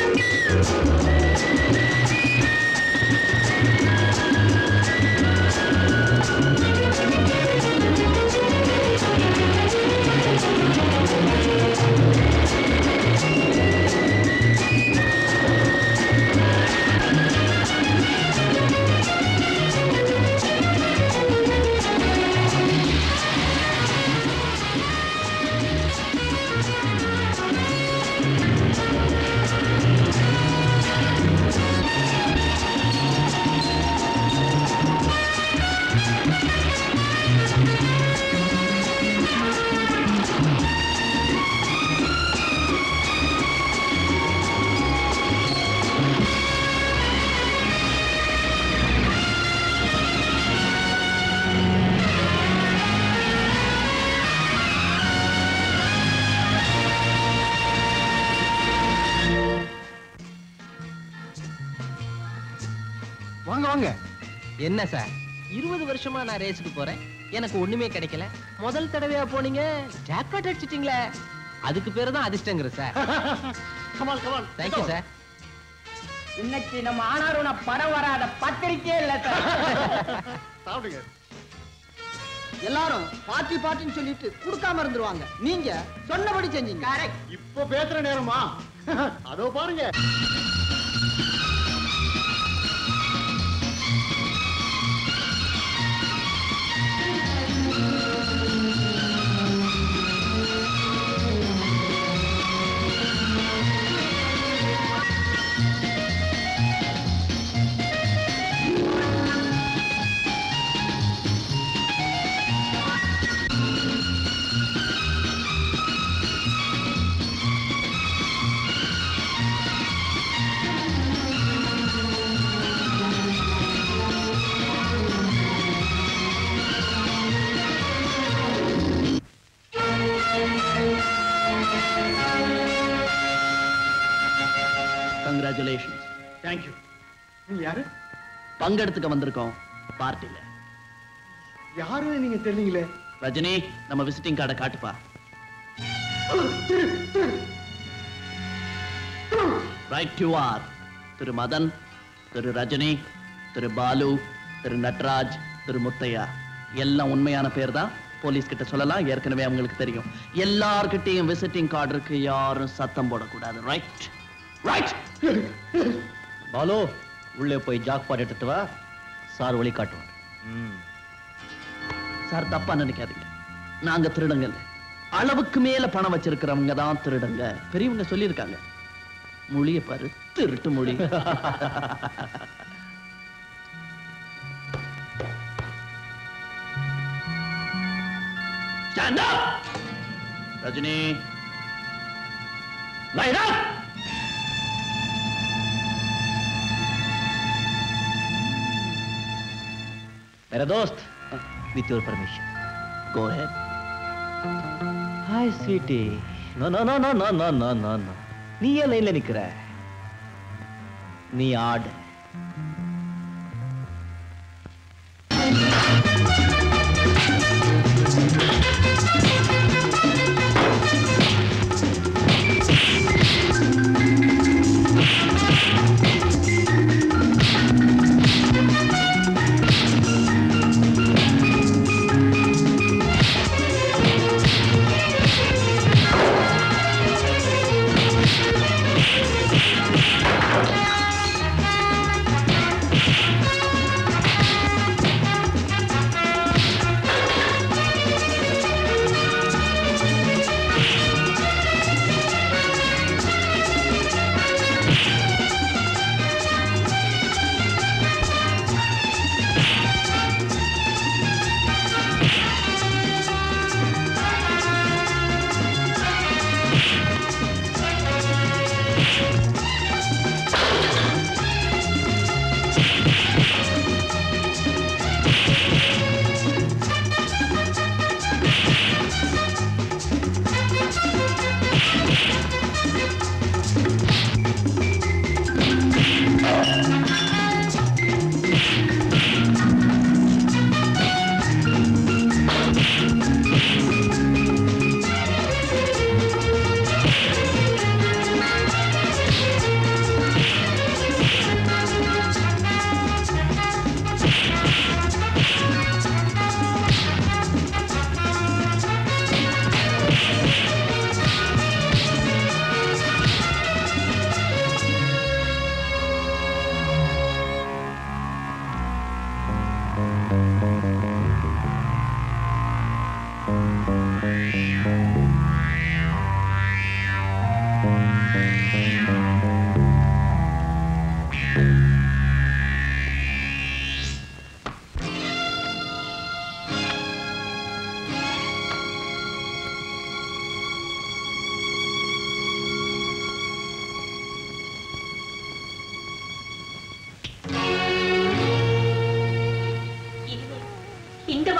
வாங்க வாங்க என்ன சார் இருபது வருஷமா நான் ரேஸுக்கு போறேன் எனக்கு ஒண்ணுமே கிடைக்கல முதல் தடவையா போனீங்க ஜாக்பாட் அடிச்சிட்டீங்களே அதுக்கு பேரு தான் அதிர்ஷ்டங்கிற சார் கமால் கமால் தேங்க்யூ சார் இன்னைக்கு நம்ம ஆனாரோட படம் வராத பத்திரிக்கையே இல்ல சார் சாப்பிடுங்க எல்லாரும் பாட்டி பாட்டின்னு சொல்லிட்டு கொடுக்காம இருந்துருவாங்க நீங்க சொன்னபடி செஞ்சீங்க கரெக்ட் இப்போ பேசுற நேரமா அதோ பாருங்க கங்க்ராச்சுலேஷன்ஸ் தேங்க்யூ நீங்க யாரு பங்கெடுத்துக்க வந்திருக்கோம் பார்ட்டில யாருன்னு நீங்க தெரியலீங்களே ரஜினி நம்ம விசிட்டிங் கார்டை காட்டுப்பா right you are Thiru Madan Thiru Rajini Thiru Balu Thiru Natraj Thiru Muthaiya எல்லாம் உண்மையான பேர் தான் போலீஸ் கிட்ட சொல்லலாம் ஏற்கனவே அவங்களுக்கு தெரியும் எல்லார்கிட்டயும் விசிட்டிங் கார்டு இருக்கு யாரும் சத்தம் போடக்கூடாது ரைட் ரைட் பாலு உள்ளே போய் ஜாக்பாட் எடுத்துட்டு வா சார் வழி காட்டுவார் சார் தப்பா நினைக்காதீங்க நாங்க திருடங்க இல்ல அளவுக்கு மேல பணம் வச்சிருக்கிறவங்க தான் திருடங்க பெரியவங்க சொல்லியிருக்காங்க மொழிய பாரு திருட்டு மொழி Stand up! Rajini light up मेरा दोस्त with your permission go ahead hi sweetie no no no no no no no no no நீ ஏன் லைன்ல நிக்கிற நீ ஆடு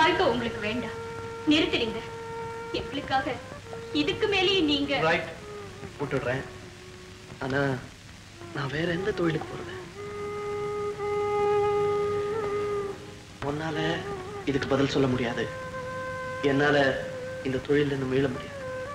வாழ்க்கை உங்களுக்கு வேண்டாம் நிறுத்திடுங்க எங்களுக்காக இதுக்கு மேலேயே நீங்க ரைட் விட்டுடுறேன் ஆனா நான் வேற எந்த தொழிலுக்கு போறது உன்னால இதுக்கு பதில் சொல்ல முடியாது என்னால இந்த தொழில இருந்து மீள முடியாது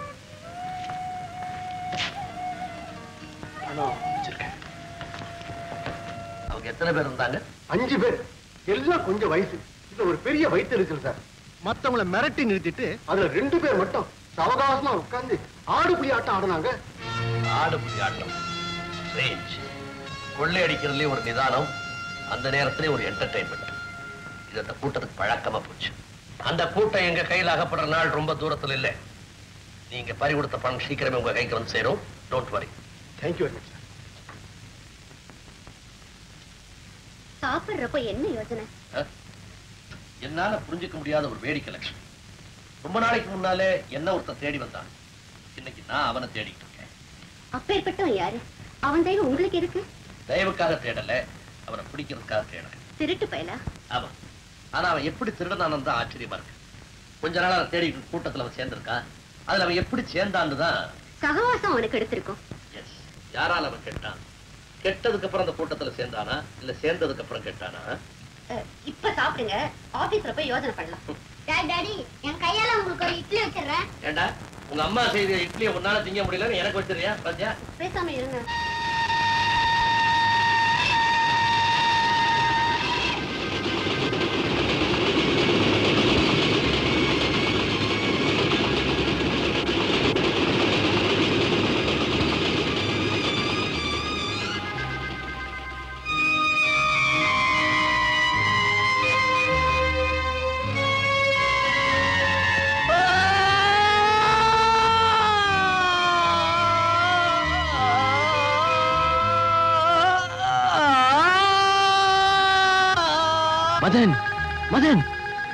பணம் வச்சிருக்கேன் அவங்க எத்தனை பேர் இருந்தாங்க அஞ்சு பேர் எல்லாம் கொஞ்சம் வயசு இதுல ஒரு பெரிய வயிற்று இருக்குது சார் மத்தவங்கள மிரட்டி நிறுத்திட்டு அதுல ரெண்டு பேர் மட்டும் சவகாசமா உட்கார்ந்து ஆடு புலி ஆட்டம் ஆடுனாங்க ஆடுபுடி ஆட்டம் ரேஞ்ச் கொள்ளையடிக்கிறதுலயே ஒரு நிதானம் அந்த நேரத்திலே ஒரு என்டர்டைன்மெண்ட் இது அந்த கூட்டத்துக்கு பழக்கமா போச்சு அந்த கூட்டம் எங்க கையில் அகப்படுற நாள் ரொம்ப தூரத்துல இல்ல நீங்க பறி கொடுத்த பணம் சீக்கிரமே உங்க கைக்கு வந்து சேரும் don't worry thank you very much sir சாப்பிடுறப்ப என்ன யோசனை என்னால புரிஞ்சுக்க முடியாத ஒரு வேடிக்கை லட்சம் ரொம்ப நாளைக்கு முன்னாலே என்ன ஒருத்தன் தேடி வந்தான் இன்னைக்கு நான் அவனை தேடிட்டு இருக்கேன் அப்பேற்பட்டவன் யாரு அவன் தெய்வம் உங்களுக்கு இருக்கு தயவுக்காக தேடல அவனை பிடிக்கிறதுக்காக தேடல திருட்டு பயலா ஆமா ஆனா அவன் எப்படி திருடனானு தான் ஆச்சரியமா இருக்கு கொஞ்ச நாளா அவன் தேடி கூட்டத்துல அவன் சேர்ந்திருக்கான் அதுல அவன் எப்படி சேர்ந்தான்னு தான் சகவாசம் அவனுக்கு எடுத்திருக்கும் எஸ் யாரால அவன் கெட்டான் கெட்டதுக்கு அப்புறம் அந்த கூட்டத்துல சேர்ந்தானா இல்ல சேர்ந்ததுக்கு அப்புறம் கெட்டானா அஹ், இப்ப சாப்பிடுங்க ஆபீஸ்ல போய் யோசனை பண்ணலாம் டாடி என் கையால உங்களுக்கு ஒரு இட்லி வச்சிடுறேன் ஏண்டா உங்க அம்மா செய்த இட்லியை உன்னால திங்க முடியலன்னு எனக்கு வச்சிருக்கியா பாத்தியா பேசாம இருங்க மதன் மதன்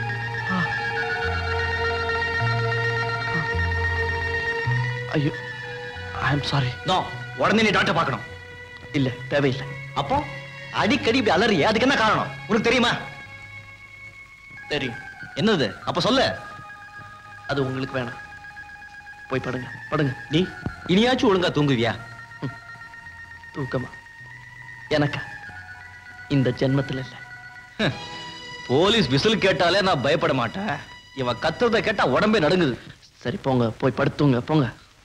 ஐயோ ஐ எம் சாரி நோ உடனே நீ டாக்டர் பார்க்கணும் இல்ல தேவையில்லை அப்போ அடிக்கடி இப்படி அலறிய அதுக்கு என்ன காரணம் உனக்கு தெரியுமா தெரியும் என்னது அப்ப சொல்லு அது உங்களுக்கு வேணாம் போய் படுங்க படுங்க நீ இனியாச்சும் ஒழுங்கா தூங்குவியா தூக்கமா எனக்கா இந்த ஜென்மத்துல இல்ல போலீஸ் விசில் கேட்டாலே நான் பயப்பட மாட்டேன் இவன் கத்துறத கேட்டா உடம்பே நடுங்குது சரி போங்க போய் படுத்துங்க போங்க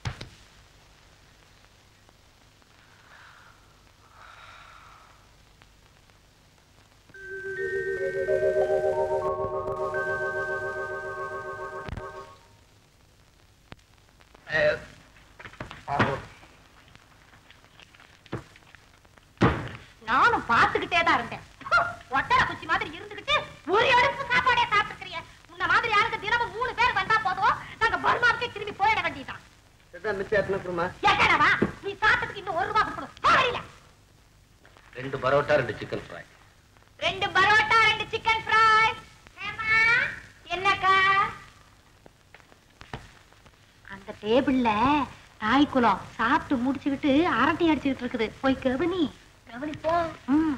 நானும் பார்த்துக்கிட்டே தான் இருந்தேன் ஒட்டர குச்சி மாதிரி இருந்துகிட்டு ஒரு அடுப்பு சாப்பாடே சாப்பிட்டுக்கிறிய உன்ன மாதிரி யாருக்கு தினமும் மூணு பேர் வந்தா போதும் நாங்க பர்மாவுக்கே திரும்பி போயிட வேண்டியதான் எக்கடவா நீ சாப்பிட்டதுக்கு இன்னும் ஒரு ரூபா கொடுக்கணும் போகல ரெண்டு பரோட்டா ரெண்டு சிக்கன் ஃப்ரை ரெண்டு பரோட்டா ரெண்டு சிக்கன் ஃப்ரை என்னக்கா அந்த டேபிள்ல நாய்க்குலம் சாப்பிட்டு முடிச்சுக்கிட்டு அரட்டை அடிச்சுக்கிட்டு இருக்குது போய் கவனி கவனிப்போம் ம்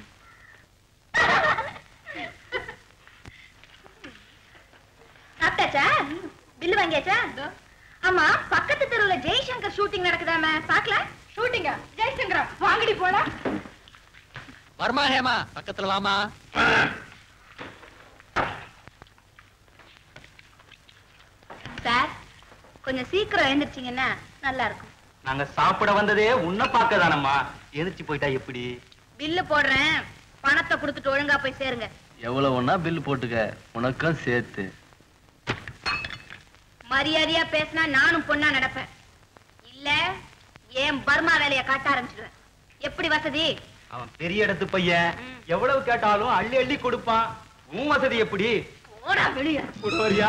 சாப்பிட்டாச்சா பில்லு வாங்கியாச்சா ஆமா பக்கத்து தெருவுல ஜெய்சங்கர் ஷூட்டிங் நடக்குதாம பாக்கல ஷூட்டிங்கா ஜெய்சங்கரா வாங்கடி போல வருமா ஹேமா பக்கத்துல வாமா சார் கொஞ்சம் சீக்கிரம் எழுந்திரிச்சிங்கன்னா நல்லா இருக்கும் நாங்க சாப்பிட வந்ததே உன்னை பார்க்க தானம்மா எதிர்த்து போயிட்டா எப்படி பில்லு போடுறேன் பணத்தை கொடுத்துட்டு ஒழுங்கா போய் சேருங்க எவ்வளவு ஒன்னா பில் போட்டுக்க உனக்கும் சேர்த்து மரியாதையா பேசினா நானும் பொண்ணா நடப்பேன் இல்ல ஏன் பர்மா வேலைய காட்ட ஆரம்பிச்சிடுவேன் எப்படி வசதி அவன் பெரிய இடத்து பையன் எவ்வளவு கேட்டாலும் அள்ளி அள்ளி கொடுப்பான் உன் வசதி எப்படி போடா வெளிய கொடுவரியா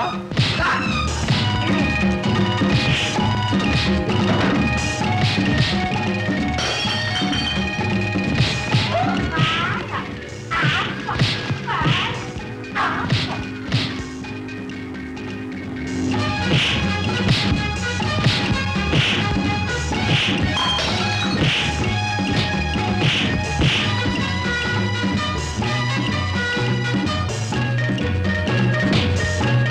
ஆ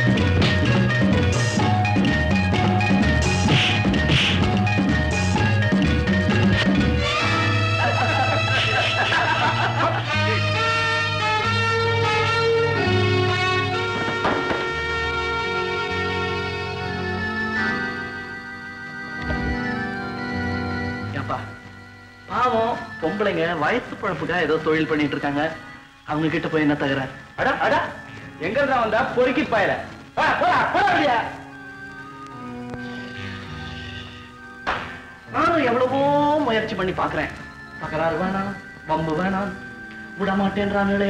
பொம்பளைங்க வயசு பழப்புக்காக ஏதோ தொழில் பண்ணிட்டு இருக்காங்க அவங்க கிட்ட போய் என்ன தகுறாரு அடா அடா எங்க இருந்தா வந்தா பொறுக்கி பாயல போடா போடா போடா அப்படியா நானும் எவ்வளவோ முயற்சி பண்ணி பாக்குறேன் தகராறு வேணாம் வம்பு வேணாம் விட மாட்டேன்றாங்களே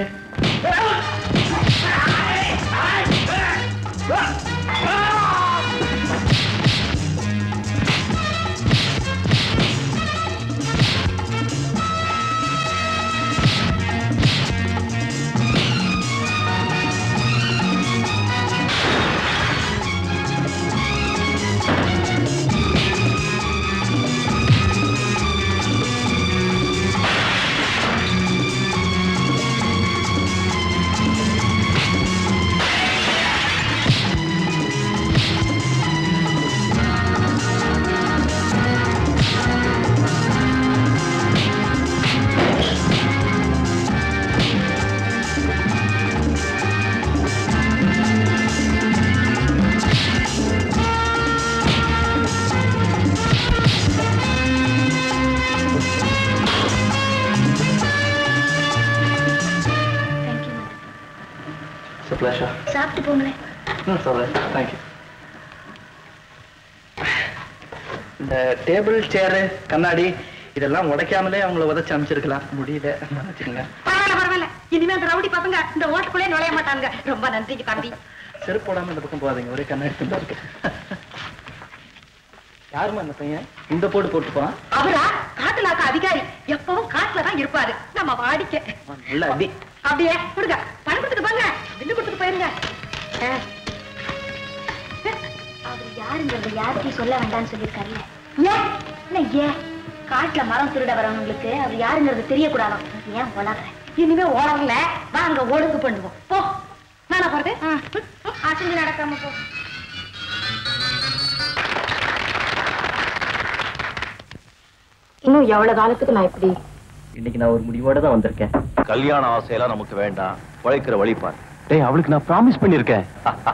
தேங்க்யூ சுப்லேஷா சாப்பிட்டு போங்களேன் ம் சொல்றேன் தேங்க்யூ இந்த டேபிள் சேரு கண்ணாடி இதெல்லாம் உடைக்காமலே அவங்கள உதச்சு அமைச்சிருக்கலாம் முடியல மன்னிச்சுக்கங்க பரவாயில்ல பரவாயில்ல இனிமே அந்த ரவுடி பசங்க இந்த ஓட்டுக்குள்ளே நுழைய மாட்டாங்க ரொம்ப நன்றிக்கு தம்பி செருப்பு போடாம இந்த பக்கம் போகாதீங்க ஒரே கண்ணாடி துண்டா இருக்கு யாருமா அந்த பையன் இந்த போட்டு போட்டுப்பான் அவரா காட்டுலாக்க அதிகாரி எப்பவும் காட்டுல தான் இருப்பாரு நம்ம வாடிக்கை நல்ல அடி அப்படியே கொடுங்க பணம் கொடுத்துட்டு போங்க பில்லு கொடுத்துட்டு போயிருங்க ஆ. அவர் யாருங்கிறத யாருக்கும் சொல்ல வேண்டாம்னு சொல்லியிருக்காருல்ல ஏன் என்ன ஏன் காட்டுல மரம் திருட வரவங்களுக்கு அவர் யாருங்கிறது தெரியக்கூடாதாம் ஏன் வளர்ற இனிமே ஓடல வாங்க ஒழுங்கு பண்ணுவோம் போ நானா போறது அசைஞ்சு நடக்காம போ இன்னும் எவ்வளவு காலத்துக்கு நான் இப்படி இன்னைக்கு நான் ஒரு முடிவோட தான் வந்திருக்கேன் கல்யாண ஆசையெல்லாம் நமக்கு வேண்டாம் உழைக்கிற வழிபார் டேய் அவளுக்கு நான் ப்ராமிஸ் பண்ணிருக்கேன்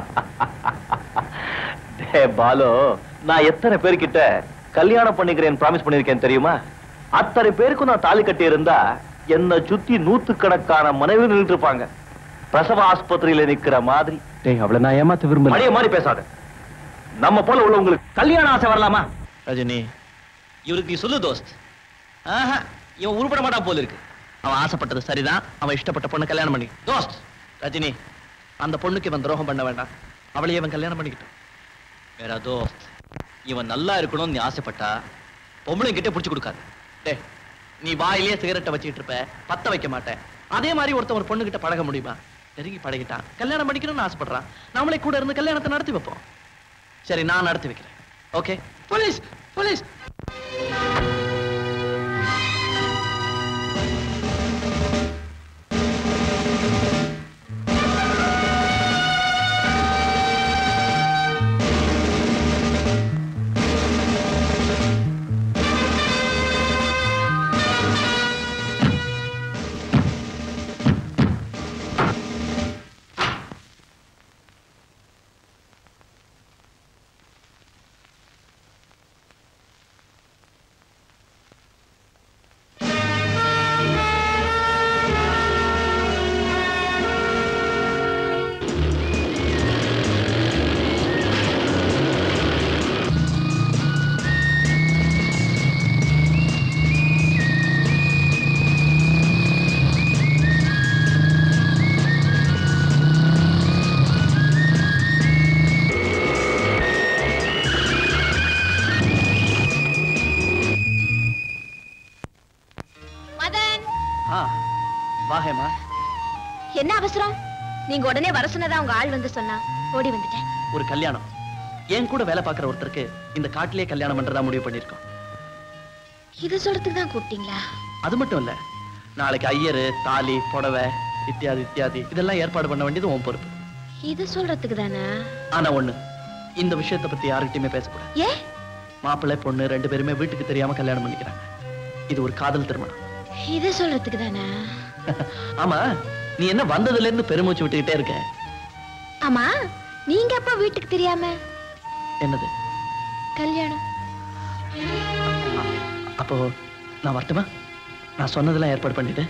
டேய் பாலு நான் எத்தனை பேர்கிட்ட கல்யாணம் பண்ணிக்கிறேன் ப்ராமிஸ் பண்ணிருக்கேன் தெரியுமா அத்தனை பேருக்கும் நான் தாலி கட்டி இருந்தா என்ன சுத்தி நூத்துக்கணக்கான மனைவி நின்றுட்டு இருப்பாங்க பிரசவ ஆஸ்பத்திரியில நிக்கிற மாதிரி டேய் அவளை நான் ஏமாத்த விரும்பல மணிய மாதிரி பேசாத நம்ம போல உள்ளவங்களுக்கு கல்யாண ஆசை வரலாமா ரஜினி இவருக்கு நீ சொல்லு தோஸ்த் ஆஹா இவன் உருப்பட மாட்டான் போல இருக்கு அவன் ஆசைப்பட்டது சரிதான் அவன் இஷ்டப்பட்ட பொண்ணை கல்யாணம் பண்ணி தோஸ்த் ரஜினி அந்த பொண்ணுக்கு இவன் துரோகம் பண்ண வேண்டாம் அவளையே இவன் கல்யாணம் பண்ணிக்கிட்டான் வேற தோஸ்த் இவன் நல்லா இருக்கணும்னு நீ ஆசைப்பட்டா பொம்பளை கிட்ட புடிச்சு கொடுக்காது டே நீ வாயிலேயே சிகரெட்டை வச்சுக்கிட்டு இருப்ப பத்த வைக்க மாட்டேன் அதே மாதிரி ஒருத்தன் ஒரு பொண்ணு கிட்ட பழக முடியுமா நெருங்கி பழகிட்டான் கல்யாணம் பண்ணிக்கணும்னு ஆசைப்படுறான் நம்மளே கூட இருந்து கல்யாணத்தை நடத்தி வைப்போம் சரி நான் நடத்தி வைக்கிறேன் ஓகே போலீஸ் போலீஸ் மதன் ஆ வா ஹேமா என்ன அவசரம் நீங்க உடனே வர சொன்னதா உங்க ஆள் வந்து சொன்னா ஓடி வந்துட்டேன் ஒரு கல்யாணம் என் கூட வேலை பார்க்குற ஒருத்தருக்கு இந்த காட்டிலே கல்யாணம் பண்றதா முடிவு பண்ணியிருக்கோம் இது சொல்றதுக்கு தான் கூப்பிட்டீங்களா அது மட்டும் இல்ல நாளைக்கு ஐயரு தாலி புடவை இத்தியாதி இத்தியாதி இதெல்லாம் ஏற்பாடு பண்ண வேண்டியது உன் பொறுப்பு இது சொல்றதுக்கு தானே ஆனா ஒண்ணு இந்த விஷயத்தை பத்தி யாருக்கிட்டயுமே பேசக்கூடாது ஏ மாப்பிள்ளை பொண்ணு ரெண்டு பேருமே வீட்டுக்கு தெரியாம கல்யாணம் பண்ணிக்கிறாங்க இது ஒரு காதல் திருமணம் இது சொல்றதுக்கு தானே ஆமா நீ என்ன வந்ததுல இருந்து பெருமூச்சு விட்டுக்கிட்டே இருக்க ஆமா நீங்க எப்ப வீட்டுக்கு தெரியாம என்னது கல்யாணம் அப்போ நான் வரட்டுமா நான் சொன்னதெல்லாம் ஏற்பாடு பண்ணிட்டு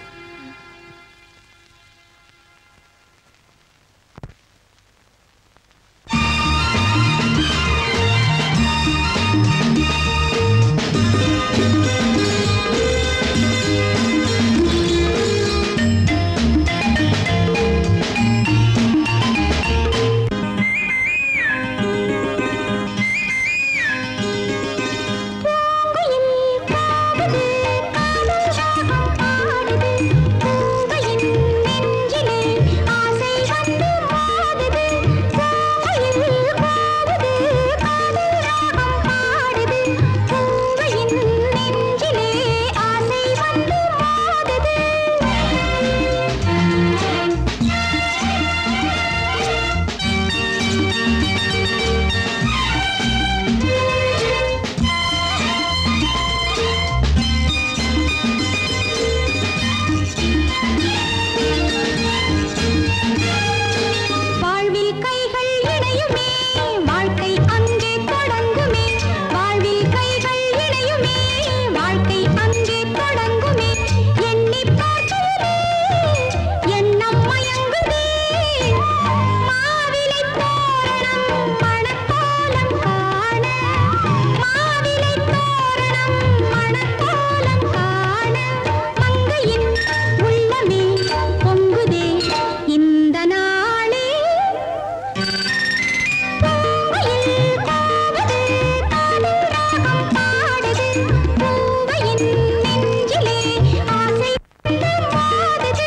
வாழ்வில் கைகள் இணையுமே வாழ்க்கை அங்கே தொடங்குமே வாழ்வில் கைகள் இணையுமே வாழ்க்கை அங்கே தொடங்குமே எண்ணி பார்க்கையிலே எண்ணம் மயங்குதே மாவிலை தோரணம் மணக்கோலம் காண மாவிலை தோரணம் மணக்கோலம் காண மங்கையின் உள்ளமே பொங்குதே இந்த நாளே பூவையில் பாடுது காதல் ராகம் பாடுது பூவையின் நெஞ்சிலே ஆசை வந்து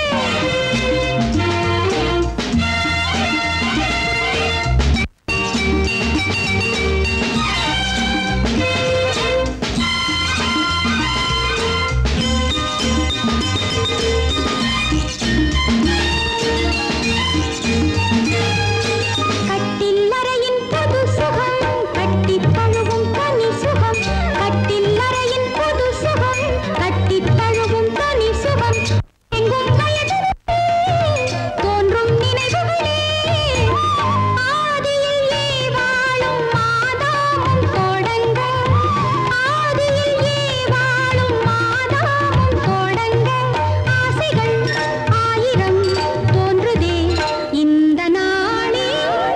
கட்டில் அறையின் புது சுகம் கட்டி தழுவும் தனி சுகம் கட்டில் அறையின் புது சுகம் கட்டி தழுவும் தனி சுகம் எங்கும் வயதிலே தோன்றும் நினைவுகளே ஆதியிலே வாழும் மாதாவும் தொடங்க ஆதியிலே வாழும் மாதாவும் தொடங்க ஆசைகள் ஆயிரம் தோன்றுதே இந்த நாளே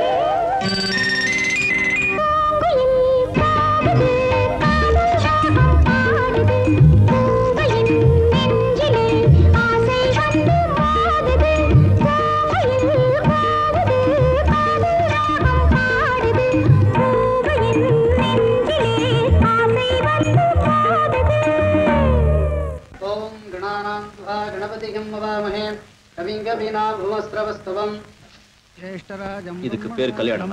பூங்குயில் பாடுது காதல் ராகம் பாடுது பூவையின் நெஞ்சிலே ஆசை வந்து மோதுது பூவையில் பாடுது காதல் ராகம் பாடுது பூவையின் நெஞ்சிலே ஆசை வந்து மோதுது ॐ गणानां त्वा गणपतिगं ववामहे कविं कवीनां भुवस्त्रवस्तवम् இதுக்கு பேர் கல்யாணமா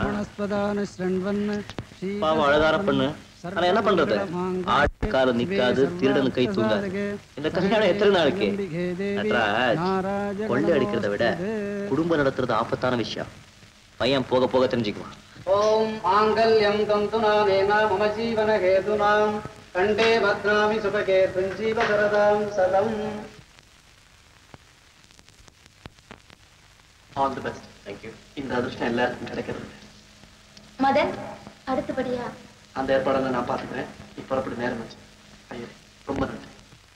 பாவம் அழகார பொண்ணு ஆனா என்ன பண்றது ஆட்டு கால நிக்காது திருடனு கை தூங்காது இந்த கல்யாணம் எத்தனை நாளைக்கு நட்ராஜ் கொள்ளை அடிக்கிறத விட குடும்பம் நடத்துறது ஆபத்தான விஷயம் பையன் போக போக தெரிஞ்சுக்குவான் ॐ माङ्गल्यं तन्तु नानेन मम जीवनहेतूनां कण्ठे भद्रामि सुभगे तुञ्जीव सरदां सदम् ஆல் தி பெஸ்ட் தேங்க்யூ இந்த அதிர்ஷ்டம் எல்லாருக்கும் கிடைக்கிறது மதன் அடுத்தபடியா அந்த ஏற்பாடெல்லாம் நான் பார்த்துக்கிறேன் இப்போ அப்படி நேரம் வச்சு ஐயோ ரொம்ப நன்றி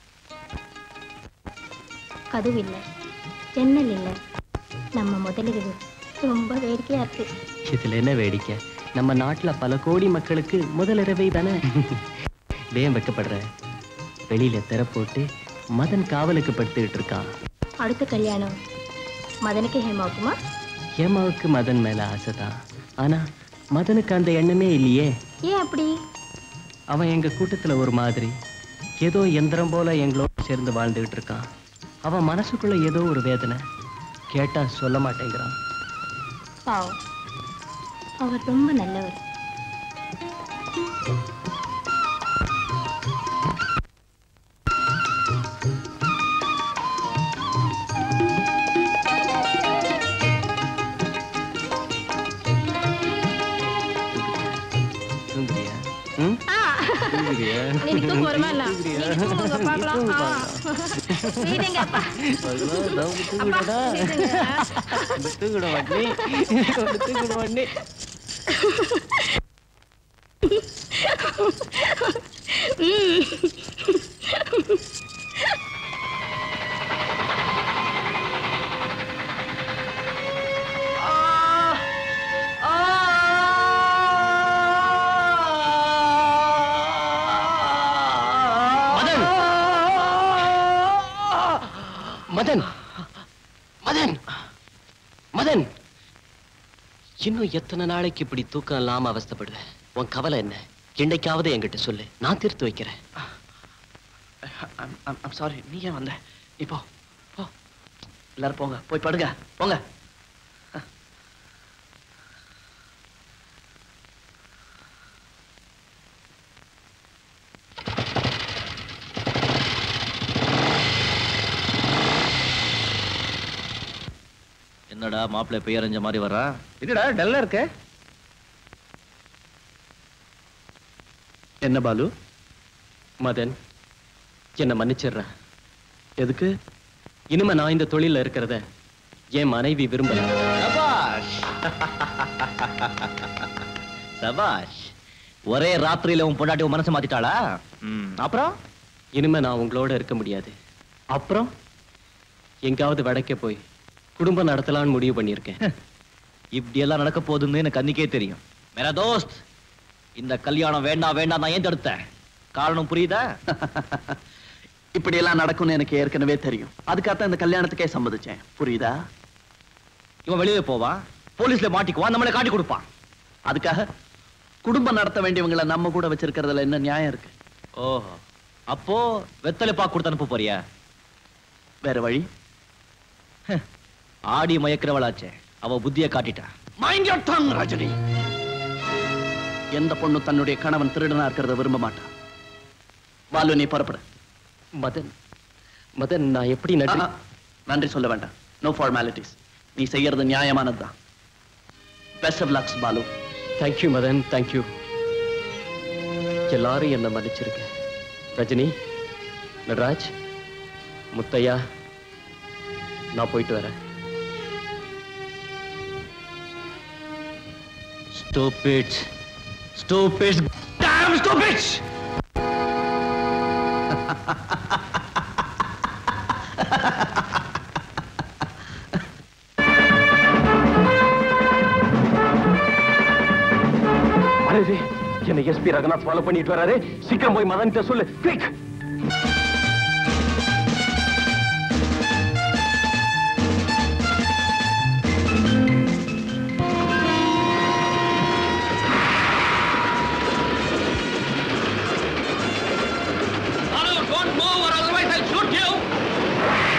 கதவு இல்லை ஜன்னல் இல்லை நம்ம முதலிரவு ரொம்ப வேடிக்கையா இருக்கு இதுல என்ன வேடிக்கை நம்ம நாட்டுல பல கோடி மக்களுக்கு முதலிரவை தானே வேம் வைக்கப்படுற வெளியில திரை போட்டு மதன் காவலுக்கு படுத்துக்கிட்டு இருக்கான் அடுத்த கல்யாணம் மதனுக்கு ஹேமாவுக்குமா ஹேமாவுக்கு மதன் மேல ஆசைதான் ஆனா மதனுக்கு அந்த எண்ணமே இல்லையே ஏன் அப்படி அவன் எங்க கூட்டத்துல ஒரு மாதிரி ஏதோ எந்திரம் போல எங்களோட சேர்ந்து வாழ்ந்துகிட்டு இருக்கான் அவன் மனசுக்குள்ள ஏதோ ஒரு வேதனை கேட்டா சொல்ல மாட்டேங்கிறான் பாவம் அவர் ரொம்ப நல்லவர் தூங்குறியா ம்? தூங்குறியா? எனக்கு தூக்கம் வருமா இல்ல? தூங்குறியா? நீங்க தூங்குங்க, பார்க்கலாம். தூங்கு ஆ. பார்க்கலாம். வீடுங்க, அப்பா. ஐயோ, நான் தூங்குடா. தூங்குட மாட்டே. தூங்குட மாட்டே. ம். மதன் மதன் மதன் இன்னும் எத்தனை நாளைக்கு இப்படி தூக்கம் இல்லாம அவஸ்தைப்படுவேன் உன் கவலை என்ன என்னைக்காவது என்கிட்ட சொல்லு நான் தீர்த்து வைக்கிறேன் ஐம் சாரி நீ ஏன் வந்த நீ போ போ எல்லாரும் போங்க போய் படுங்க போங்க என்னடா மாப்பிள்ளை பெயரஞ்ச மாதிரி வர்றா என்னடா டல்லா இருக்க என்ன பாலு மதன் என்னை மன்னிச்சிடுறேன் எதுக்கு இனிமே நான் இந்த தொழில இருக்கிறத என் மனைவி விரும்பல சபாஷ் சபாஷ் ஒரே ராத்திரியில உன் பொண்டாட்டி உன் மனசை மாத்திட்டாளா ம், அப்புறம் இனிமே நான் உங்களோட இருக்க முடியாது அப்புறம் எங்காவது வடக்கே போய் குடும்பம் நடத்தலாம்னு முடிவு பண்ணியிருக்கேன் இப்படி எல்லாம் நடக்க போகுதுன்னு எனக்கு அன்னைக்கே தெரியும் மேரா தோஸ்த் இந்த கல்யாணம் வேண்டாம் வேண்டாம் நான் ஏன் தடுத்தேன் காரணம் புரியுதா இப்படி எல்லாம் நடக்கும்னு எனக்கு ஏற்கனவே தெரியும் அதுக்காகத்தான் இந்த கல்யாணத்துக்கே சம்மதிச்சேன் புரியுதா இவன் வெளியே போவான் போலீஸ்ல மாட்டிக்குவான் நம்மளை காட்டி கொடுப்பான் அதுக்காக குடும்பம் நடத்த வேண்டியவங்களை நம்ம கூட வச்சிருக்கிறதுல என்ன நியாயம் இருக்கு ஓஹோ அப்போ வெத்தலை பாக்கு கொடுத்து அனுப்ப போறியா வேற வழி ஆடி மயக்கிறவளாச்சே அவ புத்திய காட்டிட்டா மைண்ட் யோர் டங் ரஜினி எந்த பொண்ணு தன்னுடைய கணவன் திருடனா இருக்கிறத விரும்ப மாட்டான் பாலு நீ புறப்படு மதன் மதன் நான் எப்படி நன்றி ஆ, நன்றி சொல்ல வேண்டாம் நோ ஃபார்மாலிட்டிஸ் நீ செய்யறது நியாயமானதுதான் best of lucks Balu thank you Madan thank you எல்லாரும் என்ன மன்னிச்சிருக்க ரஜினி நடராஜ் முத்தையா நான் போயிட்டு வரேன் Stupid. Stupid. Damn stupid! அரே என்ன எஸ்பி ரங்கநாத் ஃபாலோ பண்ணிட்டு வராரு சீக்கிரம் போய் மதன் கிட்ட சொல்லு quick Don't move or otherwise I'll shoot you!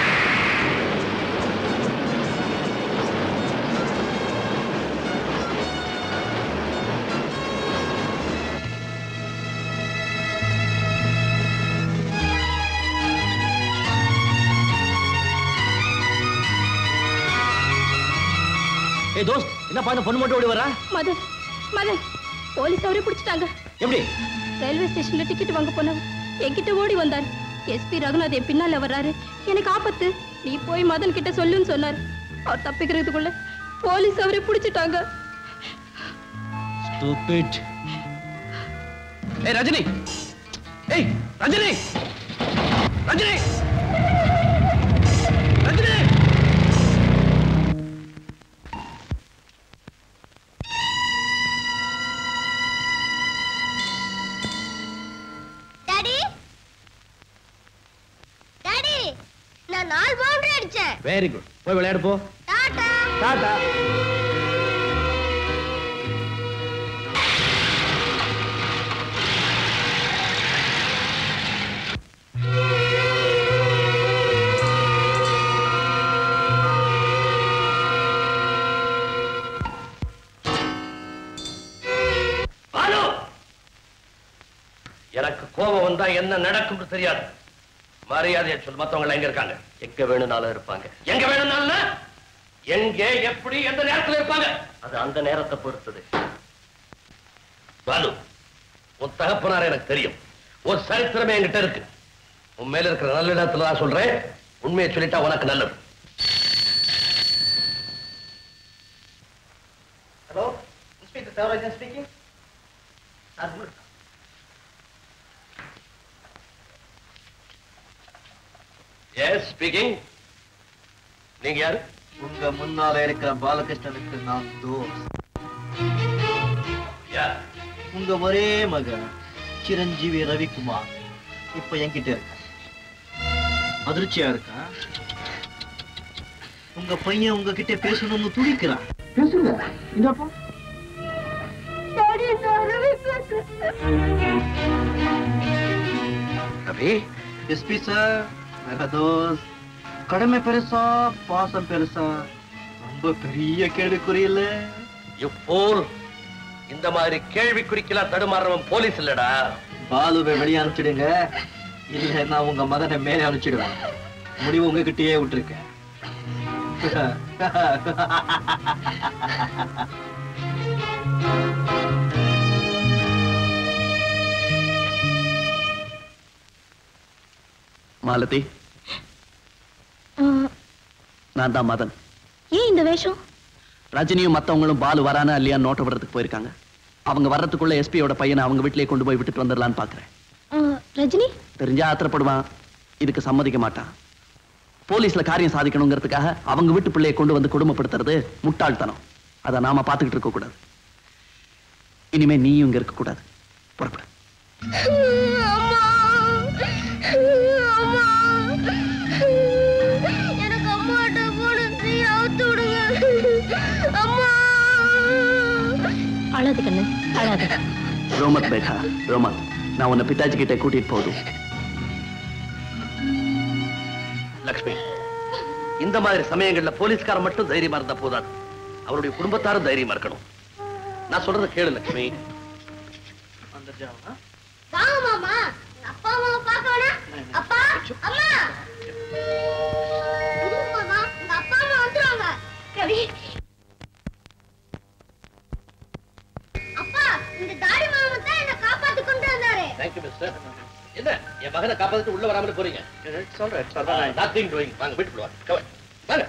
ஏய் தோஸ்த் என்னப்பா இந்த பொண்ணு மட்டும் ஓடி வரா மதன் மதன் போலீஸ் அவரே பிடிச்சிட்டாங்க எப்படி ரயில்வே ஸ்டேஷன்ல டிக்கெட் வாங்க போனவர் என்கிட்ட ஓடி வந்தார் எஸ்பி ரகுநாத் என் பின்னால வர்றாரு எனக்கு ஆபத்து நீ போய் மதன் கிட்ட சொல்லுன்னு சொன்னார் அவர் தப்பிக்கிறதுக்குள்ள போலீஸ் அவரே பிடிச்சிட்டாங்க Stupid. ஏய் ரஜினி ஏய் ரஜினி ரஜினி ரஜினி டாடி டாடி நான் நாலு பவுண்டரி அடிச்சேன் வெரி குட் போய் விளையாடு போ டாடா டாடா பாலு எனக்கு கோபம் வந்தா என்ன நடக்கும்னு தெரியாது மரியாதையை சொல் மத்தவங்க எங்க இருக்காங்க எங்க வேணும்னாலும் இருப்பாங்க எங்க வேணும்னாலும் எங்கே எப்படி எந்த நேரத்துல இருப்பாங்க அது அந்த நேரத்தை பொறுத்தது பாலு உன் தகப்பனார் எனக்கு தெரியும் ஒரு சரித்திரமே என்கிட்ட இருக்கு உன் மேல இருக்கிற நல்ல இடத்துல தான் சொல்றேன் உண்மையை சொல்லிட்டா உனக்கு நல்லது hello inspector Devarajan speaking yes speaking நீங்க யாரு உங்க முன்னால இருக்கிற பாலகிருஷ்ணனுக்கு நான் தோஸ்த் யார் உங்க ஒரே மகன் சிரஞ்சீவி ரவிக்குமார் இப்ப என்கிட்ட இருக்க அதிர்ச்சியா இருக்கா உங்க பையன் உங்ககிட்ட பேசணும்னு துடிக்கிறான் பேசுங்க இந்தாப்பா டாடி நான் ரவி பேசுறேன் ரவி எஸ்பி சார் மெகதோஸ் கடமை பெருசா பாசம் பெருசா ரொம்ப பெரிய கேள்விக்குறி இல்ல இப்போல் இந்த மாதிரி கேள்விக்குறிக்கெல்லாம் தடுமாறுறவன் போலீஸ் இல்லடா பாலுவை வெளியே அனுப்பிச்சிடுங்க இல்ல நான் உங்க மகனை மேலே அனுப்பிச்சிடுவேன் முடிவு உங்ககிட்டயே விட்டுருக்கேன் மாலதி நான் தான் மதன் ஏன் இந்த வேஷம் ரஜினியும் மத்தவங்களும் பாலு வரானா இல்லையா நோட்டை விடுறதுக்கு போயிருக்காங்க அவங்க வர்றதுக்குள்ள எஸ்பியோட பையனை அவங்க வீட்டிலேயே கொண்டு போய் விட்டுட்டு வந்துடலான்னு பாக்குறேன் ஆ, ரஜினி தெரிஞ்சா ஆத்திரப்படுவான் இதுக்கு சம்மதிக்க மாட்டான் போலீஸ்ல காரியம் சாதிக்கணுங்கிறதுக்காக அவங்க வீட்டு பிள்ளையை கொண்டு வந்து கொடுமைப்படுத்துறது முட்டாள்தனம் அதை நாம பார்த்துக்கிட்டு இருக்க கூடாது இனிமே நீயும் இங்க இருக்க கூடாது புறப்படு எனக்கு அம்மாட்ட போன நீ அவுத்து விடுங்க அம்மா அழாது கண்ணு அழாது ரோமத் பேட்டா ரோமத் நான் உன்னை பிதாஜி கிட்ட கூட்டிட்டு போதும் லக்ஷ்மி இந்த மாதிரி சமயங்கள்ல போலீஸ்காரன் மட்டும் தைரியமா இருந்தா போதாது அவருடைய குடும்பத்தாரும் தைரியமா இருக்கணும் நான் சொல்றத கேளு லக்ஷ்மி வாங்க மாமா எங்க அப்பா அம்மாவை பார்க்க வேணா அப்பா அம்மா இருங்க மாமா உங்க அப்பா அம்மா வந்துருவாங்க ரவி அப்பா இந்த தாடி மாமா தான் என்ன காப்பாத்தி கொண்டு வந்தாரு தேங்க்யூ மிஸ்டர் என்ன என் மகனை காப்பாத்திட்டு உள்ள வராமல போறீங்க சொல்றேன் நத்திங் டூயிங் வாங்க வீட்டுக்குள்ள வாங்க Come on. வாங்க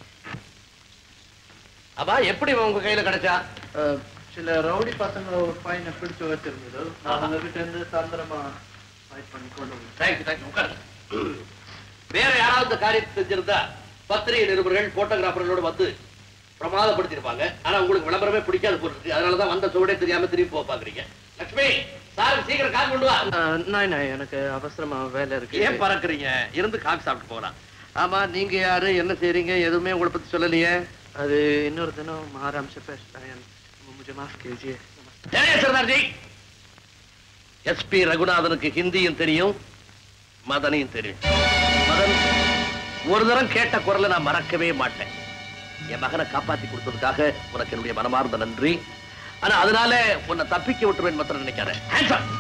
அப்பா எப்படி இவன் உங்க கையில கிடைச்சா சில ரவுடி பசங்க ஒரு பையனை பிடிச்சு வச்சிருந்தது நான் உங்ககிட்ட இருந்து தந்திரமா ஃபைட் பண்ணி கொண்டு வந்தேன் தேங்க்யூ தேங்க்யூ உட்காருங்க வேற யாராவது இந்த காரியத்தை செஞ்சிருந்தா பத்திரிகை நிருபர்கள் போட்டோகிராஃபர்களோட வந்து பிரமாதப்படுத்திருப்பாங்க ஆனா உங்களுக்கு விளம்பரமே பிடிக்காது போல இருக்கு அதனாலதான் வந்த சுவடே தெரியாம திரும்பி போக பாக்குறீங்க லட்சுமி சார் சீக்கிரம் காஃபி கொண்டு வா நாய் நாய் எனக்கு அவசரமா வேலை இருக்கு ஏன் பறக்குறீங்க இருந்து காஃபி சாப்பிட்டு போகலாம் ஆமா நீங்க யாரு என்ன செய்றீங்க எதுவுமே உங்களை பத்தி சொல்லலையே அது இன்னொரு தினம் ஆराम से பேசுறேன் मुझे माफ कीजिए ஜெய சர்தார்ஜி எஸ்பி ரகுநாதனுக்கு ஹிந்தியும் தெரியும் மதனையும் தெரியும் மதன் ஒரு தரம் கேட்ட குரலை நான் மறக்கவே மாட்டேன் என் மகனை காப்பாத்தி கொடுத்ததுக்காக உனக்கு என்னுடைய மனமார்ந்த நன்றி ஆனா அதனால உன்னை தப்பிக்க விட்டுருவேன் மாத்திரம் நினைக்காத Hands up.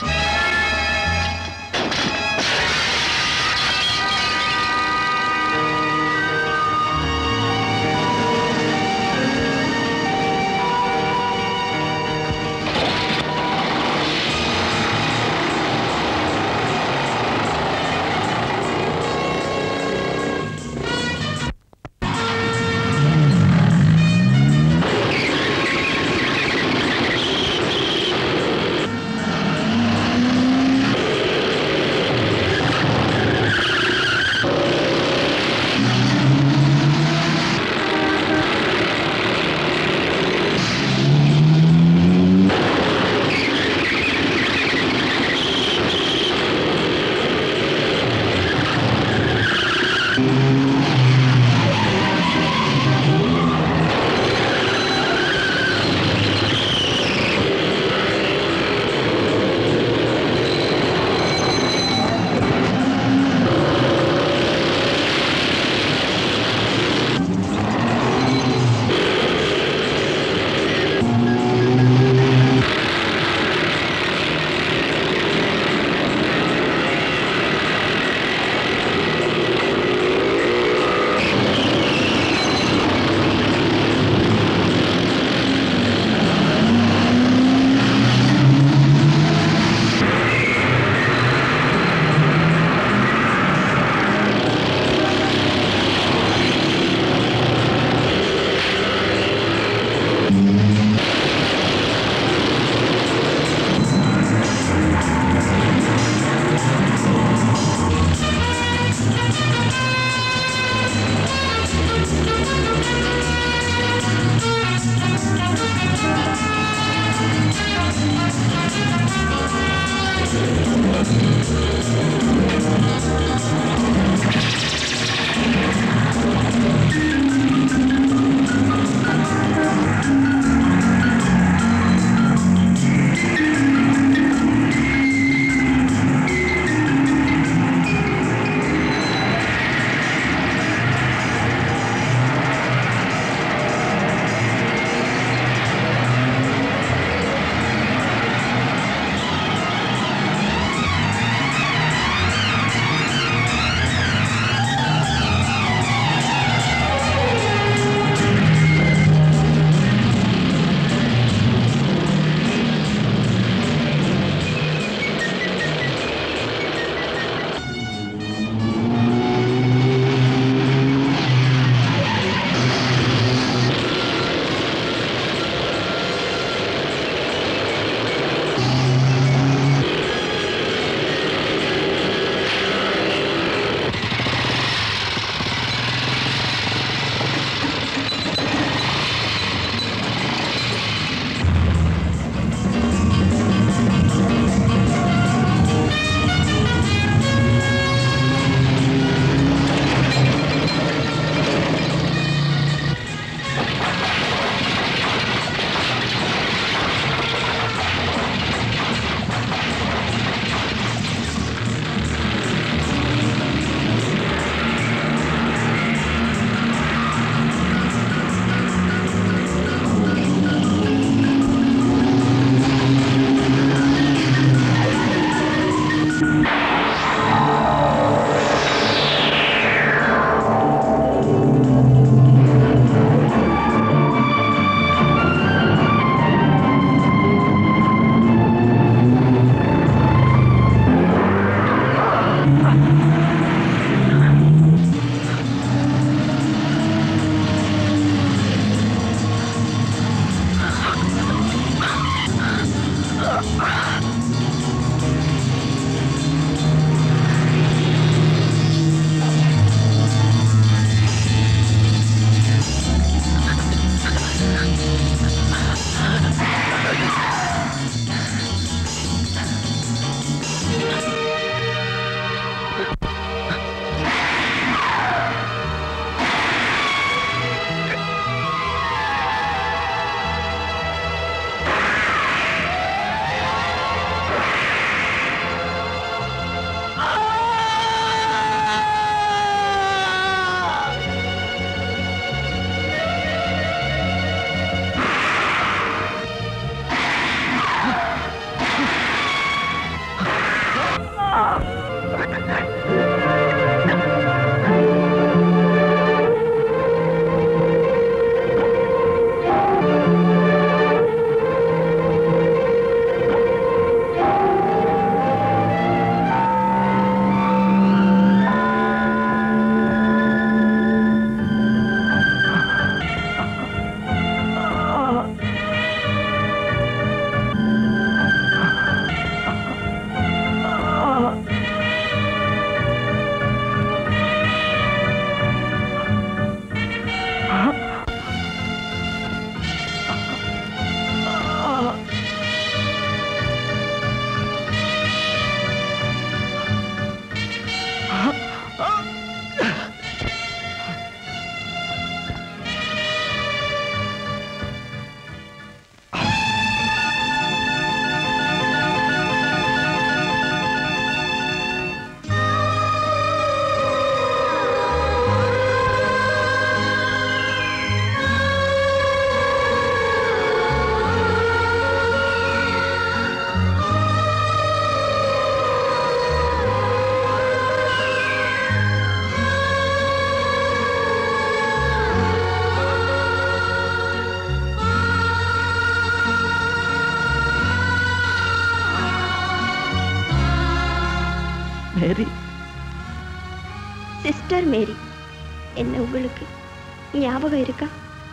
யார் மேரி என்ன உங்களுக்கு ஞாபகம் இருக்கா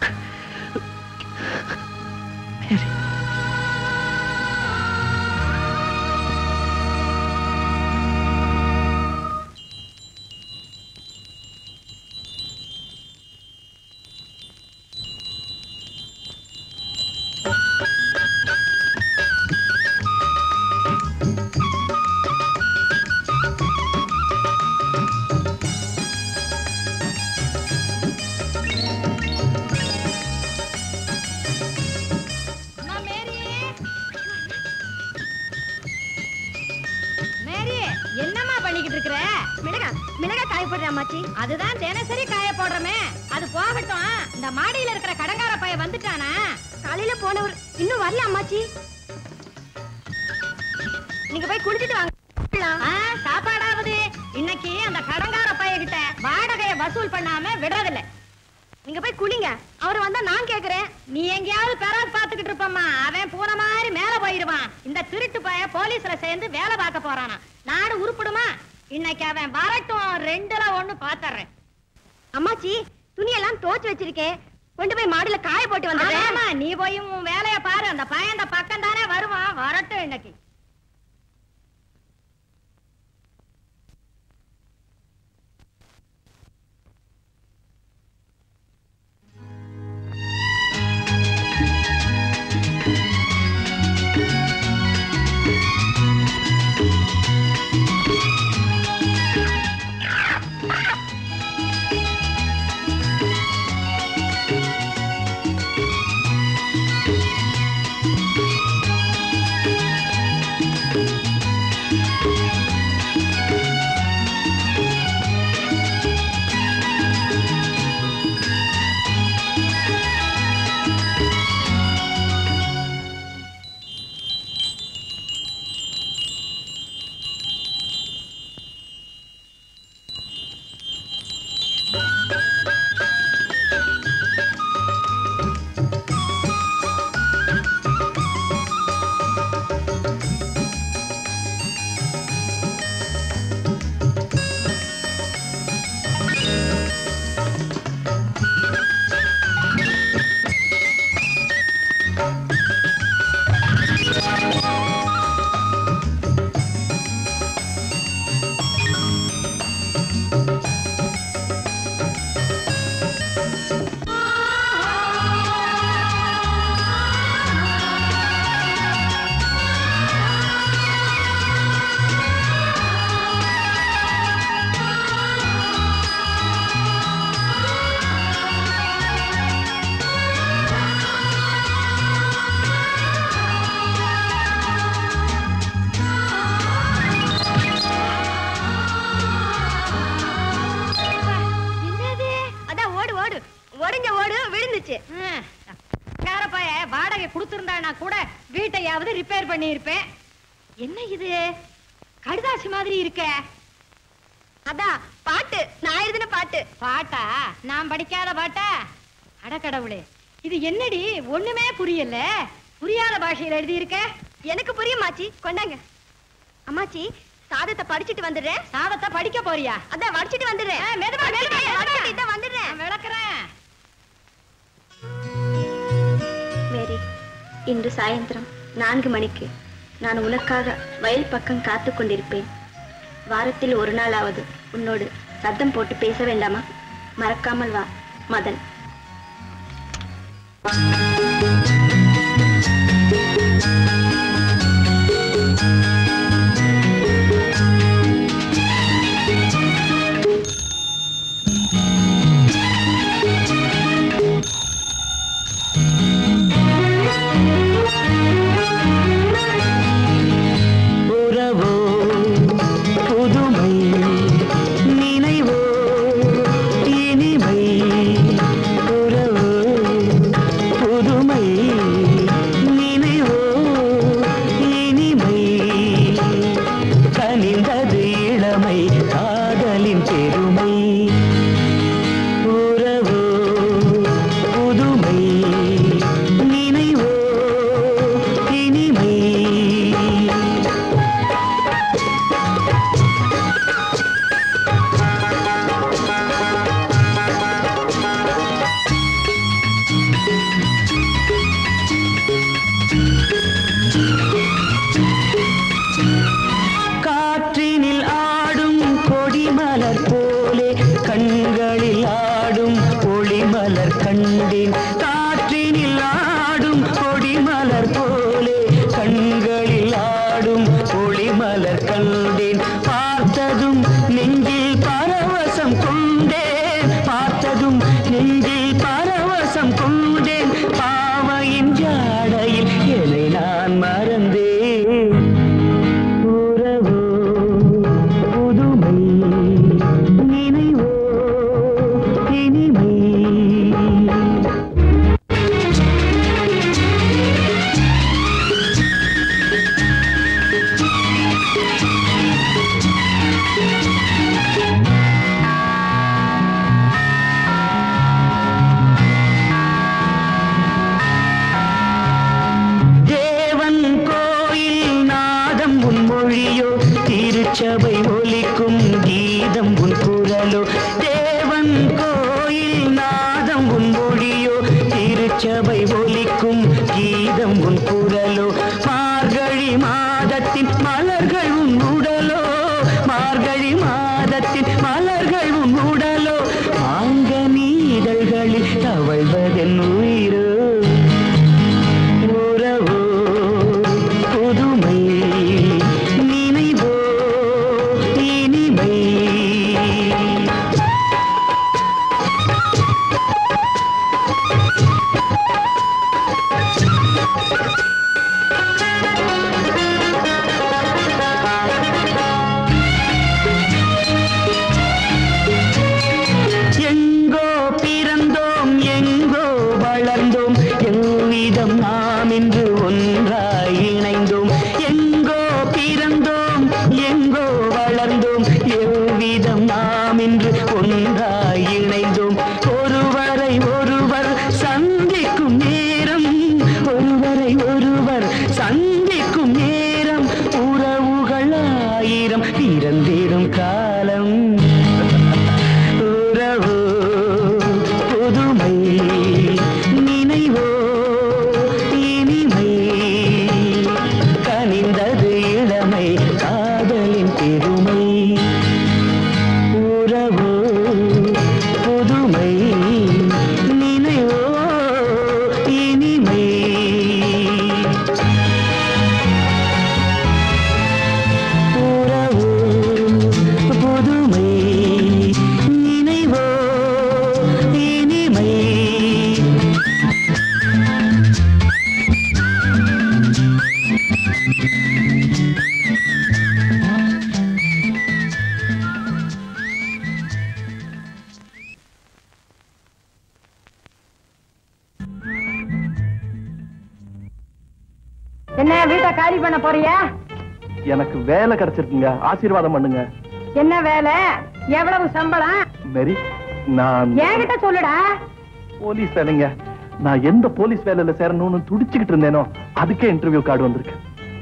மேரி என்னம்மா பண்ணிக்கிட்டு இருக்கிற மிளகா மிளகா காய போடுற அம்மாச்சி அதுதான் தினசரி காய போடுறமே அது போகட்டும் இந்த மாடியில இருக்கிற கடங்கார பைய வந்துட்டானா காலையில போனவர் இன்னும் வரல அம்மாச்சி நீங்க போய் குளிச்சிட்டு வாங்க ஆ, சாப்பாடாவது இன்னைக்கு அந்த கடங்கார பைய கிட்ட வாடகைய வசூல் பண்ணாம விடுறதில்ல நீங்க போய் குளிங்க அவர் வந்தா நான் கேக்குறேன் நீ எங்கேயாவது பெறாக் பாத்துக்கிட்டு இருப்பம்மா அவன் பூனை மாதிரி மேல போயிருவான் இந்த திருட்டு பைய போலீஸ்ல சேர்ந்து வேலை பார்க்க போறானா நாடு உருப்படுமா இன்னைக்கு அவன் வரட்டும் ரெண்டுல ஒண்ணு பாத்துறேன் அம்மாச்சி துணியெல்லாம் துவச்சு வச்சிருக்கேன் கொண்டு போய் மாடியில காய போட்டு வந்து நீ போய் உன் வேலைய பாரு அந்த பையன் அந்த பக்கம் தானே வருவான் வரட்டும் இன்னைக்கு என்னது அதான் ஓடு ஓடு உடஞ்ச ஓடு விழுந்துச்சு காரப்பாய வாடகை கொடுத்திருந்தானா கூட வீட்டையாவது ரிப்பேர் பண்ணி இருப்பேன் என்ன இது கடுதாசி மாதிரி இருக்க அதான் பாட்டு நான் எழுதின பாட்டு பாட்டா நான் படிக்காத பாட்டா அடக்கடவுளே இது என்னடி ஒண்ணுமே புரியல புரியாத பாஷையில எழுதி இருக்க எனக்கு புரியுமாச்சி கொண்டாங்க அம்மாச்சி சாதத்தை படிச்சிட்டு வந்துடுறேன் சாதத்தை படிக்க போறியா அதான் வடிச்சிட்டு வந்துடுறேன் மெதுவா மெதுவா மெதுவா வந்துடுறேன் விளக்குறேன் மேரி இன்று சாயந்தரம் நான்கு மணிக்கு நான் உனக்காக வயல் பக்கம் காத்து கொண்டிருப்பேன் வாரத்தில் ஒரு நாளாவது உன்னோடு சத்தம் போட்டு பேச வேண்டாமா மறக்காமல் வா மதன் உறவோ புதுமை நினைவோ இனிமை உறவோ புதுமை நினைவோ தவழ்வதென் உயிரோ உறவோ புதுமை நினைவோ இனிமை எங்கோ பிறந்தோம் எங்கோ வளர்ந்தோம் எவ்விதம் நாம் இன்று ஒன்றாய் இணைந்தோம் எங்கோ பிறந்தோம் எங்கோ வளர்ந்தோம் எவ்விதம் நாம் இன்று ஒன்றாய் இணைந்தோம் ஒருவரை ஒருவர் சந்திக்கும் நேரம் ஒருவரை ஒருவர் சந்திக்கும் நேரம் உறவுகள் ஆயிரம் பிறந்திடும் காலம் உறவோ புதுமை நினைவோ இனிமை கனிந்தது இளமை காதலின் பெருமை உறவோ புதுமை நினைவோ இனிமை உறவோ புதுமை நினைவோ இனிமை என்ன வீட்டை காலி பண்ண போறியா எனக்கு வேலை கிடைச்சிருக்குங்க ஆசீர்வாதம் பண்ணுங்க என்ன வேலை எவ்வளவு சம்பளம் மேரி நான் என்கிட்ட சொல்லுடா போலீஸ் வேலைங்க நான் எந்த போலீஸ் வேலையில சேரணும்னு துடிச்சுக்கிட்டு இருந்தேனோ அதுக்கே இன்டர்வியூ கார்டு வந்திருக்கு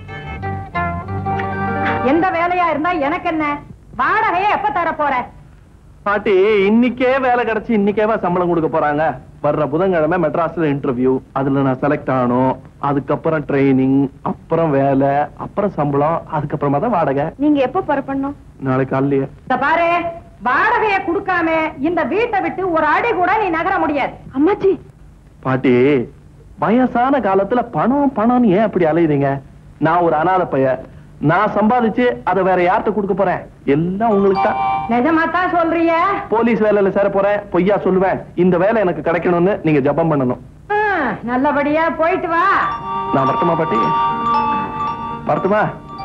எந்த வேலையா இருந்தா எனக்கு என்ன வாடகையை எப்ப தர போற பாட்டி இன்னைக்கே வேலை கிடைச்சு இன்னைக்கேவா சம்பளம் கொடுக்க போறாங்க வர்ற புதன்கிழமை மெட்ராஸ்ல இன்டர்வியூ அதுல நான் செலக்ட் ஆகணும் அதுக்கப்புறம் ட்ரைனிங் அப்புறம் வேலை அப்புறம் சம்பளம் அதுக்கப்புறமா தான் வாடகை நீங்க எப்ப புறப்படணும் நாளைக்கு காலையிலேயே இந்த பாரு வாடகையை கொடுக்காம இந்த வீட்டை விட்டு ஒரு அடி கூட நீ நகர முடியாது அம்மாச்சி பாட்டி வயசான காலத்துல பணம் பணம்னு ஏன் அப்படி அலையுறீங்க நான் ஒரு அனாதை பைய நான் சம்பாதிச்சு அதை வேற யார்கிட்ட கொடுக்க போறேன் எல்லாம் உங்களுக்கு தான் நிஜமா தான் சொல்றிய போலீஸ் வேலையில சேர போறேன் பொய்யா சொல்லுவேன் இந்த வேலை எனக்கு கிடைக்கணும்னு நீங்க ஜெபம் பண்ணணும் நல்லபடியா போயிட்டு வா நான் வரட்டுமா பாட்டி வரட்டுமா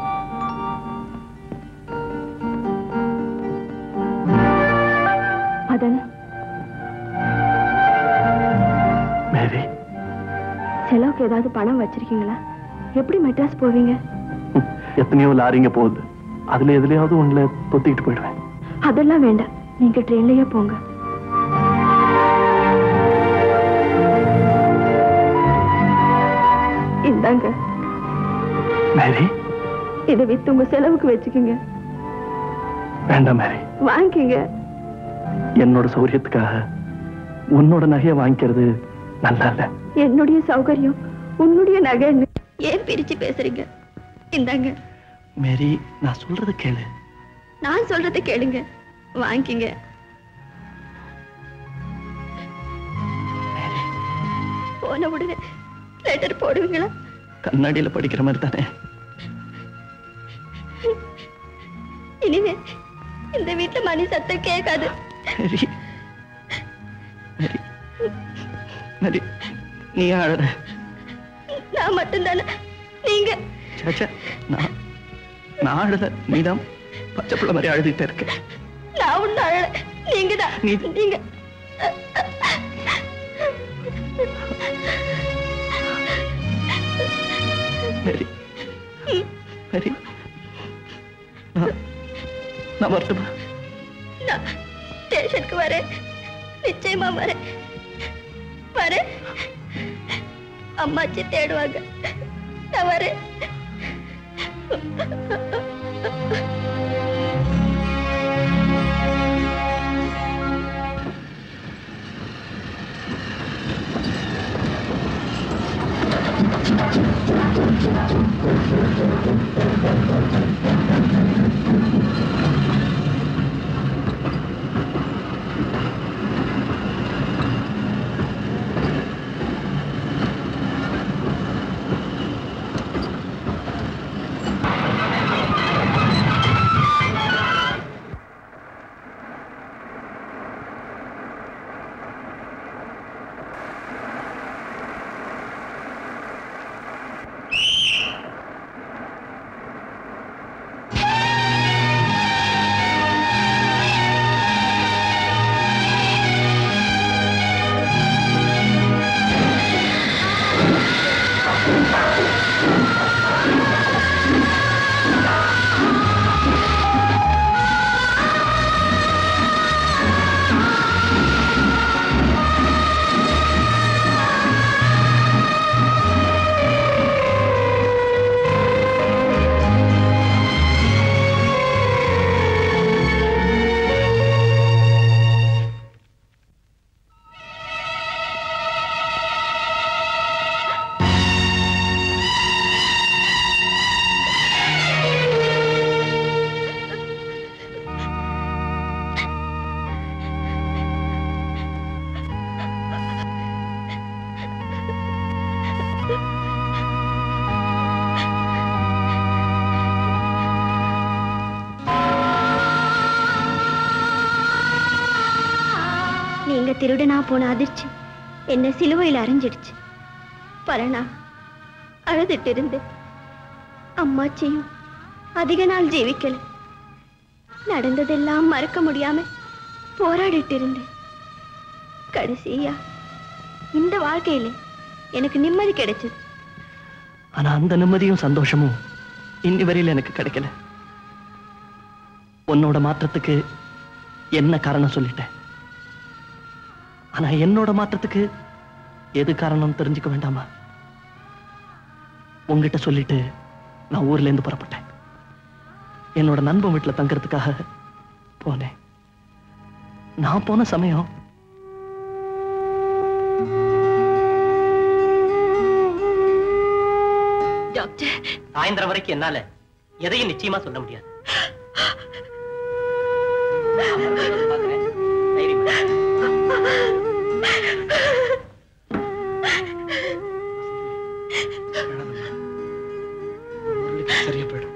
மதன் மேரி செலவுக்கு ஏதாவது பணம் வச்சிருக்கீங்களா எப்படி மெட்ராஸ் போவீங்க எத்தனையோ லாரிங்க போகுது அதுல எதுலயாவது ஒண்ணுல தொத்திக்கிட்டு போயிடுவேன் அதெல்லாம் வேண்டாம் நீங்க ட்ரெயின்லயே போங்க இந்தாங்க மேரி இதை வித்து உங்க செலவுக்கு வச்சுக்கோங்க வேண்டாம் மேரி வாங்கிக்கங்க என்னோட சௌரியத்துக்காக உன்னோட நகையை வாங்கிக்கிறது நல்லா இல்ல என்னுடைய சௌகரியம் உன்னுடைய நகைன்னு ஏன் பிரிச்சு பேசுறீங்க இந்தாங்க மேரி நான் சொல்றது கேளு நான் சொல்றதை கேளுங்க வாங்கிக்கங்க போன உடனே லெட்டர் போடுவீங்களா கண்ணாடியில படிக்கிற மாதிரி தானே இனிமே இந்த வீட்டுல மணி சத்தம் கேட்காது மேரி மேரி மேரி நீ அழற நான் மட்டும்தானே நீங்க சேச்சே நான் நான் அழல நீதான் பச்சை பிள்ளை மாதிரி அழுதுகிட்டே இருக்க நான் ஒண்ணு அழல நீங்க தான் நீங்க மேரி மேரி நான் நான் வரட்டுமா நான் ஸ்டேஷனுக்கு வரேன் நிச்சயமா வரேன் வரேன் அம்மாச்சி தேடுவாங்க நான் வரேன் நீங்க திருடனா போன அதிர்ச்சி என்ன சிலுவையில் அரைஞ்சிடுச்சு பரணா அழுதுட்டு இருந்து அம்மாச்சியும் அதிக நாள் ஜீவிக்கல நடந்ததெல்லாம் மறக்க முடியாம போராடிட்டு இருந்தேன் கடைசியா இந்த வாழ்க்கையில எனக்கு நிம்மதி கிடைச்சது ஆனா அந்த நிம்மதியும் சந்தோஷமும் இன்னி வரையில எனக்கு கிடைக்கல உன்னோட மாற்றத்துக்கு என்ன காரணம் சொல்லிட்டேன் ஆனா என்னோட மாற்றத்துக்கு எது காரணம் தெரிஞ்சுக்க வேண்டாமா உங்ககிட்ட சொல்லிட்டு நான் ஊர்ல இருந்து புறப்பட்டேன் என்னோட நண்பன் வீட்டுல தங்கறதுக்காக போனேன் நான் போன சமயம் டாக்டர் சாயந்தரம் வரைக்கும் என்னால எதையும் நிச்சயமா சொல்ல முடியாது சரியா போயிடும்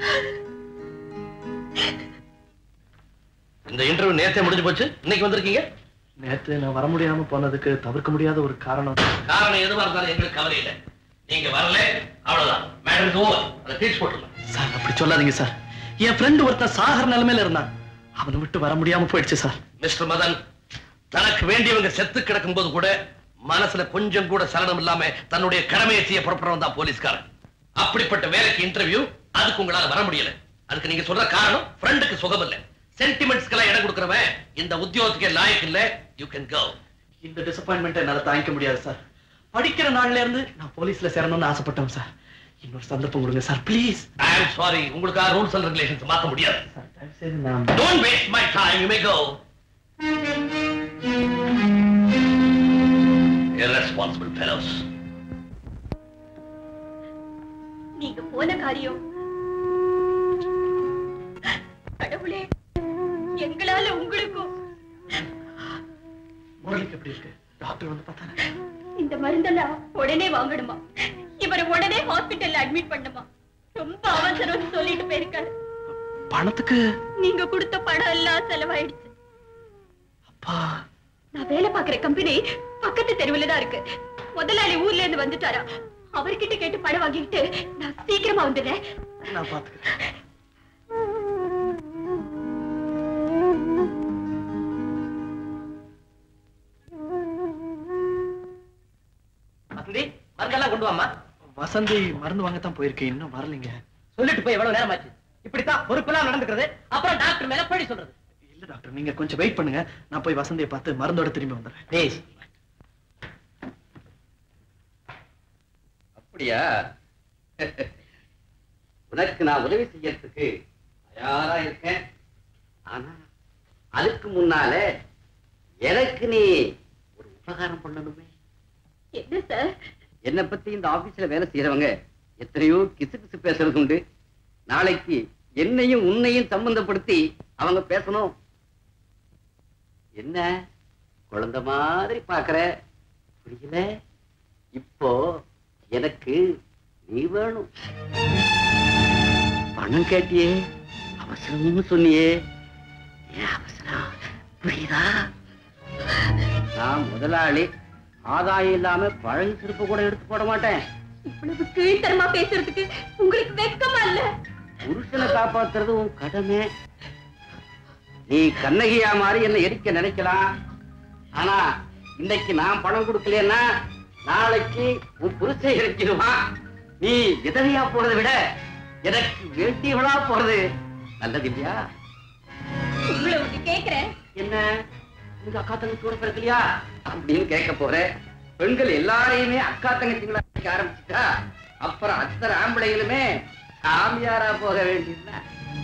இந்த இன்டர்வியூ நேத்தே முடிஞ்சு போச்சு இன்னைக்கு வந்திருக்கீங்க நேத்து நான் வர முடியாம போனதுக்கு தவிர்க்க முடியாத ஒரு காரணம் காரணம் எதுவா இருந்தாலும் எங்களுக்கு கவலை இல்லை நீங்க வரல அவ்வளவுதான் மேடம் ஓவர் அதை தீர்ச்சு போட்டுலாம் சார் அப்படி சொல்லாதீங்க சார் என் ஃப்ரெண்டு ஒருத்தன் சாகர நிலைமையில இருந்தான் அவனை விட்டு வர முடியாம போயிடுச்சு சார் மிஸ்டர் மதன் தனக்கு வேண்டியவங்க செத்து கிடக்கும் போது கூட மனசுல கொஞ்சம் கூட சலனம் இல்லாம தன்னுடைய கடமையை செய்ய புறப்படுறவன் தான் போலீஸ்காரன் அப்படிப்பட்ட வேலைக்கு இன்டர்வியூ அதுக்கு உங்களால வர முடியல அதுக்கு நீங்க சொல்ற காரணம் ஃப்ரெண்டுக்கு சுகம் இல்ல சென்டிமெண்ட்ஸ்க்கெல்லாம் இடம் கொடுக்கறவன் இந்த உத்தியோகத்துக்கே லாயக்கு இல்ல யூ கேன் கோ இந்த டிசப்பாயின்மெண்ட் என்னால தாங்கிக்க முடியாது சார் படிக்கிற நாள்ல இருந்து நான் போலீஸ்ல சேரணும்னு ஆசைப்பட்டேன் சார் இன்னொரு சந்தர்ப்பம் கொடுங்க sir please I am sorry உங்களுக்காக ரூல்ஸ் அண்ட் ரெகுலேஷன்ஸ் மாத்த முடியாது சரி நான் don't waste my time you may go irresponsible fellows நீங்க போன காரியம் கடவுளே எங்களால உங்களுக்கும் முரளிக்கு எப்படி இருக்கு டாக்டர் வந்து பார்த்தாரு இந்த மருந்தெல்லாம் உடனே வாங்கணுமா இவரை உடனே ஹாஸ்பிட்டல்ல அட்மிட் பண்ணுமா ரொம்ப அவசரம்னு சொல்லிட்டு போயிருக்காரு பணத்துக்கு நீங்க கொடுத்த பணம் எல்லாம் செலவாயிடுச்சு நான் வேலை பார்க்கிற கம்பெனி பக்கத்து தெருவுல தான் இருக்கு முதலாளி ஊர்ல இருந்து வந்துட்டாரா அவர்கிட்ட கேட்டு பணம் வாங்கிட்டு நான் சீக்கிரமா வந்துடுறேன் நான் பாத்துக்கிறேன் வசந்தி மருந்தெல்லாம் கொண்டு வாமா வசந்தி மருந்து வாங்கத்தான் போயிருக்கு இன்னும் வரலைங்க சொல்லிட்டு போய் எவ்வளவு நேரம் ஆச்சு இப்படித்தான் பொறுப்பெல்லாம் நடந்துக்கிறது அப்புறம் டாக்டர் மேல பழி சொல்றது இல்ல டாக்டர் நீங்க கொஞ்சம் வெயிட் பண்ணுங்க நான் போய் வசந்தியை பார்த்து மருந்தோட திரும்பி வந்துடுறேன் ப்ளீஸ் அப்படியா உனக்கு நான் உதவி செய்யறதுக்கு தயாரா இருக்கேன் ஆனா அதுக்கு முன்னால எனக்கு நீ ஒரு உபகாரம் பண்ணணுமே என்ன சார் என்னை பத்தி இந்த ஆபீஸ்ல வேலை செய்யறவங்க எத்தனையோ கிசு கிசு பேசுறது உண்டு நாளைக்கு என்னையும் உன்னையும் சம்பந்தப்படுத்தி அவங்க பேசணும் என்ன குழந்தை மாதிரி பாக்குற புரியல இப்போ எனக்கு நீ வேணும் பணம் கேட்டியே அவசரம்னு சொன்னியே ஏன் அவசரம் புரியுதா நான் முதலாளி ஆதாயம் இல்லாம பழகு திருப்ப கூட எடுத்து போட மாட்டேன் இவ்வளவு கீழ்த்தரமா பேசுறதுக்கு உங்களுக்கு வெட்கமா இல்ல புருஷனை காப்பாத்துறது உன் கடமை நீ கண்ணகியா மாதிரி என்ன எரிக்க நினைக்கலாம் ஆனா இன்னைக்கு நான் பணம் கொடுக்கலன்னா நாளைக்கு உன் புருஷன் எரிச்சிடுவான் நீ விதவையா போறதை விட எனக்கு வேண்டியவளா போறது நல்லது இல்லையா உங்களை ஒண்ணு கேக்குறேன் என்ன உங்க அக்கா தங்கச்சி கூட பிறக்கலையா அப்படின்னு கேட்க போறேன் பெண்கள் எல்லாரையுமே அக்கா தங்கச்சிங்களா நினைக்க ஆரம்பிச்சுட்டா அப்புறம் அத்தனை ஆம்பளைகளுமே சாமியாரா போக வேண்டியதுதான்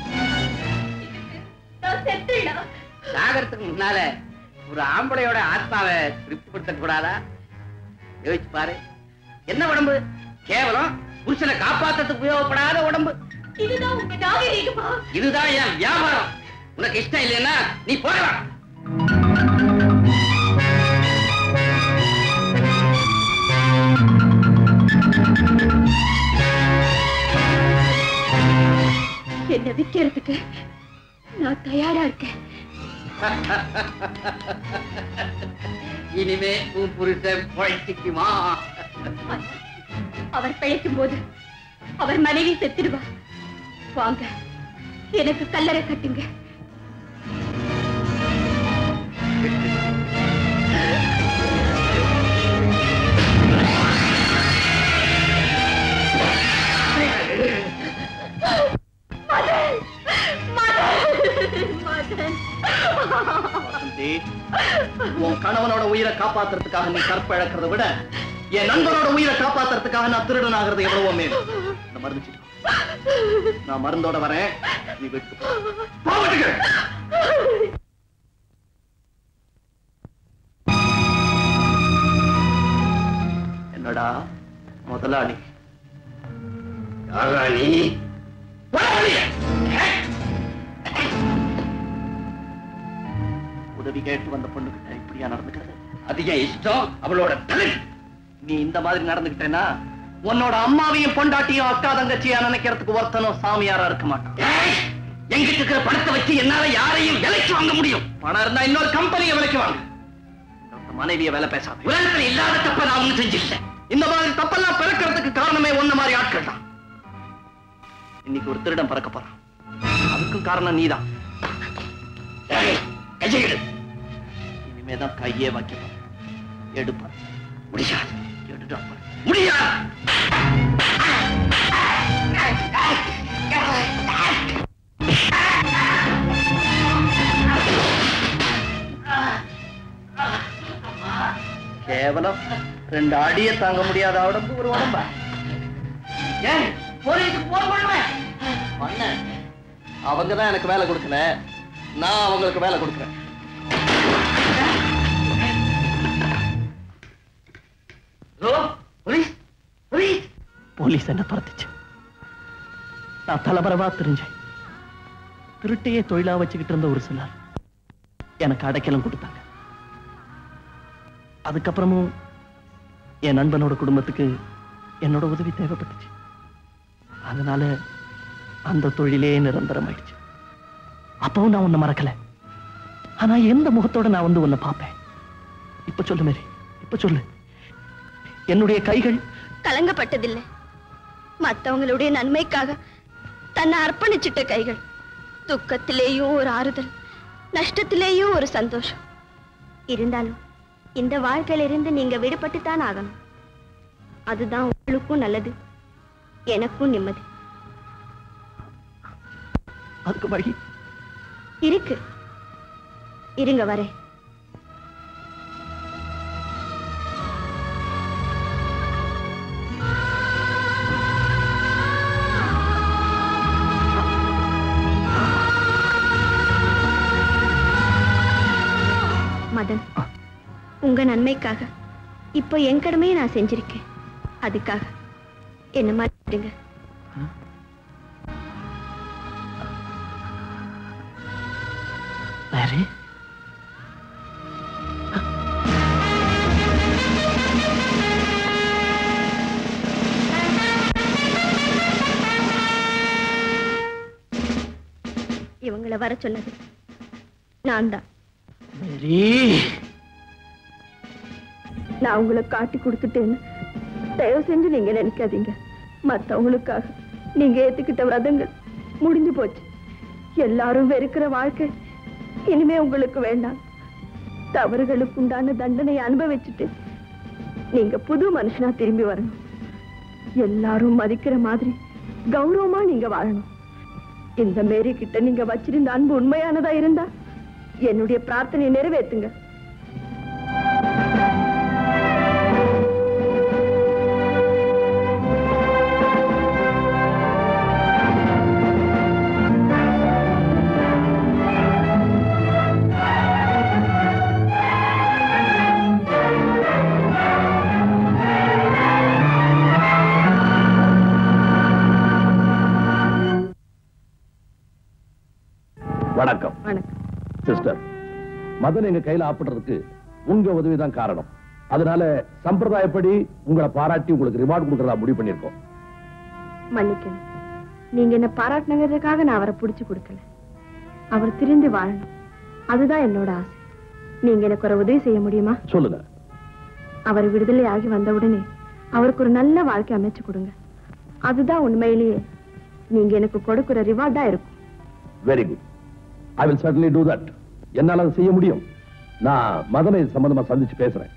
நான் செத்துடலாம் சாகரத்துக்கு முன்னால ஒரு ஆம்பளையோட ஆத்மாவை திருப்திப்படுத்த கூடாதா யோசிச்சு பாரு என்ன உடம்பு கேவலம் புருஷனை காப்பாத்துறதுக்கு உபயோகப்படாத உடம்பு இதுதான் உங்க நாகரீகமா இதுதான் என் வியாபாரம் உனக்கு இஷ்டம் இல்லைன்னா நீ போகலாம் என்ன விக்கிறதுக்கு நான் தயாரா இருக்கேன் இனிமே உன் புருஷன் பழச்சிக்குமா அவர் பிழைக்கும் போது அவர் மனைவி செத்துடுவா வாங்க எனக்கு கல்லறை கட்டுங்க மதன் மதன் மதன் வசந்தி உன் கணவனோட உயிரை காப்பாத்துறதுக்காக நீ கற்பழக்கிறத விட என் நண்பனோட உயிரை காப்பாத்துறதுக்காக நான் திருடன் ஆகிறது எவ்வளவோ மேல் இந்த மருந்து சீட்டு. நான் மருந்தோட வரேன் நீ வீட்டுக்கு போ. போ வீட்டுக்கு. என்னடா முதலாளி யாரா நீ உதவி கேட்டு வந்த பொண்ணுகிட்ட இப்படியா நடந்துக்கிறது அதிக இஷ்டம் அவளோட தலை நீ இந்த மாதிரி நடந்துகிட்டேன்னா உன்னோட அம்மாவையும் பொண்டாட்டியும் அக்கா தங்கச்சியா நினைக்கிறதுக்கு ஒருத்தனும் சாமியாரா இருக்க மாட்டான் எங்கிட்ட இருக்கிற பணத்தை வச்சு என்னால யாரையும் விலைக்கு வாங்க முடியும் பணம் இருந்தா இன்னொரு கம்பெனியை விலைக்கு வாங்க இன்னொருத்த மனைவிய வேலை பேசாத உலகத்துல இல்லாத தப்ப நான் ஒண்ணும் செஞ்சிருக்கேன் இந்த மாதிரி தப்பெல்லாம் பிறக்கிறதுக்கு காரணமே ஒன்ன மாதிரி ஆட்கள் தான் இன்னைக்கு ஒரு திருடன் பிறக்க போறான் அதுக்கும் காரணம் நீதான் கையெடு இனிமேதான் கையே வைக்க போறேன் எடுப்பார் முடியாது எடுடா முடியாது கேவலம் ரெண்டு அடிய தாங்க முடியாத உடம்பு ஒரு உடம்பா ஏன் போலீஸுக்கு போன் பண்ணுவேன் பண்ண அவங்க தான் எனக்கு வேலை கொடுக்கல நான் அவங்களுக்கு வேலை கொடுக்குறேன் போலீஸ் என்ன துரத்துச்சு நான் தலைபரவா தெரிஞ்சேன் திருட்டையே தொழிலா வச்சுக்கிட்டு இருந்த ஒரு சிலர் எனக்கு அடைக்கலம் கொடுத்தாங்க அதுக்கப்புறமும் என் நண்பனோட குடும்பத்துக்கு என்னோட உதவி தேவைப்பட்டுச்சு அதனால அந்த தொழிலே நிரந்தரமாயிடுச்சு அப்பவும் நான் உன்னை மறக்கல ஆனா எந்த முகத்தோட நான் வந்து உன்னை பார்ப்பேன் இப்ப சொல்லு மேரி இப்ப சொல்லு என்னுடைய கைகள் கலங்கப்பட்டதில்லை மத்தவங்களுடைய நன்மைக்காக தன்னை அர்ப்பணிச்சிட்ட கைகள் துக்கத்திலேயும் ஒரு ஆறுதல் நஷ்டத்திலேயும் ஒரு சந்தோஷம் இருந்தாலும் இந்த வாழ்க்கையிலிருந்து நீங்க விடுபட்டுத்தான் ஆகணும் அதுதான் உங்களுக்கும் நல்லது எனக்கும் நிம்மதி அதுக்கு வழி இருக்கு இருங்க வரேன் மதன் உங்க நன்மைக்காக இப்போ என் கடமையை நான் செஞ்சிருக்கேன் அதுக்காக என்ன மாட்டிடுங்க மேரி இவங்கள வர சொன்னது நான் தான் மேரி நான் உங்களை காட்டி கொடுத்துட்டேன்னு தயவு செஞ்சு நீங்க நினைக்காதீங்க மத்தவங்களுக்காக நீங்க ஏத்துக்கிட்ட விரதங்கள் முடிஞ்சு போச்சு எல்லாரும் வெறுக்கிற வாழ்க்கை இனிமே உங்களுக்கு வேண்டாம் தவறுகளுக்கு உண்டான தண்டனை அனுபவிச்சுட்டு நீங்க புது மனுஷனா திரும்பி வரணும் எல்லாரும் மதிக்கிற மாதிரி கௌரவமா நீங்க வாழணும் இந்த மேரி கிட்ட நீங்க வச்சிருந்த அன்பு உண்மையானதா இருந்தா என்னுடைய பிரார்த்தனையை நிறைவேத்துங்க வணக்கம் வணக்கம் சிஸ்டர் மதன் எங்க கையில ஆப்பிடுறதுக்கு உங்க உதவிதான் காரணம் அதனால சம்பிரதாயப்படி உங்களை பாராட்டி உங்களுக்கு ரிவார்டு கொடுக்கறதா முடிவு பண்ணிருக்கோம் மன்னிக்கணும் நீங்க என்ன பாராட்டினதுக்காக நான் அவரை புடிச்சு கொடுக்கல அவர் திருந்தி வாழணும் அதுதான் என்னோட ஆசை நீங்க எனக்கு ஒரு உதவி செய்ய முடியுமா சொல்லுங்க அவர் விடுதலை ஆகி வந்தவுடனே அவருக்கு ஒரு நல்ல வாழ்க்கை அமைச்சு கொடுங்க அதுதான் உண்மையிலேயே நீங்க எனக்கு கொடுக்கிற ரிவார்டா இருக்கும் very good I will certainly do that என்னால அதை செய்ய முடியும் நான் மதனை இது சம்பந்தமா சந்திச்சு பேசுறேன்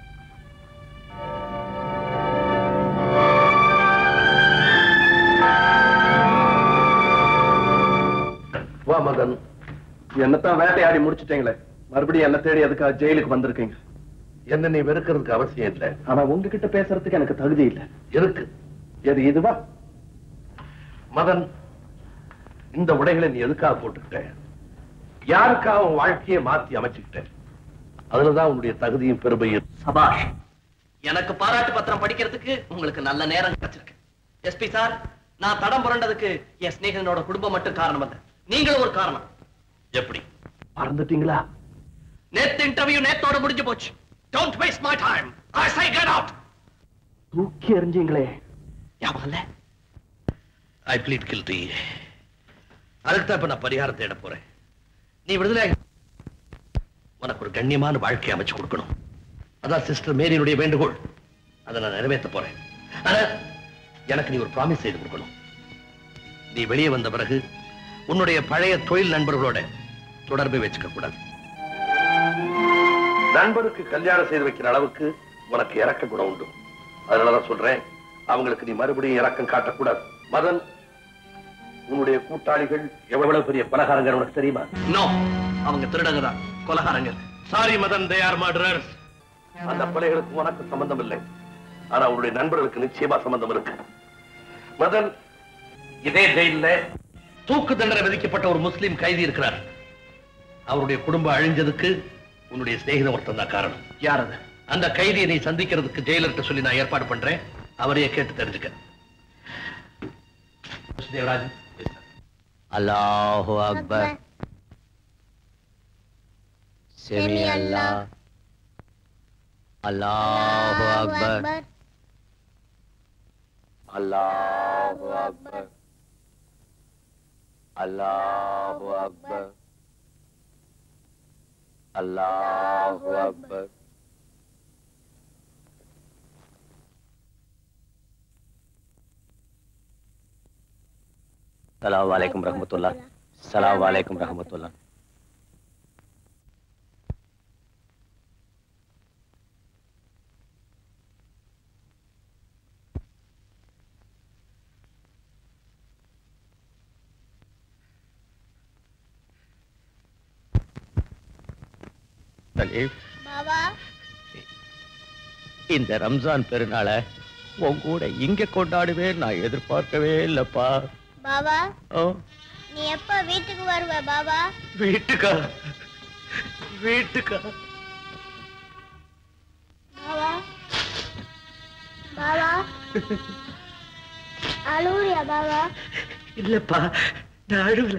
வா மதன் என்னத்தான் வேட்டையாடி முடிச்சிட்டீங்களே மறுபடியும் என்ன தேடி அதுக்காக ஜெயிலுக்கு வந்திருக்கீங்க என்ன நீ வெறுக்கிறதுக்கு அவசியம் இல்லை ஆனா உங்ககிட்ட பேசுறதுக்கு எனக்கு தகுதி இல்லை இருக்கு எது இதுவா மதன் இந்த உடைகளை நீ எதுக்காக போட்டுக்கிட்ட யாருக்காக உன் வாழ்க்கையை மாத்தி அமைச்சுக்கிட்ட அதுலதான் உன்னுடைய தகுதியும் பெருமையும் சபாஷ் எனக்கு பாராட்டு பத்திரம் படிக்கிறதுக்கு உங்களுக்கு நல்ல நேரம் கிடைச்சிருக்கு எஸ்பி சார் நான் தடம் புரண்டதுக்கு என் ஸ்நேகனோட குடும்பம் மட்டும் காரணம் அல்ல நீங்களும் ஒரு காரணம் எப்படி மறந்துட்டீங்களா நேத்து இன்டர்வியூ நேத்தோட முடிஞ்சு போச்சு don't waste my time I say get out தூக்கி எறிஞ்சீங்களே ஞாபகம் இல்ல ஐ ப்ளீட் கில்டி அதுக்கு தான் இப்ப நான் பரிகாரம் தேட போறேன் நீ விடுதலை உனக்கு ஒரு கண்ணியமான வாழ்க்கை அமைச்சு கொடுக்கணும் அதான் சிஸ்டர் மேரியினுடைய வேண்டுகோள் அதை நான் நிறைவேற்ற போறேன் ஆனா எனக்கு நீ ஒரு ப்ராமிஸ் செய்து கொடுக்கணும் நீ வெளியே வந்த பிறகு உன்னுடைய பழைய தொழில் நண்பர்களோட தொடர்பை வச்சுக்க கூடாது நண்பருக்கு கல்யாணம் செய்து வைக்கிற அளவுக்கு உனக்கு இறக்க குணம் உண்டு அதனாலதான் சொல்றேன் அவங்களுக்கு நீ மறுபடியும் இறக்கம் காட்டக்கூடாது மதன் உன்னுடைய கூட்டாளிகள் எவ்வளவு பெரிய பலகாரங்கள் உனக்கு தெரியுமா நோ அவங்க திருடங்க தான் கொலகாரங்க sorry Madan they are murderers அந்த கொலைகளுக்கு உனக்கு சம்பந்தம் இல்லை ஆனா உன்னுடைய நண்பர்களுக்கு நிச்சயமா சம்பந்தம் இருக்கு மதன் இதே ஜெயில்ல தூக்கு தண்டனை விதிக்கப்பட்ட ஒரு முஸ்லிம் கைதி இருக்கிறார் அவருடைய குடும்பம் அழிஞ்சதுக்கு உன்னுடைய சிநேகிதம் ஒருத்தன் தான் காரணம் யார் அது அந்த கைதியை நீ சந்திக்கிறதுக்கு ஜெயிலர்கிட்ட சொல்லி நான் ஏற்பாடு பண்றேன் அவரையே கேட்டு தெரிஞ்சுக்க தேவராஜ் அல்லாஹு அக்பர் செமி அல்லாஹ் அல்லாஹு அக்பர் அல்லாஹு அக்பர் அல்லாஹு அக்பர் அல்லாஹு அக்பர் சலாம் வலைக்கும் ரஹமத்துல்லா சலாம் வலைக்கும் ரஹமத்துல்லா சலீம் பாபா இந்த ரம்ஜான் பெருநாளை உன் கூட இங்க கொண்டாடுவேன் நான் எதிர்பார்க்கவே இல்லப்பா பாபா ஓ நீ எப்ப வீட்டுக்கு வருவ பாபா வீட்டுக்கா வீட்டுக்கா பாபா பாபா அழுவுறியா பாபா இல்லப்பா நான் அழுவல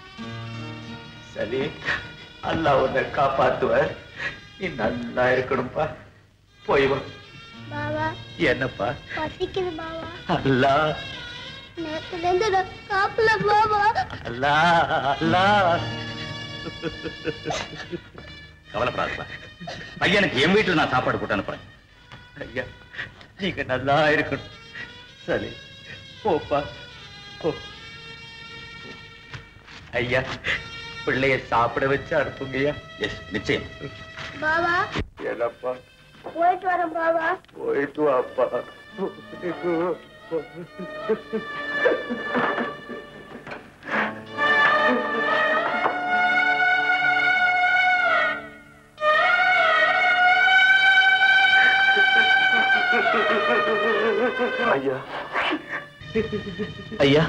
சரி அல்லாஹ் உன்னை காப்பாத்துவார் நீ நல்லா இருக்கணும்ப்பா போய் வா பாபா என்னப்பா பசிக்குது பாபா அல்லாஹ் நேத்துல இருந்து நான் சாப்பிடல பாபா அல்லாஹ் அல்லாஹ் கவலைப்படாதப்பா பையனுக்கு என் வீட்டுல நான் சாப்பாடு போட்டு அனுப்புறேன் ஐயா நீங்க நல்லா இருக்கணும் சரி போப்பா போ ஐயா பிள்ளைய சாப்பிட வச்சு அனுப்புங்கய்யா எஸ் நிச்சயம் பாபா என்னப்பா போயிட்டு வரேன் பாபா போயிட்டு வாப்பா ஐயா ஐயா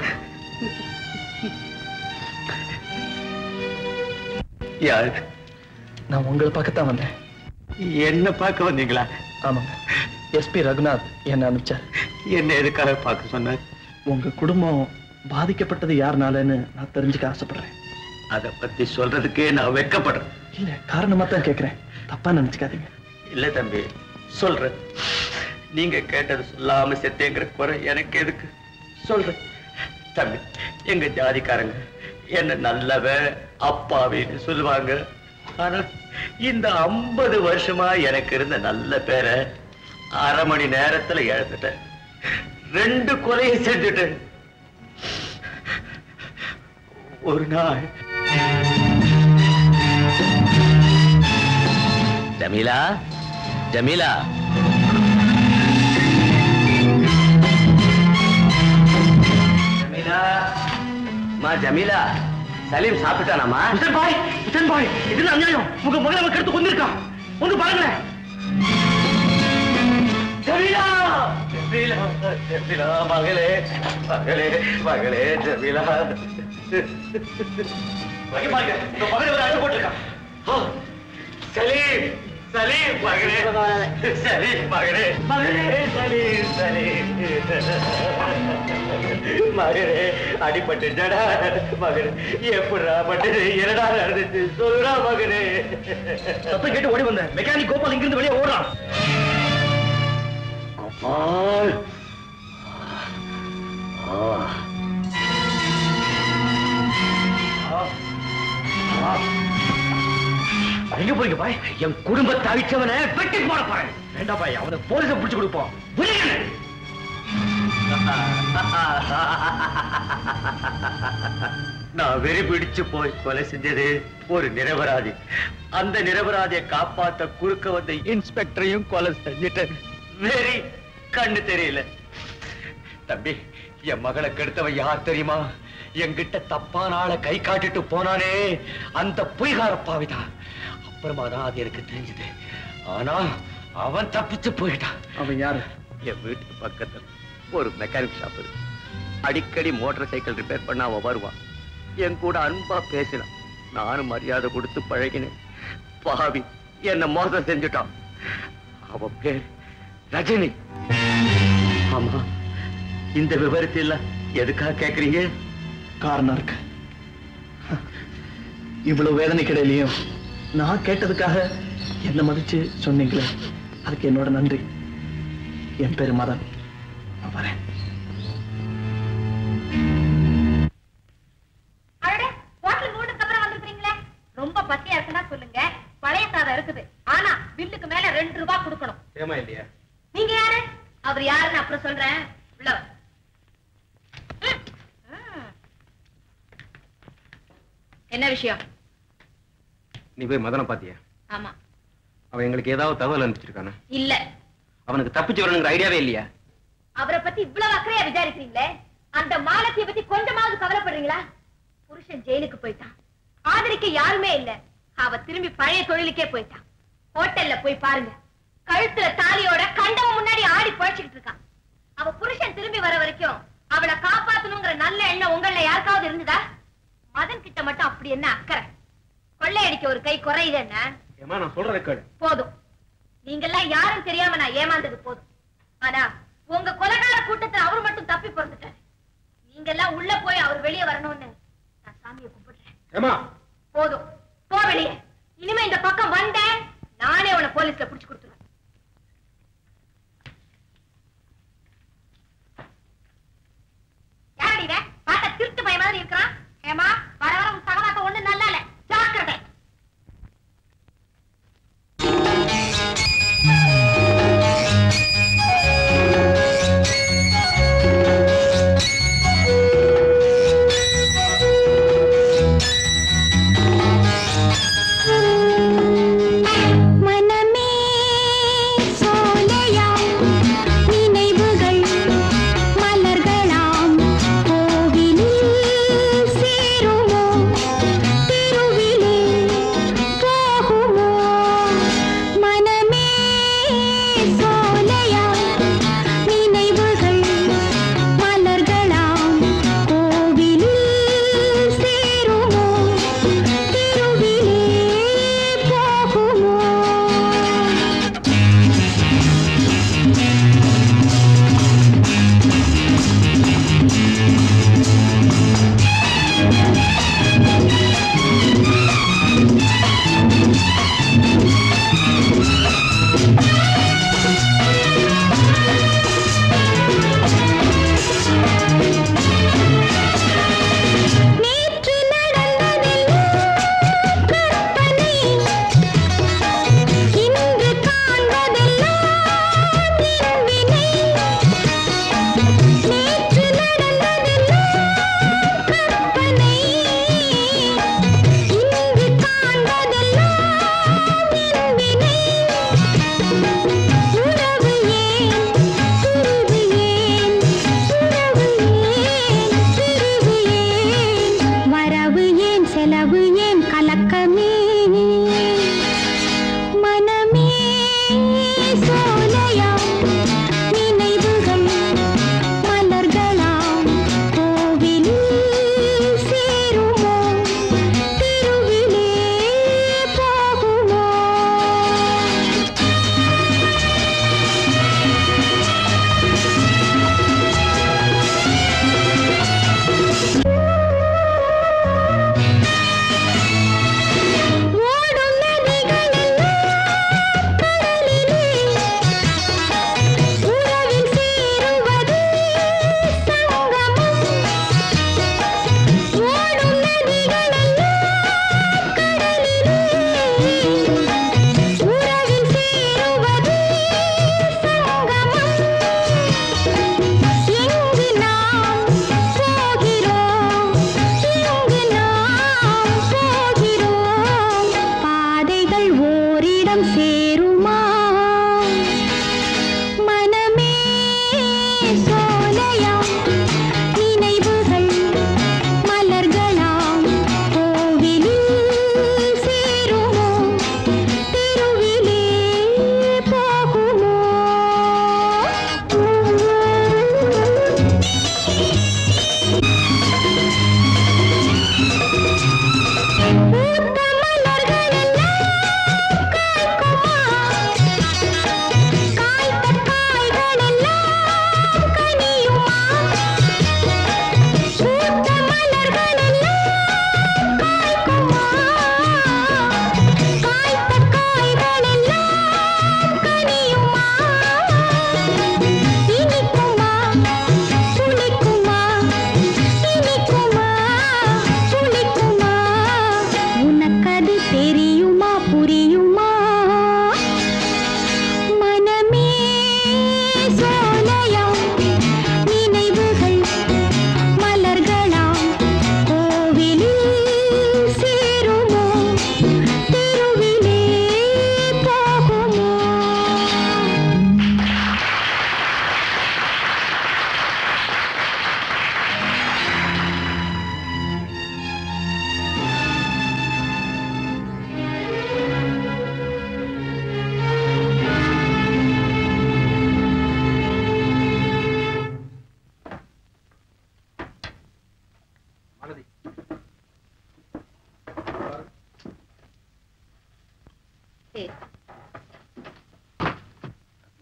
யாரு நான் உங்களை பார்க்கத்தான் வந்தேன் என்ன பார்க்க வந்தீங்களா ஆமாங்க எஸ்பி ரகுநாத் என்ன அனுப்பிச்சார் என்ன எதுக்காக பார்க்க சொன்னார் உங்க குடும்பம் பாதிக்கப்பட்டது யாருனாலன்னு நான் தெரிஞ்சுக்க ஆசைப்படுறேன் அத பத்தி சொல்றதுக்கே நான் வெட்கப்படுறேன் இல்ல காரணமா தான் கேட்கிறேன் தப்பா நினைச்சுக்காதீங்க இல்ல தம்பி சொல்றேன் நீங்க கேட்டது சொல்லாம செத்தேங்கிற குறை எனக்கு எதுக்கு சொல்றேன் தம்பி எங்க ஜாதிக்காரங்க என்ன நல்லவ அப்பாவின்னு சொல்லுவாங்க ஆனா இந்த ஐம்பது வருஷமா எனக்கு இருந்த நல்ல பேரை அரை மணி நேரத்துல இழந்துட்டேன் ரெண்டு கொலையை செஞ்சுட்டேன் ஒரு நாள் ஜமீலா ஜமீலா ஜமீலா மா ஜமீலா சலீம் சாப்பிட்டானாமா உசன் பாய் உசன் பாய் இது அநியாயம் உங்க மகளை அவன் கெடுத்து கொண்டிருக்கான் வந்து பாருங்களேன் ஜமீலா ஜமீலா ஜமீலா மகளே மகளே மகளே ஜமீலா வைக்க பாருங்க உங்க மகளை ஒரு அழகு போட்டிருக்கான் ஓ, சலீம் சலீம் மகளே சலீம் மகளே மகளே சலீம் சலீம் மகளே அடிபட்டுச்சடா மகளே எப்படா பட்டது என்னடா நடந்துச்சு சொல்லுடா மகளே சத்தம் கேட்டு ஓடி வந்தேன் மெக்கானிக் கோபால் இங்கிருந்து வெளியே ஓடுறான் கோபால் ஆ. ஆ. எங்க போறீங்க பாய் என் குடும்பத்தை அழிச்சவனை வெட்டி போட போறேன் வேண்டாம் பாய் அவனை போலீஸை பிடிச்சு கொடுப்போம் விடுங்க. நான் வெறி பிடிச்சு போய் கொலை செஞ்சது ஒரு நிரபராதி அந்த நிரபராதியை காப்பாத்த குறுக்க வந்த இன்ஸ்பெக்டரையும் கொலை செஞ்சிட்டேன் வெறி கண்ணு தெரியல தம்பி என் மகளை கெடுத்தவன் யார் தெரியுமா என்கிட்ட தப்பான ஆளை கை காட்டிட்டு போனானே அந்த பொய்கார பாவிதான் அப்புறமா தான் அது எனக்கு தெரிஞ்சது ஆனா அவன் தப்பிச்சு போயிட்டான் அவன் யாரு என் வீட்டு பக்கத்துல ஒரு மெக்கானிக் ஷாப் இருக்கு அடிக்கடி மோட்டார் சைக்கிள் ரிப்பேர் பண்ண அவன் வருவான் என் கூட அன்பா பேசினான் நானும் மரியாதை கொடுத்து பழகினேன் பாவி என்ன மோசம் செஞ்சுட்டான் அவ பேர் ரஜினி ஆமா இந்த விவரத்தை இல்ல எதுக்காக கேக்குறீங்க காரணம் இருக்கு இவ்வளவு வேதனைக்கு இடையிலையும் நான் கேட்டதுக்காக என்ன மதிச்சு சொன்னீங்களே அதுக்கு என்னோட நன்றி என் பேரு மதன் நான் வரேன் அடடே ஹோட்டல் மூடுக்கு அப்புறம் வந்திருக்கீங்களே ரொம்ப பசியா இருக்குன்னா சொல்லுங்க பழைய சாதம் இருக்குது ஆனா பில்லுக்கு மேல ரெண்டு ரூபாய் கொடுக்கணும் ஏமா இல்லையா நீங்க யாரு அவர் யாருன்னு அப்புறம் சொல்றேன் உள்ள வா. ம், ம். என்ன விஷயம் நீ போய் மதனை பாத்தியா ஆமா அவன் எங்களுக்கு ஏதாவது தகவல் அனுப்பிச்சிருக்கானா இல்ல அவனுக்கு தப்பிச்சு வரணுங்கிற ஐடியாவே இல்லையா அவரை பத்தி இவ்வளவு அக்கறையா விசாரிக்கிறீங்களே அந்த மாலத்திய பத்தி கொஞ்சமாவது கவலைப்படுறீங்களா புருஷன் ஜெயிலுக்கு போயிட்டான் ஆதரிக்க யாருமே இல்ல அவ திரும்பி பழைய தொழிலுக்கே போயிட்டான் ஹோட்டல்ல போய் பாருங்க கழுத்துல தாலியோட கண்டவன் முன்னாடி ஆடி பழச்சுக்கிட்டு இருக்கான் அவ புருஷன் திரும்பி வர வரைக்கும் அவளை காப்பாத்தணுங்கிற நல்ல எண்ணம் உங்கள யாருக்காவது இருந்ததா மதன் கிட்ட மட்டும் அப்படி என்ன அக்கறை கொள்ளையடிக்க ஒரு கை குறையுது என்ன ஏமா நான் சொல்ற ரெக்கார்டு போதும் நீங்கெல்லாம் யாரும் தெரியாம நான் ஏமாந்தது போதும் ஆனா உங்க கொலைகார கூட்டத்துல அவர் மட்டும் தப்பி பிறந்துட்டாரு நீங்கெல்லாம் உள்ள போய் அவர் வெளியே வரணும்னு நான் சாமியை கும்பிடுறேன் ஏமா போதும் போ வெளியே இனிமே இந்த பக்கம் வந்தேன் நானே உன்னை போலீஸ்ல புடிச்சு கொடுத்துருவேன் யாரடி இவன்? பார்த்தா திருட்டு பையன் மாதிரி இருக்கிறான் ஏமா வர வர உன் சகவாசம் ஒண்ணு நல்லா இல்ல ஜாக்கிரதை மனமே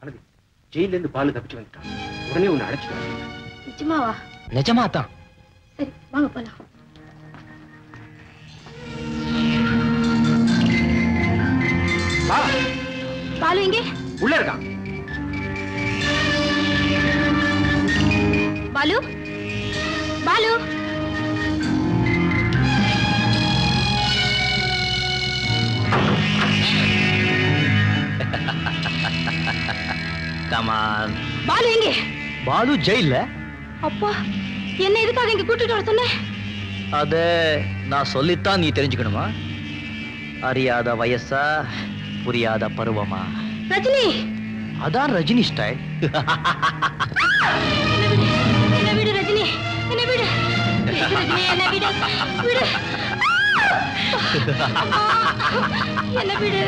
பாரதி ஜெயில இருந்து பாலு தப்பிச்சு வந்துட்டான் உடனே உன்னை அழைச்சிட்டு நிஜமாவா நிஜமா தான் சரி வாங்க போலாம் பாலு எங்கே உள்ள இருக்கான் பாலு பாலு கமான் பாலு எங்கே பாலு ஜெயில அப்பா என்ன எதுக்காக இங்க கூட்டிட்டு வர சொன்ன அத நான் சொல்லித்தான் நீ தெரிஞ்சுக்கணுமா அறியாத வயசா புரியாத பருவமா ரஜினி அதான் ரஜினி ஸ்டைல் என்ன விடு ரஜினி என்ன விடு Please, ரஜினி என்ன விடு விடு அம்மா, என்ன விடு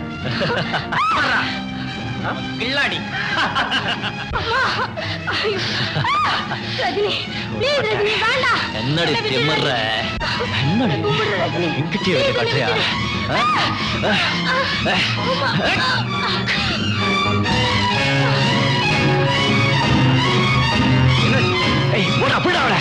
கில்லாடி அம்மா ஐயோ. ரஜினி ப்ளீஸ் ரஜினி வேண்டாம் என்னடி என்ன விடு. திமிர்ற என்னடி கும்பிடுறேன் ரஜினி எங்கிட்டயே வந்து கட்டுறியா ஆ? ஆ? என்ன? ஏய், போடா, போடா அவளை.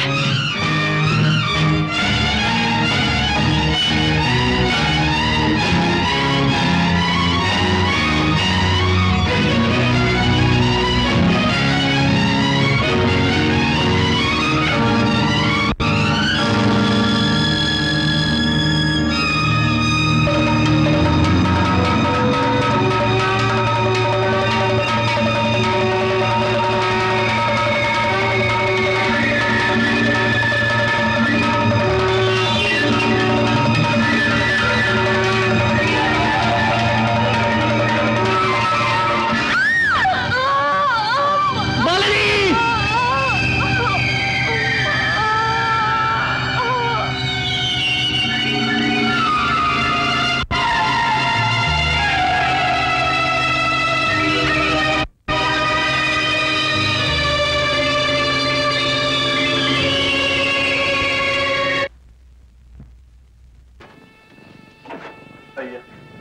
ஐயா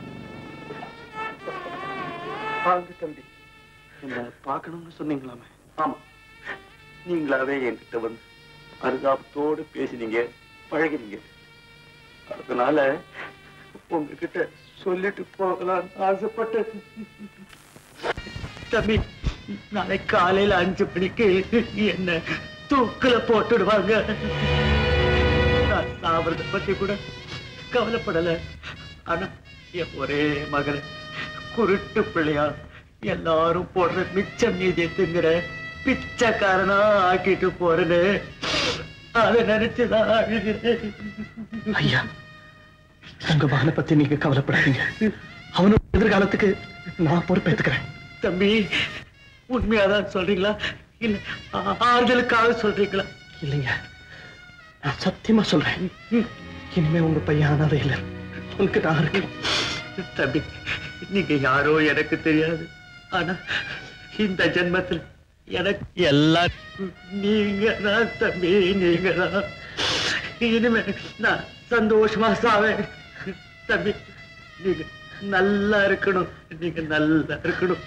வாங்க தம்பி என்ன பார்க்கணும்னு சொன்னீங்களாமே ஆமா நீங்களாவே என்கிட்ட வந்து அருகாபத்தோடு பேசினீங்க பழகினீங்க அதனால உங்ககிட்ட சொல்லிட்டு போகலாம்னு ஆசைப்பட்டேன் தம்பி நாளை காலையில அஞ்சு மணிக்கு என்ன தூக்குல போட்டுடுவாங்க நான் சாவறத பத்தி கூட கவலைப்படல ஆனா என் ஒரே மகன் குருட்டு பிள்ளையா எல்லாரும் போடுற மிச்சம் மீதி திங்கிற பிச்சைக்காரனா ஆக்கிட்டு போறேன்னு அதை நினைச்சுதான் அழுகிறேன் ஐயா உங்க மகனை பத்தி நீங்க கவலைப்படாதீங்க அவனோட எதிர்காலத்துக்கு நான் பொறுப்பேத்துக்கிறேன் தம்பி உண்மையாதான் சொல்றீங்களா இல்ல ஆ- ஆறுதலுக்காக சொல்றீங்களா இல்லைங்க நான் சத்தியமா சொல்றேன் இனிமே உங்க பையன் அனாதை இல்ல உனக்கு நான் இருக்கேன் தம்பி நீங்க யாரோ எனக்கு தெரியாது ஆனா இந்த ஜென்மத்தில் எனக்கு எல்லாம் நீங்க தான் தம்பி நீங்க தான் இனிமே நான் சந்தோஷமா சாவேன் தம்பி நீங்க நல்லா இருக்கணும் நீங்க நல்லா இருக்கணும்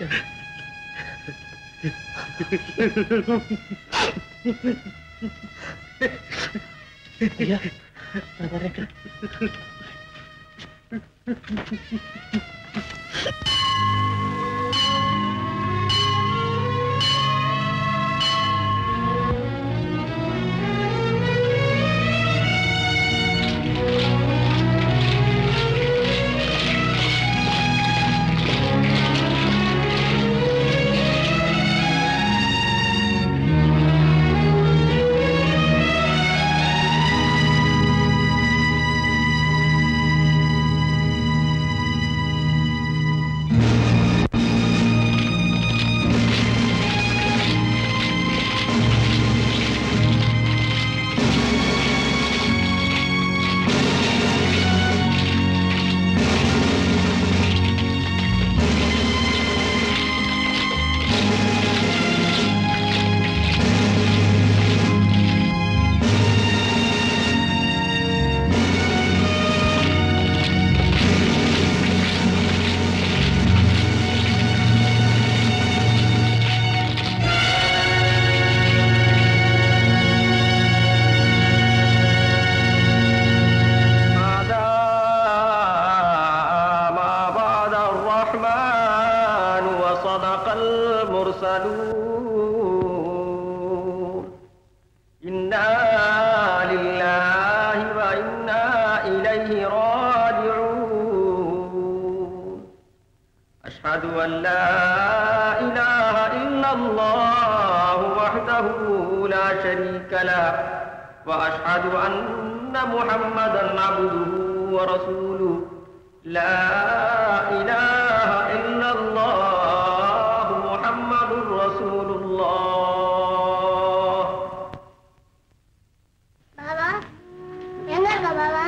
ஐயா நான் வரேன் المرسلون إنا لله وإنا إليه راجعون أشهد أن لا إله إلا الله وحده لا شريك له وأشهد أن محمدا عبده ورسوله لا إله إلا الله محمد رسول الله பாபா எங்க இருக்க பாபா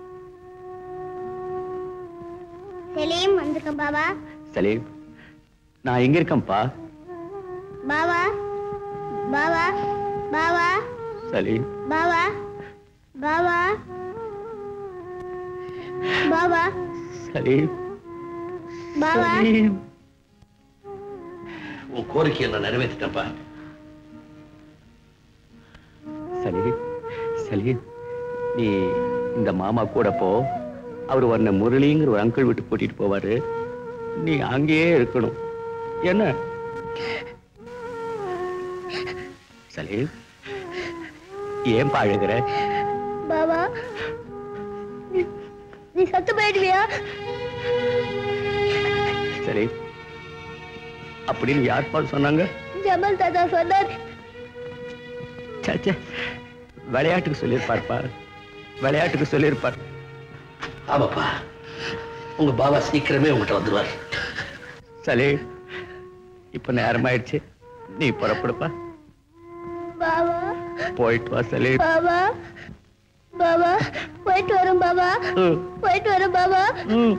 செலீம் வந்திருக்கேன் பாபா சலீம் நான் எங்க இருக்கேன்ப்பா பாபா பாபா பாபா சலீம் பாபா பாபா பாபா சலீம் பாபா சலீம் உன் கோரிக்கையை நான் நிறைவேற்றிட்டேன்ப்பா சலீம் சலீம் நீ இந்த மாமா கூட போ அவர் உன்னை முரளிங்கிற ஒரு அங்கிள் விட்டு கூட்டிட்டு போவாரு நீ அங்கேயே இருக்கணும் என்ன சலீம் ஏன் அழுகிற பாபா நீ- நீ சத்து போயிடுவியா சரி அப்படின்னு யார்ப்பா சொன்னாங்க ஜமல் தாத்தா சொன்னார் ச்சே, ச்சே. விளையாட்டுக்கு சொல்லியிருப்பார்ப்பா விளையாட்டுக்கு சொல்லியிருப்பார் ஆமாப்பா உங்க பாபா சீக்கிரமே உங்ககிட்ட வந்துருவார் சலி இப்ப நேரமாயிடுச்சு நீ புறப்படுப்பா பாபா போயிட்டு வா சலி பாபா பாபா போயிட்டு வரும் பாபா ம். போயிட்டு வரும் பாபா ம்.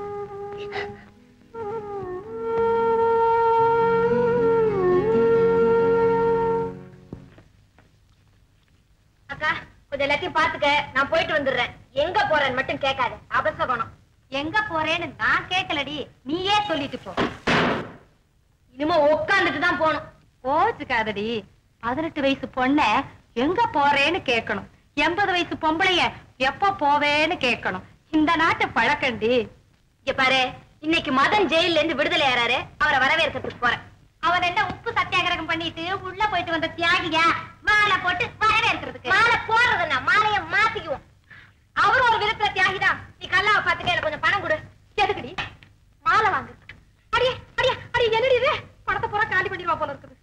அக்கா கொஞ்சம் எல்லாத்தையும் பாத்துக்க நான் போயிட்டு வந்துடுறேன் எங்க போறேன்னு மட்டும் கேட்காத அபசகுணம் எங்க போறேன்னு நான் கேட்கலடி நீயே சொல்லிட்டு போ இனிமே உட்காந்துட்டு தான் போகணும் கோச்சுக்காதடி பதினெட்டு வயசு பொண்ண எங்க போறேன்னு கேட்கணும் எண்பது வயசு பொம்பளைய எப்ப போவேன்னு கேட்கணும் இந்த நாட்டு பழக்கண்டி இங்க பாரு இன்னைக்கு மதன் ஜெயில இருந்து விடுதலை ஆறாரு அவரை வரவேற்கிறதுக்கு போறேன் அவன் என்ன உப்பு சத்தியாகிரகம் பண்ணிட்டு உள்ள போயிட்டு வந்த தியாகியா மாலை போட்டு வரவேற்கிறதுக்கு மாலை போடுறதுன்னா மாலைய மாத்திக்குவோம் அவரும் ஒரு விதத்துல தியாகிதான் நீ கல்லாவை பாத்துக்க எனக்கு கொஞ்சம் பணம் கொடு எதுக்குடி மாலை வாங்கு அடியே அடியே அடி என்னடி இது பணத்தை பூரா காலி பண்ணிடுவா போல இருக்குது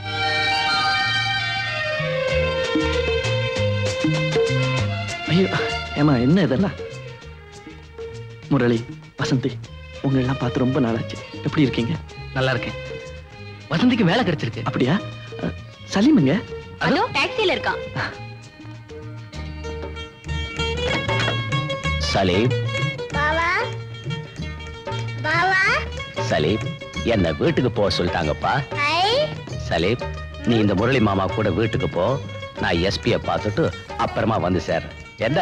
ஐயோ ஏமா என்ன இதெல்லாம் முரளி வசந்தி உங்க எல்லாம் பார்த்து ரொம்ப நாளாச்சு எப்படி இருக்கீங்க நல்லா இருக்கேன் வசந்திக்கு வேலை கிடைச்சிருக்கு அப்படியா அஹ், சலீமுங்க அதோ டாக்ஸில இருக்கான் சலீம் பாபா பாபா சலீம் என்ன வீட்டுக்கு போக சொல்லிட்டாங்கப்பா ஐ சலீம் நீ இந்த முரளி மாமா கூட வீட்டுக்கு போ நான் எஸ்பிய பார்த்துட்டு அப்புறமா வந்து சேர்றேன் என்ன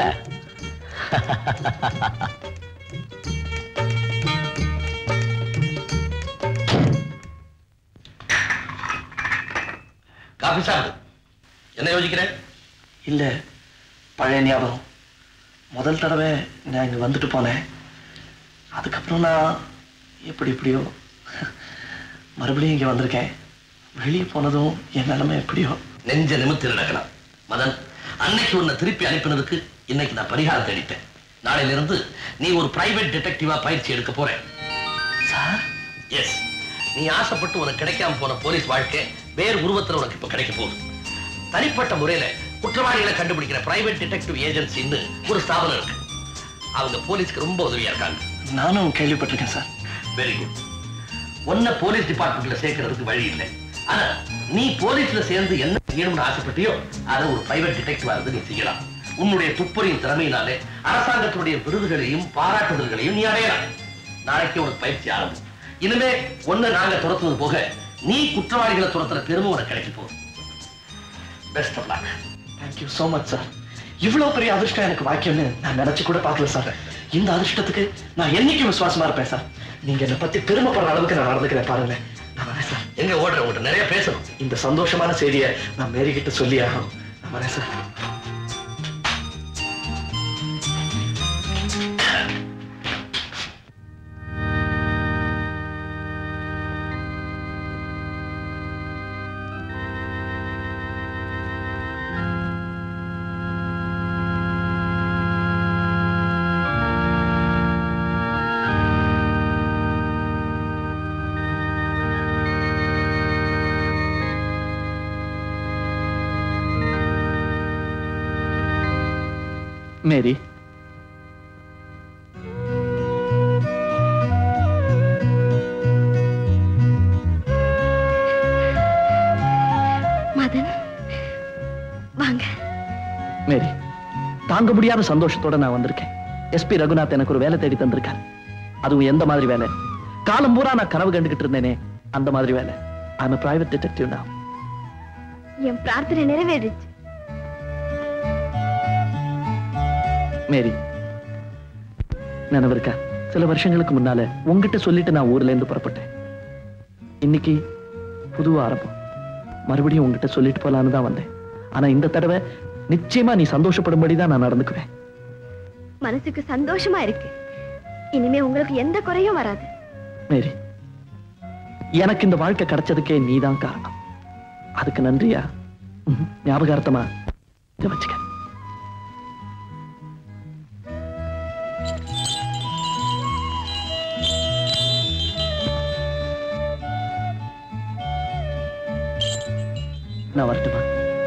காபி சாப்பிடு என்ன யோசிக்கிறேன் இல்ல பழைய ஞாபகம் முதல் தடவை நான் இங்க வந்துட்டு போனேன் அதுக்கப்புறம் நான் எப்படி எப்படியோ மறுபடியும் இங்க வந்திருக்கேன் வெளியே போனதும் என் நிலைமை எப்படியோ நெஞ்ச நிமித்தி நடக்கலாம் மதன் அன்னைக்கு உன்னை திருப்பி அனுப்பினதுக்கு இன்னைக்கு நான் பரிகாரம் தேடிட்டேன் நாளையில இருந்து நீ ஒரு பிரைவேட் டிடெக்டிவா பயிற்சி எடுக்க போறேன் சார் எஸ் நீ ஆசைப்பட்டு உனக்கு கிடைக்காம போன போலீஸ் வாழ்க்கை வேறு உருவத்துல உனக்கு இப்ப கிடைக்க போகுது தனிப்பட்ட முறையில குற்றவாளிகளை கண்டுபிடிக்கிற பிரைவேட் டிடெக்டிவ் ஏஜென்சின்னு ஒரு ஸ்தாபனம் இருக்கு அவங்க போலீஸ்க்கு ரொம்ப உதவியா இருக்காங்க நானும் கேள்விப்பட்டிருக்கேன் சார் வெரி குட் உன்னை போலீஸ் டிபார்ட்மெண்ட்ல சேர்க்கறதுக்கு வழி இல்லை ஆனா நீ போலீஸ்ல சேர்ந்து என்ன செய்யணும்னு ஆசைப்பட்டியோ அதை ஒரு பிரைவேட் டிடெக்டிவா இருந்து நீ செய்யலாம் உன்னுடைய துப்பறியும் திறமையினாலே அரசாங்கத்தினுடைய விருதுகளையும் பாராட்டுதல்களையும் நீ அடையலாம் நாளைக்கு உனக்கு பயிற்சி ஆரம்பம் இனிமே ஒண்ணு நாங்க துரத்துவது போக நீ குற்றவாளிகளை துரத்துற பெருமை உனக்கு கிடைக்க போகுது best of luck thank you so much sir இவ்வளவு பெரிய அதிர்ஷ்டம் எனக்கு வாக்கியம்னு நான் நினைச்சு கூட பார்க்கல சார் இந்த அதிர்ஷ்டத்துக்கு நான் என்னைக்கும் விசுவாசமா இருப்பேன் சார் நீங்க என்னை பத்தி பெருமைப்படுற அளவுக்கு நான் நடந்துக்கிறேன் பாருங்களேன் நான் வரேன் சார் எங்க ஓடுற உங்கள்கிட்ட நிறைய பேசணும் இந்த சந்தோஷமான செய்தியை நான் மேரி கிட்ட சொல்லி ஆகணும் நான் வரேன் சார் மேரி மதன் வாங்க மேரி தாங்க முடியாத சந்தோஷத்தோட நான் வந்திருக்கேன் எஸ்பி ரகுநாத் எனக்கு ஒரு வேலை தேடி தந்திருக்காரு அதுவும் எந்த மாதிரி வேலை காலம் பூரா நான் கனவு கண்டுகிட்டு இருந்தேனே அந்த மாதிரி வேலை ஐம் பிரைவேட் டிடெக்டிவ் நான் என் பிரார்த்தனை நிறைவேறிச்சு மேரி நினைவு இருக்கா சில வருஷங்களுக்கு முன்னால உங்ககிட்ட சொல்லிட்டு நான் ஊர்ல இருந்து புறப்பட்டேன் இன்னைக்கு புது ஆரம்பம் மறுபடியும் உங்ககிட்ட சொல்லிட்டு போலான்னு தான் வந்தேன் ஆனா இந்த தடவை நிச்சயமா நீ சந்தோஷப்படும்படி தான் நான் நடந்துக்குவேன் மனசுக்கு சந்தோஷமா இருக்கு இனிமே உங்களுக்கு எந்த குறையும் வராது மேரி எனக்கு இந்த வாழ்க்கை கிடைச்சதுக்கே நீதான் காரணம் அதுக்கு நன்றியா ம்ஹும். ஞாபகார்த்தமா இதை வச்சுக்க நான் வரட்டுமா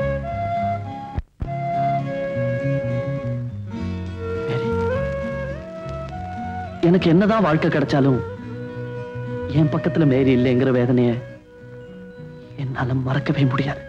மேரி, எனக்கு என்னதான் வாழ்க்கை கிடைச்சாலும் என் பக்கத்துல மேரி இல்லைங்கிற வேதனைய என்னால மறக்கவே முடியாது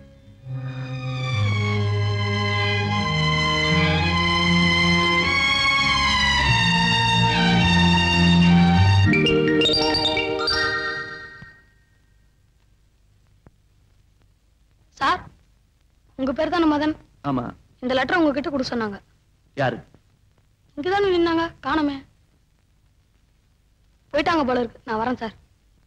சார் உங்க பேர் தானே மதன் ஆமா இந்த லெட்டர் உங்ககிட்ட கொடுக்க சொன்னாங்க யாரு இங்கதானே நின்னாங்க காணோமே போயிட்டாங்க போல இருக்கு நான் வரேன் சார்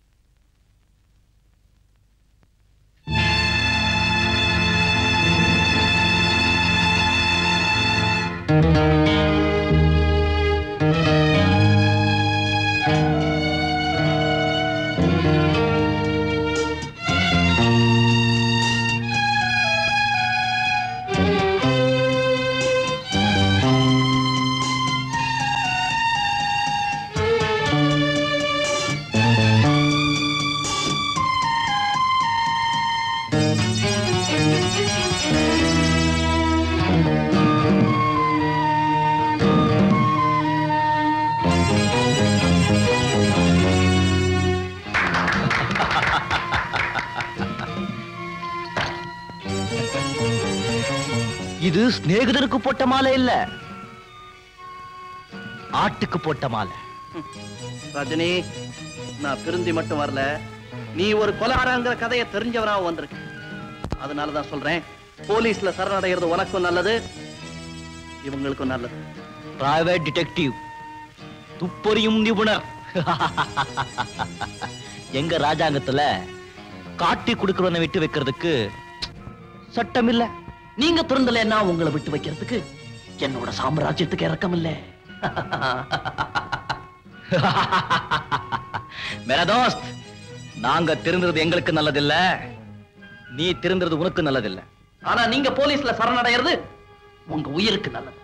இது சிநேகிதனுக்கு போட்ட மாலை இல்ல ஆட்டுக்கு போட்ட மாலை ரஜினி நான் திருந்தி மட்டும் வரல நீ ஒரு கொலகாரங்கிற கதையை தெரிஞ்சவனா வந்திருக்க அதனாலதான் சொல்றேன் போலீஸ்ல சரணடைகிறது உனக்கும் நல்லது இவங்களுக்கும் நல்லது பிரைவேட் டிடெக்டிவ் துப்பறியும் நிபுணர் எங்க ராஜாங்கத்துல காட்டி கொடுக்கறவனை விட்டு வைக்கிறதுக்கு சட்டம் இல்ல நீங்க திருந்தலைன்னா உங்களை விட்டு வைக்கிறதுக்கு என்னோட சாம்ராஜ்யத்துக்கு இறக்கம் இல்ல மேரா தோஸ்த் நாங்க திருந்துறது எங்களுக்கு நல்லதில்ல நீ திருந்துறது உனக்கு நல்லதில்ல ஆனா நீங்க போலீஸ்ல சரணடைகிறது உங்க உயிருக்கு நல்லது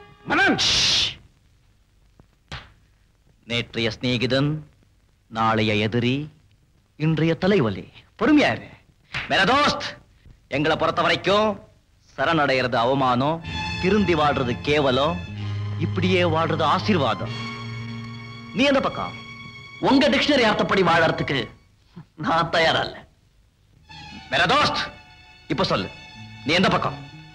நேற்றைய சிநேகிதன் நாளைய எதிரி இன்றைய தலைவலி பொறுமையா இரு மேரா தோஸ்த் எங்களை பொறுத்த வரைக்கும் சரணடைகிறது அவமானம் திருந்தி வாழ்றது கேவலம் இப்படியே வாழ்றது ஆசீர்வாதம் நீ எந்த பக்கம் உங்க டிக்ஷனரி அர்த்தப்படி வாழறதுக்கு நான் தயாரா இல்ல மேரா தோஸ்த் இப்ப சொல்லு நீ எந்த பக்கம்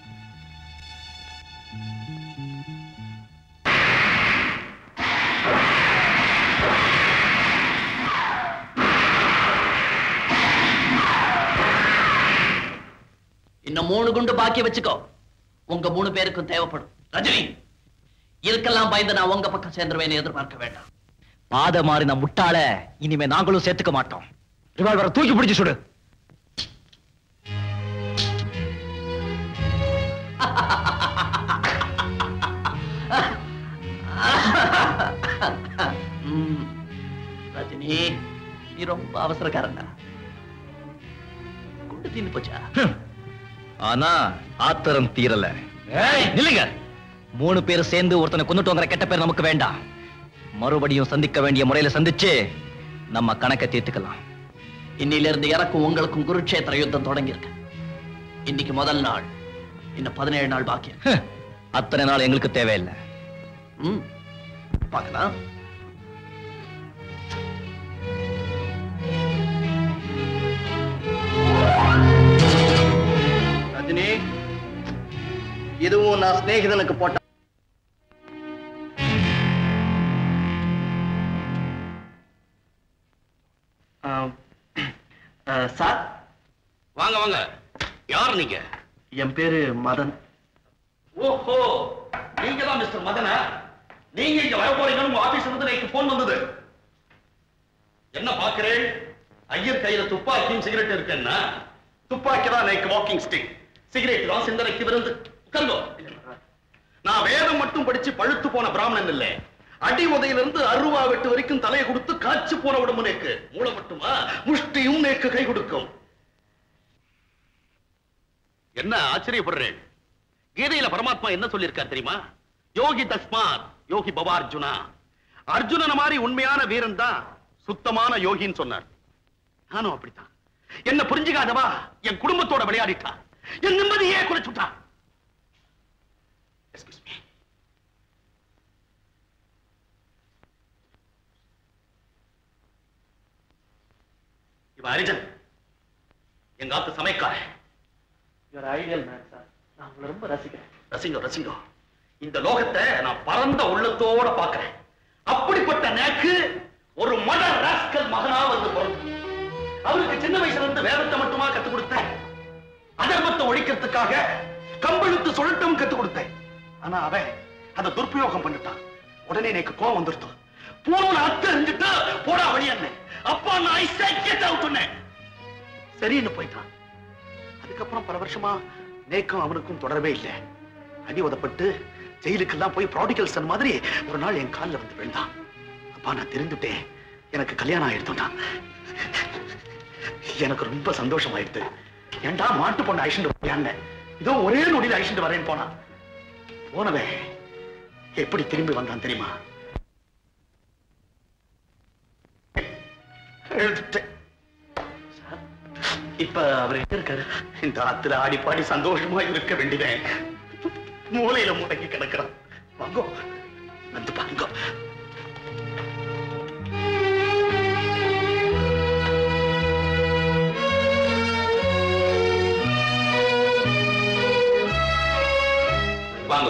இன்னும் மூணு குண்டு பாக்கி வச்சுக்கோ உங்க மூணு பேருக்கும் தேவைப்படும் ரஜினி இதுக்கெல்லாம் பயந்து நான் உங்க பக்கம் சேர்ந்துருவேன்னு எதிர்பார்க்க வேண்டாம் பாத மாறின முட்டாள இனிமே நாங்களும் சேர்த்துக்க மாட்டோம் ரிவால்வரை தூக்கி பிடிச்சு சுடு ம், ரஜினி நீ ரொம்ப அவசரக்காரன்டா குண்டு தீந்து போச்சா ஆனா ஆத்திரம் தீரல நில்லுங்க மூணு பேர் சேர்ந்து ஒருத்தனை கொண்டுட்டு வங்கிற கெட்ட பேர் நமக்கு வேண்டாம் மறுபடியும் சந்திக்க வேண்டிய முறையில சந்திச்சு நம்ம கணக்கை தீர்த்துக்கலாம் இன்னில இருந்து எனக்கும் உங்களுக்கும் குருட்சேத்திர யுத்தம் தொடங்கி இருக்கு இன்னைக்கு முதல் நாள் இன்னும் பதினேழு நாள் பாக்கி இருக்கு. அத்தனை நாள் எங்களுக்கு தேவையில்லை ம் பார்க்கலாம் ரஜினி இதுவும் நான் சிநேகிதனுக்கு போட்ட சார் வாங்க வாங்க யார் நீங்க என் பேரு மதன் ஓஹோ நீங்க தான் மிஸ்டர் மதனா நீங்க இங்க வர போறீங்கன்னு உங்க ஆபீஸ்ல இருந்து எனக்கு போன் வந்தது என்ன பாக்குறேன் ஐயர் கையில துப்பாக்கியும் சிகரெட் இருக்குன்னா துப்பாக்கி தான் எனக்கு வாக்கிங் ஸ்டிக் சிகரெட் தான் சிந்தனைக்கு விருந்து உட்கார்ந்தோ நான் வேதம் மட்டும் படிச்சு பழுத்து போன பிராமணன் இல்லை அடி உதையிலிருந்து அருவா வெட்டு வரைக்கும் தலையை கொடுத்து காய்ச்சி போன உடம்பு நேக்கு மூளை மட்டுமா முஷ்டியும் நேக்கு கை கொடுக்கும் என்ன ஆச்சரியப்படுறேன் கீதையில பரமாத்மா என்ன சொல்லியிருக்கார் தெரியுமா யோகி தஸ்மாத் யோகி பவா அர்ஜுனா அர்ஜுனன மாதிரி உண்மையான வீரன் தான் சுத்தமான யோகின்னு சொன்னார் நானும் அப்படித்தான் என்ன புரிஞ்சுக்காதவா என் குடும்பத்தோட விளையாடிட்டா என் நிம்மதியே குறைச்சுட்டா Excuse me. இவன் ஹரிஜன் எங்க ஆத்து சமைக்காரன் யுவர் ஐடியல் மேன் சார் நான் உங்களை ரொம்ப ரசிக்கிறேன் ரசிங்க ரசிங்க இந்த லோகத்தை நான் பரந்த உள்ளத்தோட பார்க்கிறேன் அப்படிப்பட்ட நேக்கு ஒரு மட ராஸ்கல் மகனா வந்து பிறந்து அவருக்கு சின்ன வயசுல இருந்து வேதத்தை மட்டுமா கத்துக் கொடுத்தேன் அதர்மத்தை ஒழிக்கிறதுக்காக கம்பெழுத்து சுழட்டம் கத்துக் கொடுத்தேன் ஆனா அவன் அதை துர்பியோகம் பண்ணிட்டான் உடனே எனக்கு கோவம் வந்துருத்து பூர்வன அத்து இருந்துட்டு போடா வழி என்ன அப்பா நான் ஐ சே கெட் அவுட் சரின்னு போயிட்டான் அதுக்கப்புறம் பல வருஷமா நேக்கும் அவனுக்கும் தொடரவே இல்லை அடி உதப்பட்டு ஜெயிலுக்கெல்லாம் போய் ப்ராடிகல் சன் மாதிரி ஒரு நாள் என் காலில் வந்து விழுந்தான் அப்பா நான் தெரிந்துட்டேன் எனக்கு கல்யாணம் ஆயிடுத்துட்டான் எனக்கு ரொம்ப சந்தோஷம் ஆயிடுது ஏன்டா மாட்டு பொண்ணு அழிச்சுட்டு போயான்னு இதோ ஒரே நொடியில் அழிச்சுட்டு வரேன்னு போனான் போனவன் எப்படி திரும்பி வந்தான் தெரியுமா எழுதுட்டேன் இப்ப அவர் எங்க இருக்காரு இந்த ஆத்துல ஆடி பாடி சந்தோஷமா இருக்க வேண்டியதேன் மூலையில முடங்கி கிடக்கிறான் வாங்கோ வந்து பாருங்க வாங்க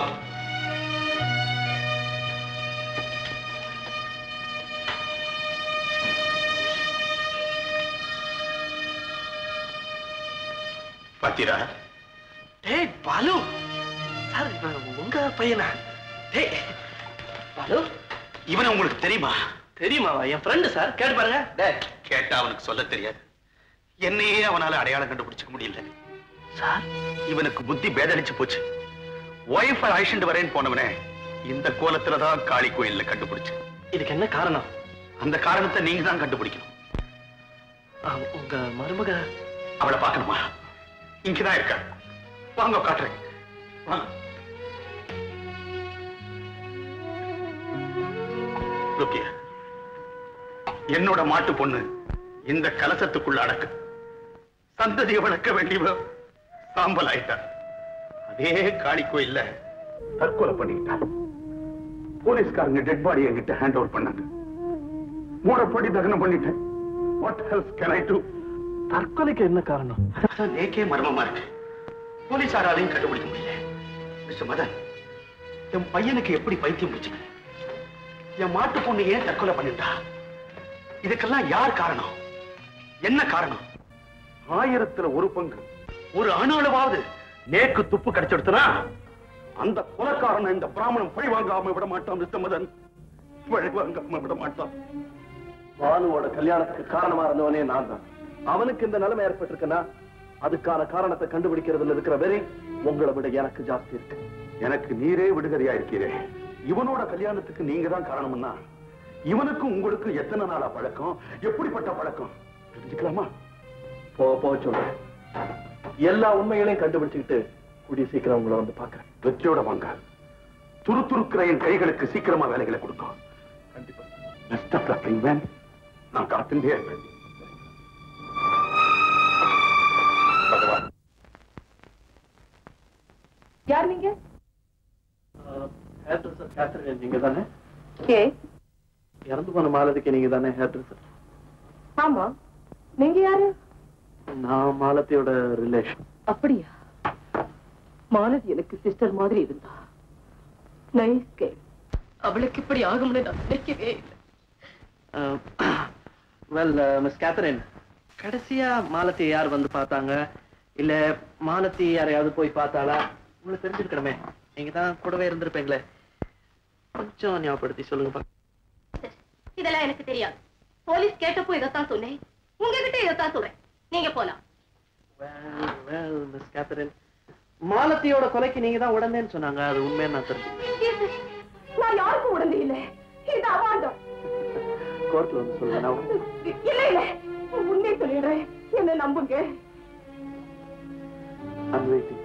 பாத்தீரா டேய் பாலு சார் இவன் உங்க பையனா டேய் பாலு இவனை உங்களுக்கு தெரியுமா தெரியுமாவா என் ஃப்ரெண்டு சார் கேட்டு பாருங்க டேய் கேட்டா அவனுக்கு சொல்ல தெரியாது என்னையே அவனால அடையாளம் கண்டுபிடிச்சுக்க முடியல சார் இவனுக்கு புத்தி பேதளிச்சு போச்சு ஒய்ஃப் அழிச்சுட்டு வரேன்னு போனவனே இந்த கோலத்துல தான் காளி கோயில்ல கண்டுபிடிச்சு இதுக்கு என்ன காரணம் அந்த காரணத்தை நீங்க தான் கண்டுபிடிக்கணும் ஆ, உங்க மருமக அவளை பார்க்கணுமா இங்கதான் இருக்கா வாங்க காட்டுறேன் வாங்க Look here. என்னோட மாட்டு பொண்ணு இந்த கலசத்துக்குள்ள அடக்கு சந்ததியை வளர்க்க வேண்டியவ சாம்பல் ஆயிட்டா அதே காளி கோயில்ல தற்கொலை பண்ணிக்கிட்டா போலீஸ்காரங்க டெட் பாடி என்கிட்ட ஹேண்ட் ஓவர் பண்ணாங்க மூடப்படி தகனம் பண்ணிட்டேன் what hells can I do தற்கொலைக்கு என்ன காரணம் நேக்கே மர்மமா இருக்கு போலீசாராலையும் கண்டுபிடிக்க முடியல மிஸ்டர் மதன் என் பையனுக்கு எப்படி பைத்தியம் பிடிச்சுங்க என் மாட்டு பொண்ணு ஏன் தற்கொலை பண்ணிட்டா இதுக்கெல்லாம் யார் காரணம் என்ன காரணம் ஆயிரத்துல ஒரு பங்கு ஒரு அணுளவாவது நேக்கு துப்பு கிடைச்சிடுத்துனா அந்த கொலைக்காரனை இந்த பிராமணன் பழி வாங்காம விட மாட்டான் மிஸ்டர் மதன் பழி வாங்காம விட மாட்டான் பானுவோட கல்யாணத்துக்கு காரணமா இருந்தவனே நான் தான் அவனுக்கு இந்த நிலைமை ஏற்பட்டிருக்குன்னா அதுக்கான காரணத்தை கண்டுபிடிக்கிறதுல இருக்கிற வெறி உங்களை விட எனக்கு ஜாஸ்தி இருக்கு எனக்கு நீரே விடுகதையா இருக்கிறே இவனோட கல்யாணத்துக்கு நீங்க தான் காரணம்னா இவனுக்கும் உங்களுக்கும் எத்தனை நாளா பழக்கம் எப்படிப்பட்ட பழக்கம் தெரிஞ்சுக்கலாமா போ போ சொல்றேன் எல்லா உண்மைகளையும் கண்டுபிடிச்சுக்கிட்டு கூடிய சீக்கிரம் உங்களை வந்து பாக்குறேன் வெற்றியோட வாங்க துருத்துருக்கிற என் கைகளுக்கு சீக்கிரமா வேலைகளை கொடுக்கும் கண்டிப்பா பெஸ்ட் ஆஃப் லக் மேன் நான் காத்துட்டே இருப்பேன் பகவான் யார் நீங்க கேத்ரின் நீங்க தானே ஏ இறந்து போன மாலதிக்கு நீங்க தானே ஹேர் ட்ரெஸ்ஸர் ஆமா நீங்க யாரு நான் மாலத்தியோட ரிலேஷன் அப்படியா மாலதி எனக்கு சிஸ்டர் மாதிரி இருந்தா நைஸ் கேம் அவளுக்கு இப்படி ஆகும்னு நான் நினைக்கவே இல்லை வெல் மிஸ் கேத்ரின் கடைசியா மாலத்தி யார் வந்து பார்த்தாங்க இல்ல மாலத்தி யாரையாவது போய் பார்த்தாளா உங்களுக்கு தெரிஞ்சிருக்கணுமே நீங்க தான் கூடவே இருந்திருப்பீங்களே கொஞ்சம் ஞாபகப்படுத்தி சொல்லுங்க பாக்கலாம். இதெல்லாம் எனக்கு தெரியாது போலீஸ் கேட்டப்போ இதைத்தான் சொன்னேன் உங்ககிட்ட இதைத்தான் சொல்றேன் நீங்க போலாம் Well, well, மிஸ் கேத்ரின் மாலத்தியோட கொலைக்கு நீங்க தான் உடனேன்னு சொன்னாங்க அது உண்மையை நான் தெரிஞ்சு நான் யாருக்கும் உடனே இல்லை இது அவாண்டம் கோர்ட்ல வந்து சொல்லுங்க நான் உடனே- இல்ல இல்ல உண்மையை சொல்லிடுறேன் என்ன நம்புங்க I'm waiting.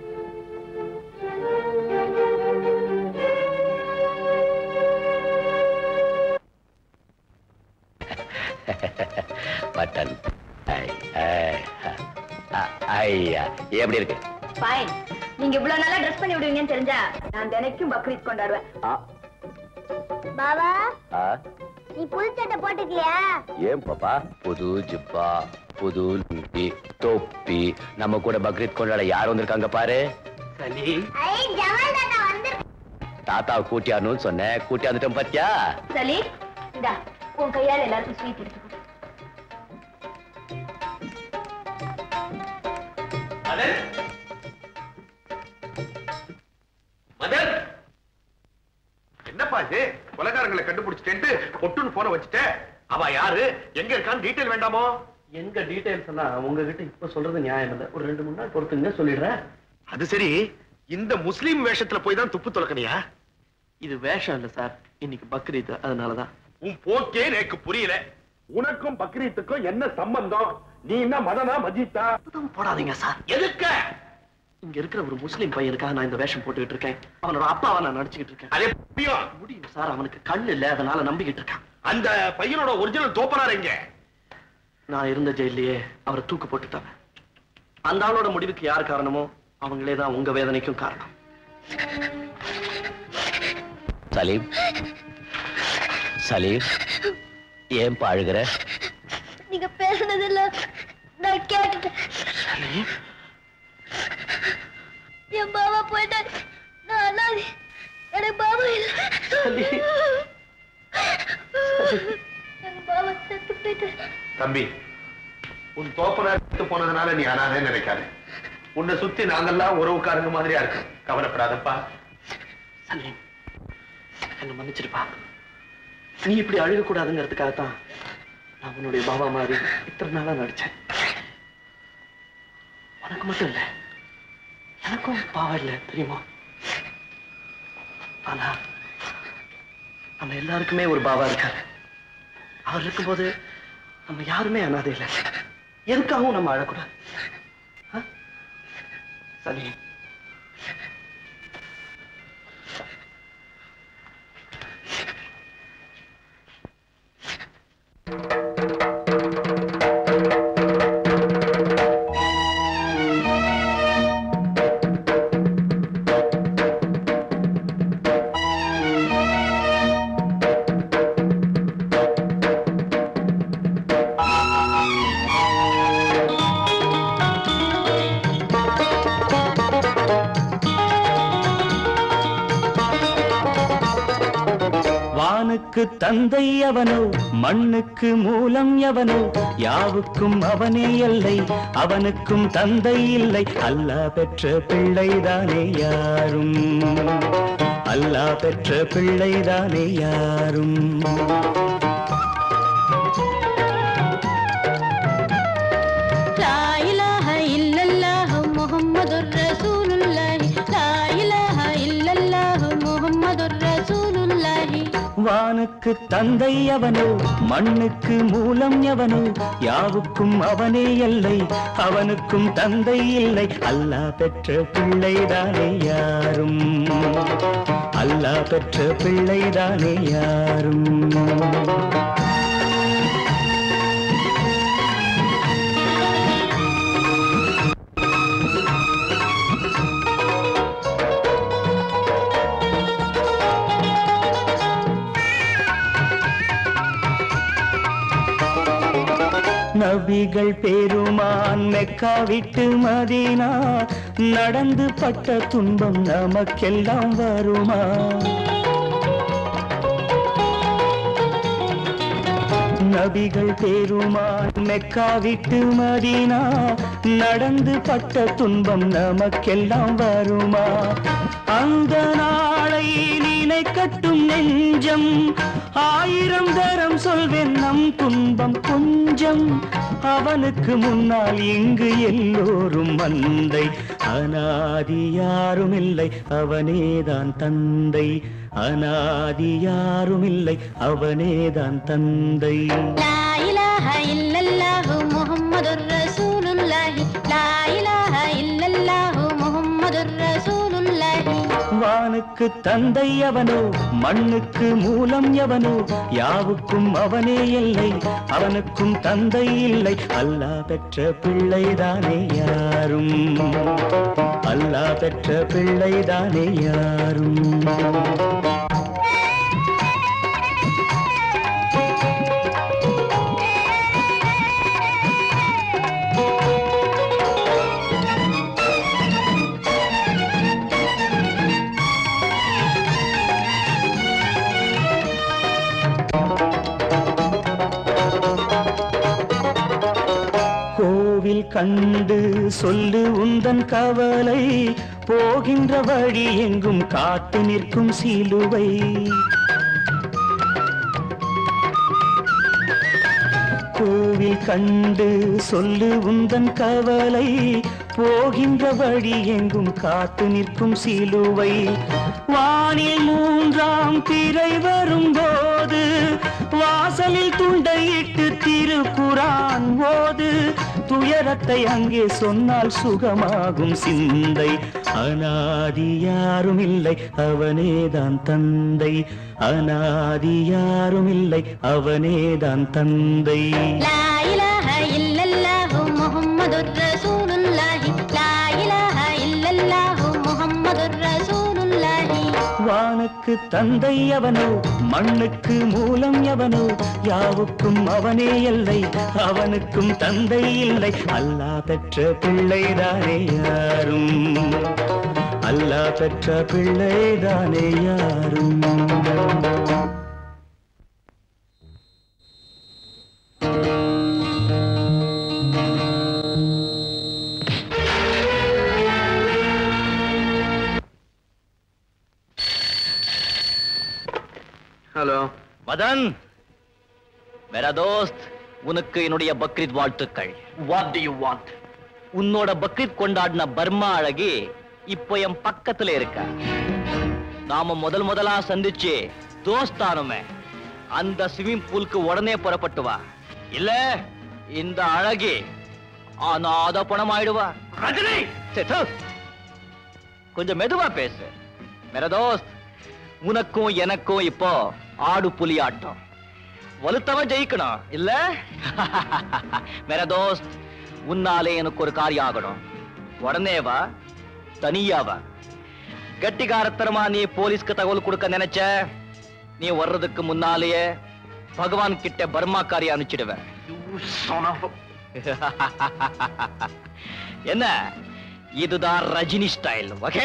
மட்டன் ஐ, ஐ, அ, ஐயா எப்படி இருக்கு ஃபைன் நீங்க இவ்வளவு நல்லா ட்ரெஸ் பண்ணி விடுவீங்கன்னு தெரிஞ்சா நான் தினைக்கும் பக்ரீத் கொண்டாடுவேன் ஆ, பாபா ஆ, நீ புது சட்டை போட்டுக்கலையா ஏன் பாப்பா புது ஜிப்பா புது லுங்கி தொப்பி நம்ம கூட பக்ரீத் கொண்டாட யார் வந்திருக்காங்க பாரு ஐ ஜமால் தாத்தா வந்து தாத்தாவை கூட்டியானுன்னு சொன்னேன் கூட்டியாந்துட்டோம் பாத்தியா சலி இந்தா உன் கையால எல்லாருக்கும் ஸ்வீட் எடுத்து கொடு. மதன் என்னப்பா இது கொலைகாரங்களை கண்டுபிடிச்சிட்டேன்ட்டு பொட்டுன்னு போன வச்சுட்ட அவ யாரு எங்க இருக்கான்னு டீட்டெயில் வேண்டாமோ எங்க டீடைல்ஸ் எல்லாம் உங்ககிட்ட இப்ப சொல்றது நியாயம் இல்ல ஒரு ரெண்டு மூணு நாள் பொறுத்துங்க சொல்லிடுறேன் அது சரி இந்த முஸ்லீம் வேஷத்துல போய் தான் துப்பு துலக்கணியா இது வேஷம் இல்ல சார் இன்னைக்கு பக்ரீத் அதனாலதான் உன் போக்கே எனக்கு புரியல உனக்கும் பக்ரீத்துக்கும் என்ன சம்பந்தம் நீ என்ன மதனா மஜித்தா போடாதீங்க சார் எதுக்கு இங்க இருக்கிற ஒரு முஸ்லீம் பையனுக்காக நான் இந்த வேஷம் போட்டுக்கிட்டு இருக்கேன் அவனோட அப்பாவை நான் நடிச்சுக்கிட்டு இருக்கேன் அதே முடியும் முடியும் சார் அவனுக்கு கண் இல்ல அதனால நம்பிக்கிட்டு இருக்கான் அந்த பையனோட ஒரிஜினல் தோப்பனார் எங்க நான் இருந்த ஜெயிலையே அவரை தூக்கு போட்டுட்டாங்க அந்த ஆளோட முடிவுக்கு யார் காரணமோ அவங்களே தான் உங்க வேதனைக்கும் காரணம் சலீம் சலீம் ஏன் அழுகிற நீங்க பேசுனதில்ல நான் கேட்டுட்டேன் என் பாபா போயிட்டாரு நான் அனாதை எனக்கு பாபா இல்ல எங்க பாபா செத்து போயிட்டாரு தம்பி உன் தோப்பனார் செத்து போனதுனால நீ அனாதே நினைக்காத உன்னை சுத்தி நாங்கெல்லாம் உறவுக்காரங்க மாதிரியா இருக்கு கவலைப்படாதப்பா சலீம் என்ன மன்னிச்சிருப்பா நீ இப்படி அழுக கூடாதுங்கிறதுக்காக தான் நான் உன்னுடைய பாபா மாதிரி இத்தனை நாளா நடிச்சேன் உனக்கு மட்டும் இல்ல எனக்கும் பாவம் இல்லை தெரியுமா ஆனா நம்ம எல்லாருக்குமே ஒரு பாபா இருக்காரு அவர் இருக்கும்போது நம்ம யாருமே அனாதை இல்லை எதுக்காகவும் நம்ம அழக்கூடாது ஆ? சலீம் வானுக்கு தந்தை அவனோ மண்ணுக்கு மூலம் எவனோ யாவுக்கும் அவனே எல்லை அவனுக்கும் தந்தை இல்லை அல்லாஹ் பெற்ற பிள்ளைதானே யாரும் அல்லாஹ் பெற்ற பிள்ளைதானே யாரும் லா இலாஹ இல்லல்லாஹு முஹம்மதுர் ரசூலுல்லாஹி லா இலாஹ இல்லல்லாஹு முஹம்மதுர் ரசூலுல்லாஹி வானுக்கு தந்தை அவனோ மண்ணுக்கு மூலம் எவனோ யாவுக்கும் அவனே எல்லை அவனுக்கும் தந்தை இல்லை அல்லாஹ் பெற்ற பிள்ளைதானே யாரும் அல்லாஹ் பெற்ற பிள்ளைதானே யாரும் நபிகள் பெருமான் மெக்கா விட்டு மதீனா நடந்து பட்ட துன்பம் நமக்கெல்லாம் வருமா நபிகள் பெருமான் மெக்கா விட்டு மதீனா நடந்து பட்ட துன்பம் நமக்கெல்லாம் வருமா அந்த நாளை நினைக்கட்டும் நெஞ்சம் ஆயிரம் தரம் சொல்வேன் நம் துன்பம் கொஞ்சம் அவனுக்கு முன்னால் இங்கு எல்லோரும் மந்தை அனாதி யாரும் இல்லை அவனேதான் தந்தை அனாதி யாரும் இல்லை அவனேதான் தந்தை லா இலாஹ இல்லல்லாஹு முஹம்மதுர் ரசூலுல்லாஹி லா இலாஹ இல்லல்லாஹு முஹம்மதுர் ரசூலுல்லாஹி வானுக்கு தந்தை அவனோ மண்ணுக்கு மூலம் எவனோ யாவுக்கும் அவனே இல்லை அவனுக்கும் தந்தை இல்லை அல்லாஹ் பெற்ற பிள்ளைதானே யாரும் அல்லாஹ் பெற்ற பிள்ளைதானே யாரும் கோவில் கண்டு சொல்லு உந்தன் கவலை போகின்ற வழி எங்கும் காத்து நிற்கும் சிலுவை கோவில் கண்டு சொல்லு உந்தன் கவலை போகின்ற வழி எங்கும் காத்து நிற்கும் சிலுவை வானில் மூன்றாம் திரை வரும்போது வாசலில் துண்டையிட்டு திருக்குரான் ஓது துயரத்தை அங்கே சொன்னால் சுகமாகும் சிந்தை அனாதி யாரும் இல்லை அவனேதான் தந்தை அனாதி யாரும் இல்லை அவனேதான் தந்தை லா இலாஹ இல்லல்லாஹு முஹம்மதுர் ரசூலுல்லாஹி லா இலாஹ இல்லல்லாஹு முஹம்மதுர் ரசூலுல்லாஹி வானுக்கு தந்தை அவனோ மண்ணுக்கு மூலம் எவனோ யாவுக்கும் அவனே இல்லை அவனுக்கும் தந்தை இல்லை அல்லாஹ் பெற்ற பிள்ளைதானே யாரும் அல்லாஹ் பெற்ற பிள்ளைதானே யாரும் ஹலோ மதன் மேரா தோஸ்த் உனக்கு என்னுடைய பக்ரீத் வாழ்த்துக்கள் வாட் டு யூ வாண்ட் உன்னோட பக்ரீத் கொண்டாடின பர்மா அழகி இப்போ என் பக்கத்துல இருக்க நாம முதல் முதலா சந்திச்சு தோஸ்தானுமே அந்த ஸ்விமிங் பூலுக்கு உடனே புறப்பட்டு வா இல்ல இந்த அழகி அநாத பணம் ஆயிடுவா ரஜினி சே, தூ. கொஞ்சம் மெதுவா பேசு மேரா தோஸ்த் உனக்கும் எனக்கும் இப்போ ஆடு புலி ஆட்டம் வலுத்தவன் ஜெயிக்கணும் இல்ல மேரா தோஸ்த் உன்னாலே எனக்கு ஒரு காரியம் ஆகணும் உடனே வா தனியா வா கட்டிக்காரத்தனமா நீ போலீஸ்க்கு தகவல் கொடுக்க நினைச்ச நீ வர்றதுக்கு முன்னாலேயே பகவான் கிட்ட பர்மாக்காரி அனுப்பிச்சிடுவேன் என்ன இதுதான் ரஜினி ஸ்டைல் ஓகே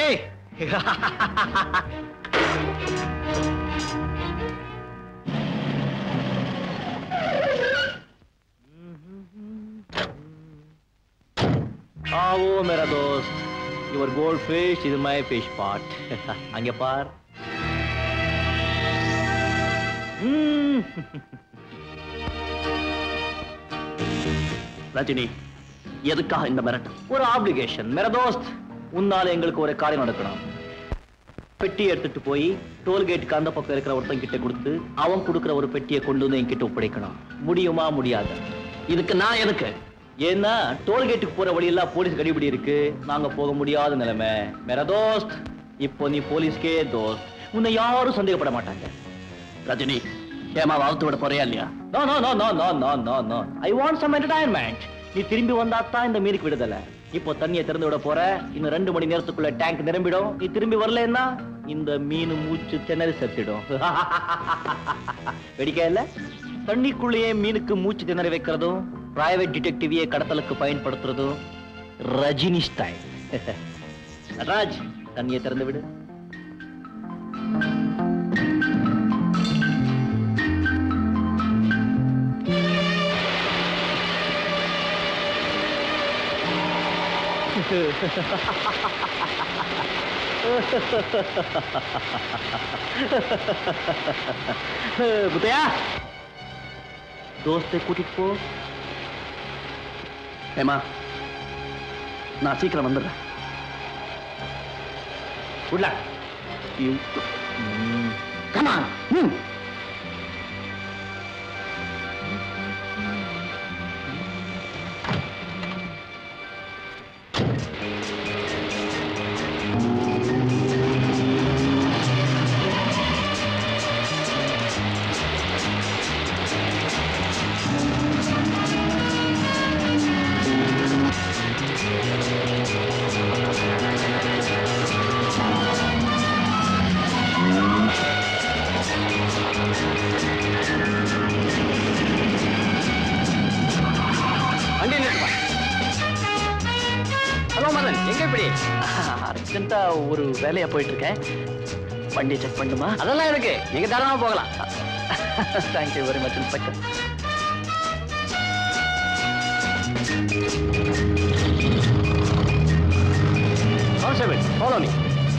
ஆவோ மேரா தோஸ்த் யுவர் கோல்ட் ஃபிஷ் இது மை ஃபிஷ் பாட் அங்க பார் ம்ம். ரஜினி எதுக்காக இந்த மிரட்டல் ஒரு ஆப்ளிகேஷன் மேரா தோஸ்த் உன்னால எங்களுக்கு ஒரு காரியம் நடக்கணும் பெட்டி எடுத்துட்டு போய் டோல்கேட்டுக்கு அந்த பக்கம் இருக்கிற ஒருத்தன் கிட்ட கொடுத்து அவன் கொடுக்கிற ஒரு பெட்டியை கொண்டு வந்து என்கிட்ட ஒப்படைக்கணும் முடியுமா முடியாது இதுக்கு நான் எதுக்கு ஏன்னா டோல்கேட்டுக்கு போற வழியெல்லாம் போலீஸ் கடிபிடி இருக்கு நாங்க போக முடியாத நிலைமை மேரா தோஸ்த் இப்போ நீ போலீஸ்க்கே தோஸ்த் உன்னை யாரும் சந்தேகப்பட மாட்டாங்க ரஜினி ஏமா வளர்த்து விட போறியா இல்லையா no no no no no no no no I want some entertainment நீ திரும்பி வந்தா தான் இந்த மீனுக்கு விடுதலை இப்போ தண்ணியை திறந்து விட போற இன்னும் ரெண்டு மணி நேரத்துக்குள்ள டேங்க் நிரம்பிடும் நீ திரும்பி வரலன்னா இந்த மீன் மூச்சு திணறி செத்துடும் வெடிக்க இல்ல தண்ணிக்குள்ளேயே மீனுக்கு மூச்சு திணறி வைக்கிறதும் பிரைவேட் டிடெக்டிவியை கடத்தலுக்கு பயன்படுத்துறதும் ரஜினி ஸ்டைல் நடராஜ் தண்ணியை திறந்து விடு முத்தையா தோஸ்தை கூட்டிட்டு போ ஏமா நான் சீக்கிரம் வந்துடுறேன் உள்ள கமான் ம் வண்டி நிறுத்துப்பா ஹலோ மதன் எங்க இப்படி அர்ஜென்ட்டா ஒரு வேலையா போயிட்டு இருக்கேன் வண்டியை செக் பண்ணுமா அதெல்லாம் இருக்கு நீங்க தாராளமா போகலாம் thank you very much inspector constable follow me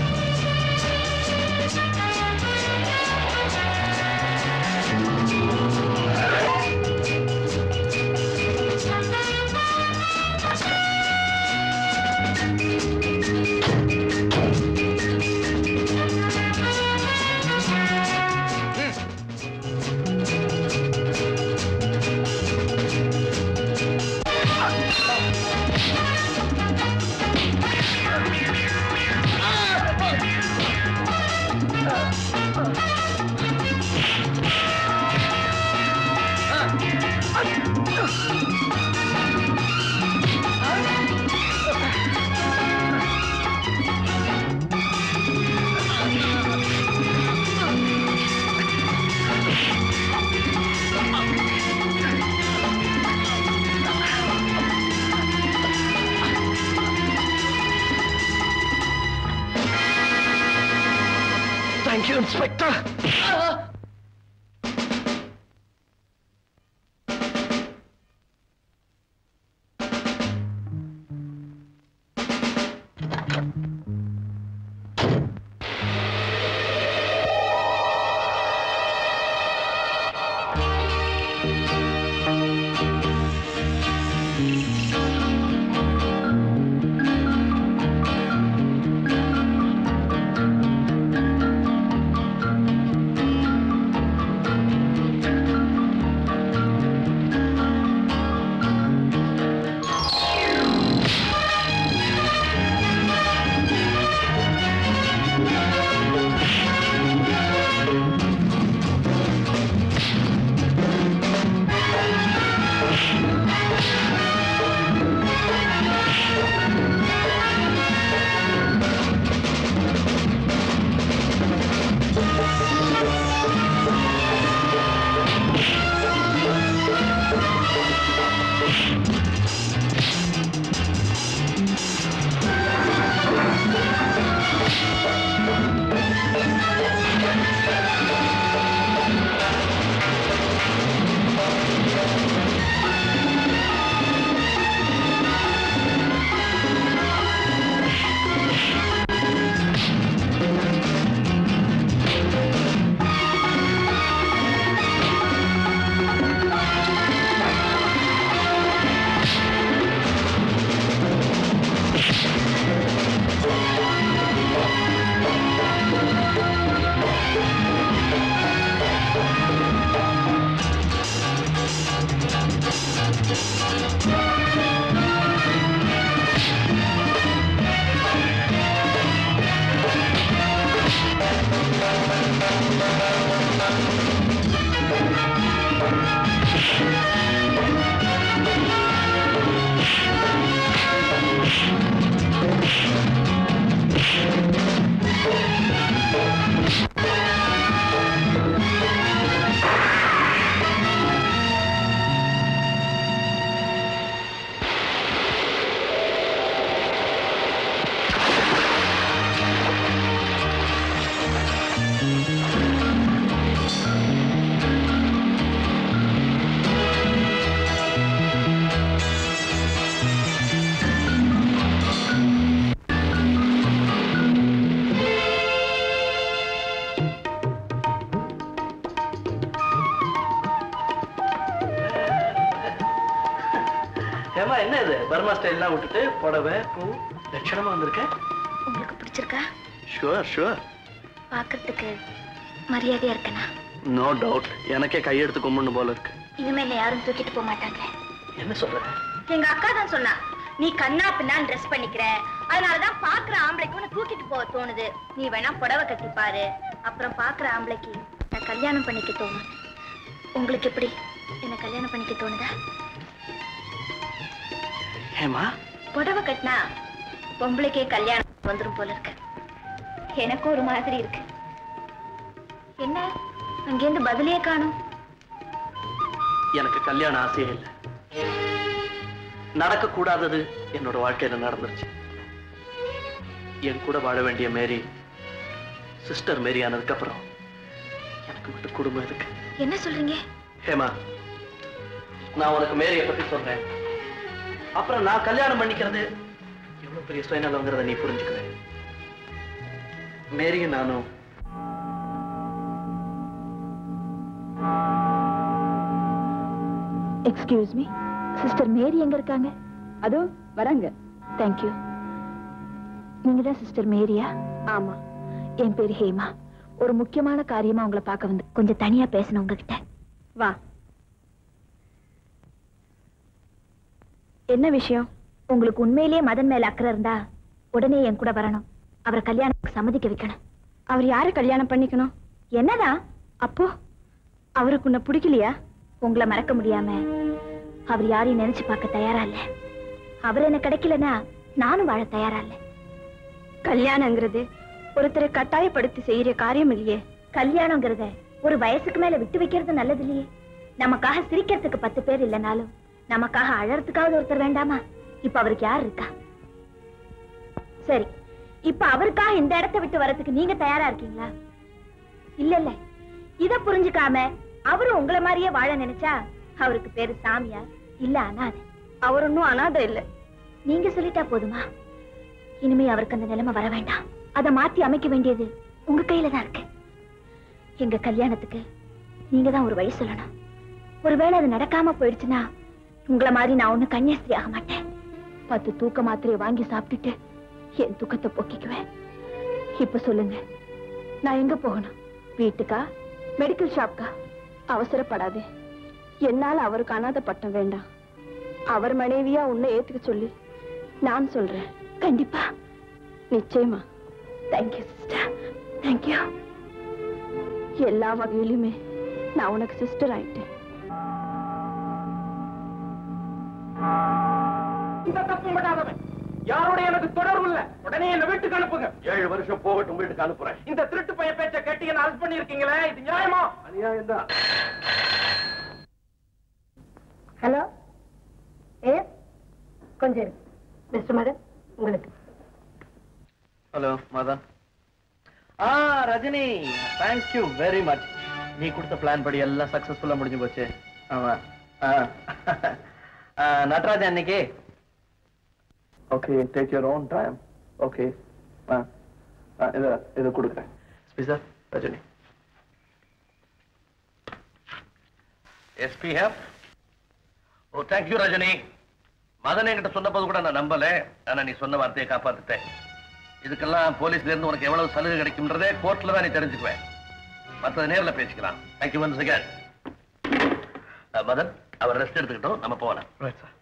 thank you inspector Burma ஸ்டைல்லாம் விட்டுட்டு புடவை பூ லட்சணமா வந்திருக்கேன் உங்களுக்கு பிடிச்சிருக்கா ஷுவர் ஷுவர் பார்க்கறதுக்கு மரியாதையா இருக்கனா நோ டவுட் எனக்கே கையெடுத்து கும்பிடணும் போல இருக்கு இனிமேல் யாரும் தூக்கிட்டு போக மாட்டாங்களே என்ன சொல்ற எங்க அக்கா தான் சொன்னா நீ கண்ணா பின்னான்னு ட்ரெஸ் பண்ணிக்கிற அதனாலதான் பாக்குற ஆம்பளைக்கு உன்னை தூக்கிட்டு போக தோணுது நீ வேணா புடவை கட்டி பாரு அப்புறம் பாக்குற ஆம்பளைக்கு நான் கல்யாணம் பண்ணிக்க தோணும் உங்களுக்கு எப்படி என்ன கல்யாணம் பண்ணிக்க தோணுதா ஏமா புடவை கட்டினா பொம்பளைக்கே கல்யாணம் வந்துரும் போல இருக்கு எனக்கும் ஒரு மாதிரி இருக்கு என்ன அங்கேருந்து பதிலே காணும் எனக்கு கல்யாண ஆசையே இல்லை நடக்க கூடாதது என்னோட வாழ்க்கையில நடந்துருச்சு என் கூட வாழ வேண்டிய மேரி சிஸ்டர் மேரி ஆனதுக்கு அப்புறம் எனக்கு மட்டும் குடும்பம் இருக்கு என்ன சொல்றீங்க ஹேமா நான் உனக்கு மேரிய பத்தி சொல்றேன் அப்புறம் நான் கல்யாணம் பண்ணிக்கிறது எவ்வளவு பெரிய சுயநலங்கிறத நீ புரிஞ்சுக்குற மேரியும் நானும் எக்ஸ்கியூஸ் மீ சிஸ்டர் மேரி எங்க இருக்காங்க அதோ வராங்க தேங்க்யூ நீங்க தான் சிஸ்டர் மேரியா ஆமா என் பேர் ஹேமா ஒரு முக்கியமான காரியமா உங்களை பார்க்க வந்து கொஞ்சம் தனியா பேசணும் உங்ககிட்ட வா என்ன விஷயம் உங்களுக்கு உண்மையிலேயே மதன் மேல அக்கறை இருந்தா உடனே என் கூட வரணும் அவரை கல்யாணத்துக்கு சம்மதிக்க வைக்கணும் அவர் யாரை கல்யாணம் பண்ணிக்கணும் என்னதான் அப்போ அவருக்கு உன்னை பிடிக்கலையா உங்களை மறக்க முடியாம அவர் யாரையும் நினைச்சு பார்க்க தயாரா இல்ல அவர் என்ன கிடைக்கலனா நானும் வாழ தயாரா இல்ல கல்யாணங்கிறது ஒருத்தரை கட்டாயப்படுத்தி செய்யற காரியம் இல்லையே கல்யாணங்கிறத ஒரு வயசுக்கு மேல விட்டு வைக்கிறது நல்லது இல்லையே நமக்காக சிரிக்கிறதுக்கு பத்து பேர் இல்லைனாலும் நமக்காக அழறதுக்காவது ஒருத்தர் வேண்டாமா இப்ப அவருக்கு யார் இருக்கா சரி இப்ப அவருக்காக இந்த இடத்தை விட்டு வரதுக்கு நீங்க தயாரா இருக்கீங்களா இல்ல இல்ல இத புரிஞ்சுக்காம அவரும் உங்களை மாதிரியே வாழ நினைச்சா அவருக்கு பேரு சாமியார் இல்ல அனாதை அவர் ஒன்னும் அனாதை இல்ல நீங்க சொல்லிட்டா போதுமா இனிமே அவருக்கு அந்த நிலைமை வர வேண்டாம் அதை மாத்தி அமைக்க வேண்டியது உங்க கையில தான் இருக்கு எங்க கல்யாணத்துக்கு நீங்க தான் ஒரு வழி சொல்லணும் ஒருவேளை அது நடக்காம போயிடுச்சுன்னா உங்களை மாதிரி நான் ஒண்ணு கன்னியாஸ்திரி ஆக மாட்டேன் பத்து தூக்க மாத்திரையை வாங்கி சாப்பிட்டுட்டு என் துக்கத்தை போக்கிக்குவேன் இப்ப சொல்லுங்க நான் எங்க போகணும் வீட்டுக்கா மெடிக்கல் ஷாப்க்கா அவசரப்படாதே என்னால அவருக்கு அனாதை பட்டம் வேண்டாம் அவர் மனைவியா உன்னை ஏத்துக்க சொல்லி நான் சொல்றேன் கண்டிப்பா நிச்சயமா தேங்க்யூ சிஸ்டர் தேங்க்யூ எல்லா வகையிலுமே நான் உனக்கு சிஸ்டர் ஆயிட்டேன் இந்த தப்பு பண்ணாதவன் யாரோட எனக்கு தொடர்பு இல்ல உடனே என்ன வீட்டுக்கு அனுப்புங்க ஏழு வருஷம் போகட்டும் வீட்டுக்கு அனுப்புறேன் இந்த திருட்டு பைய பேச்ச கேட்டு என்ன அரெஸ்ட் பண்ணிருக்கீங்களே இது நியாயமா அநியாயம் தான் ஹலோ ஏ கொஞ்சம் மிஸ்டர் மதன் உங்களுக்கு ஹலோ மதன் ஆ Rajini thank you very much நீ கொடுத்த பிளான் படி எல்லாம் சக்சஸ்ஃபுல்லா முடிஞ்சு போச்சு ஆமா ஆ. ஆ, நடராஜன் அன்னைக்கு okay take your own time okay இதை இதை கொடுக்குறேன் ஸ்பீசர் ரஜினி எஸ்பி ஹேப் ஓ தேங்க்யூ ரஜினி மதன் என்கிட்ட சொன்னபோது கூட நான் நம்பல ஆனா நீ சொன்ன வார்த்தையை காப்பாத்திட்டேன் இதுக்கெல்லாம் போலீஸ்ல இருந்து உனக்கு எவ்வளவு சலுகை கிடைக்கும்ன்றதே கோர்ட்ல தான் நீ தெரிஞ்சுக்குவேன் மத்தது நேர்ல பேசிக்கலாம் தேங்க்யூ ஒன்ஸ் அகேன் மதன் அவர் ரெஸ்ட் எடுத்துக்கிட்டோம் நம்ம போகலாம் right sir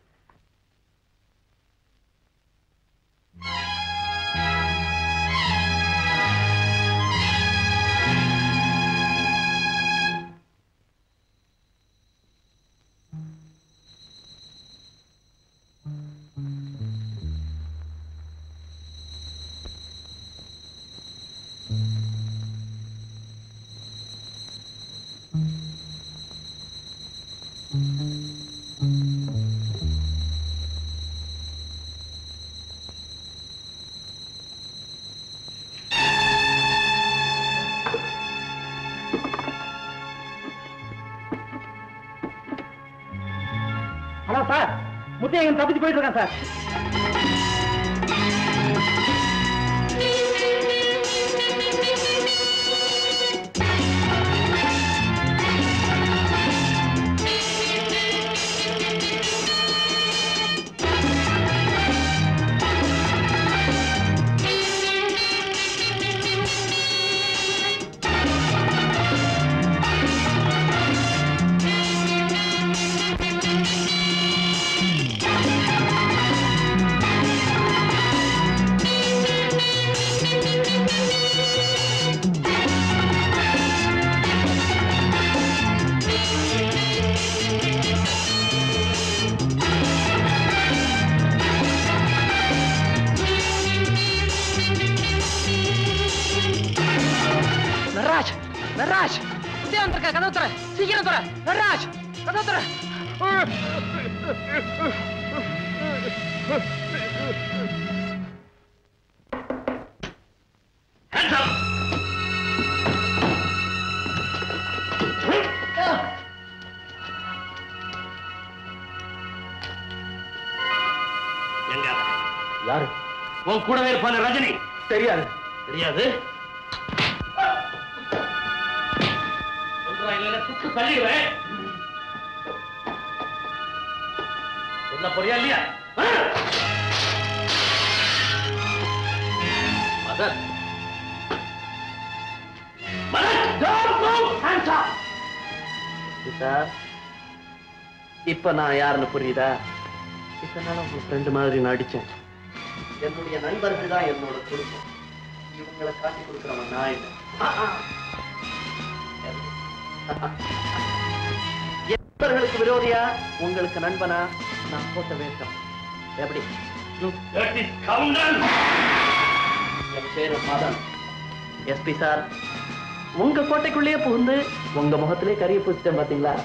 hello sir Muthaiyan தப்பிச்சு போயிட்டு இருக்கான் சார் நடராஜ் உதய வந்திருக்க கதவு தர சீக்கிரம் தர நடராஜ் கதவு தர எங்க யாரு உன் கூடவே இருப்பான ரஜினி தெரியாது தெரியாது சொல்றேன் இல்லைன்னா சுட்டு தள்ளிடுவேன் சொல்ல போறியா இல்லையா ஆ? Madan Madan don't move hands up sir இப்ப நான் யாருன்னு புரியுதா இதனால உங்க ஃப்ரெண்டு மாதிரி நடிச்சேன் என்னுடைய நண்பர்கள் தான் என்னோட குடும்பம் இவங்களை காட்டி கொடுக்குறவன் நான் இல்லை நண்பர்களுக்கு விரோதியா உங்களுக்கு நண்பனா நான் போட்ட வேஷம் எப்படி என் பேரு மதன் எஸ்பி சார் உங்க கோட்டைக்குள்ளேயே புகுந்து உங்க முகத்திலே கரிய பூசிட்டேன் பாத்தீங்களா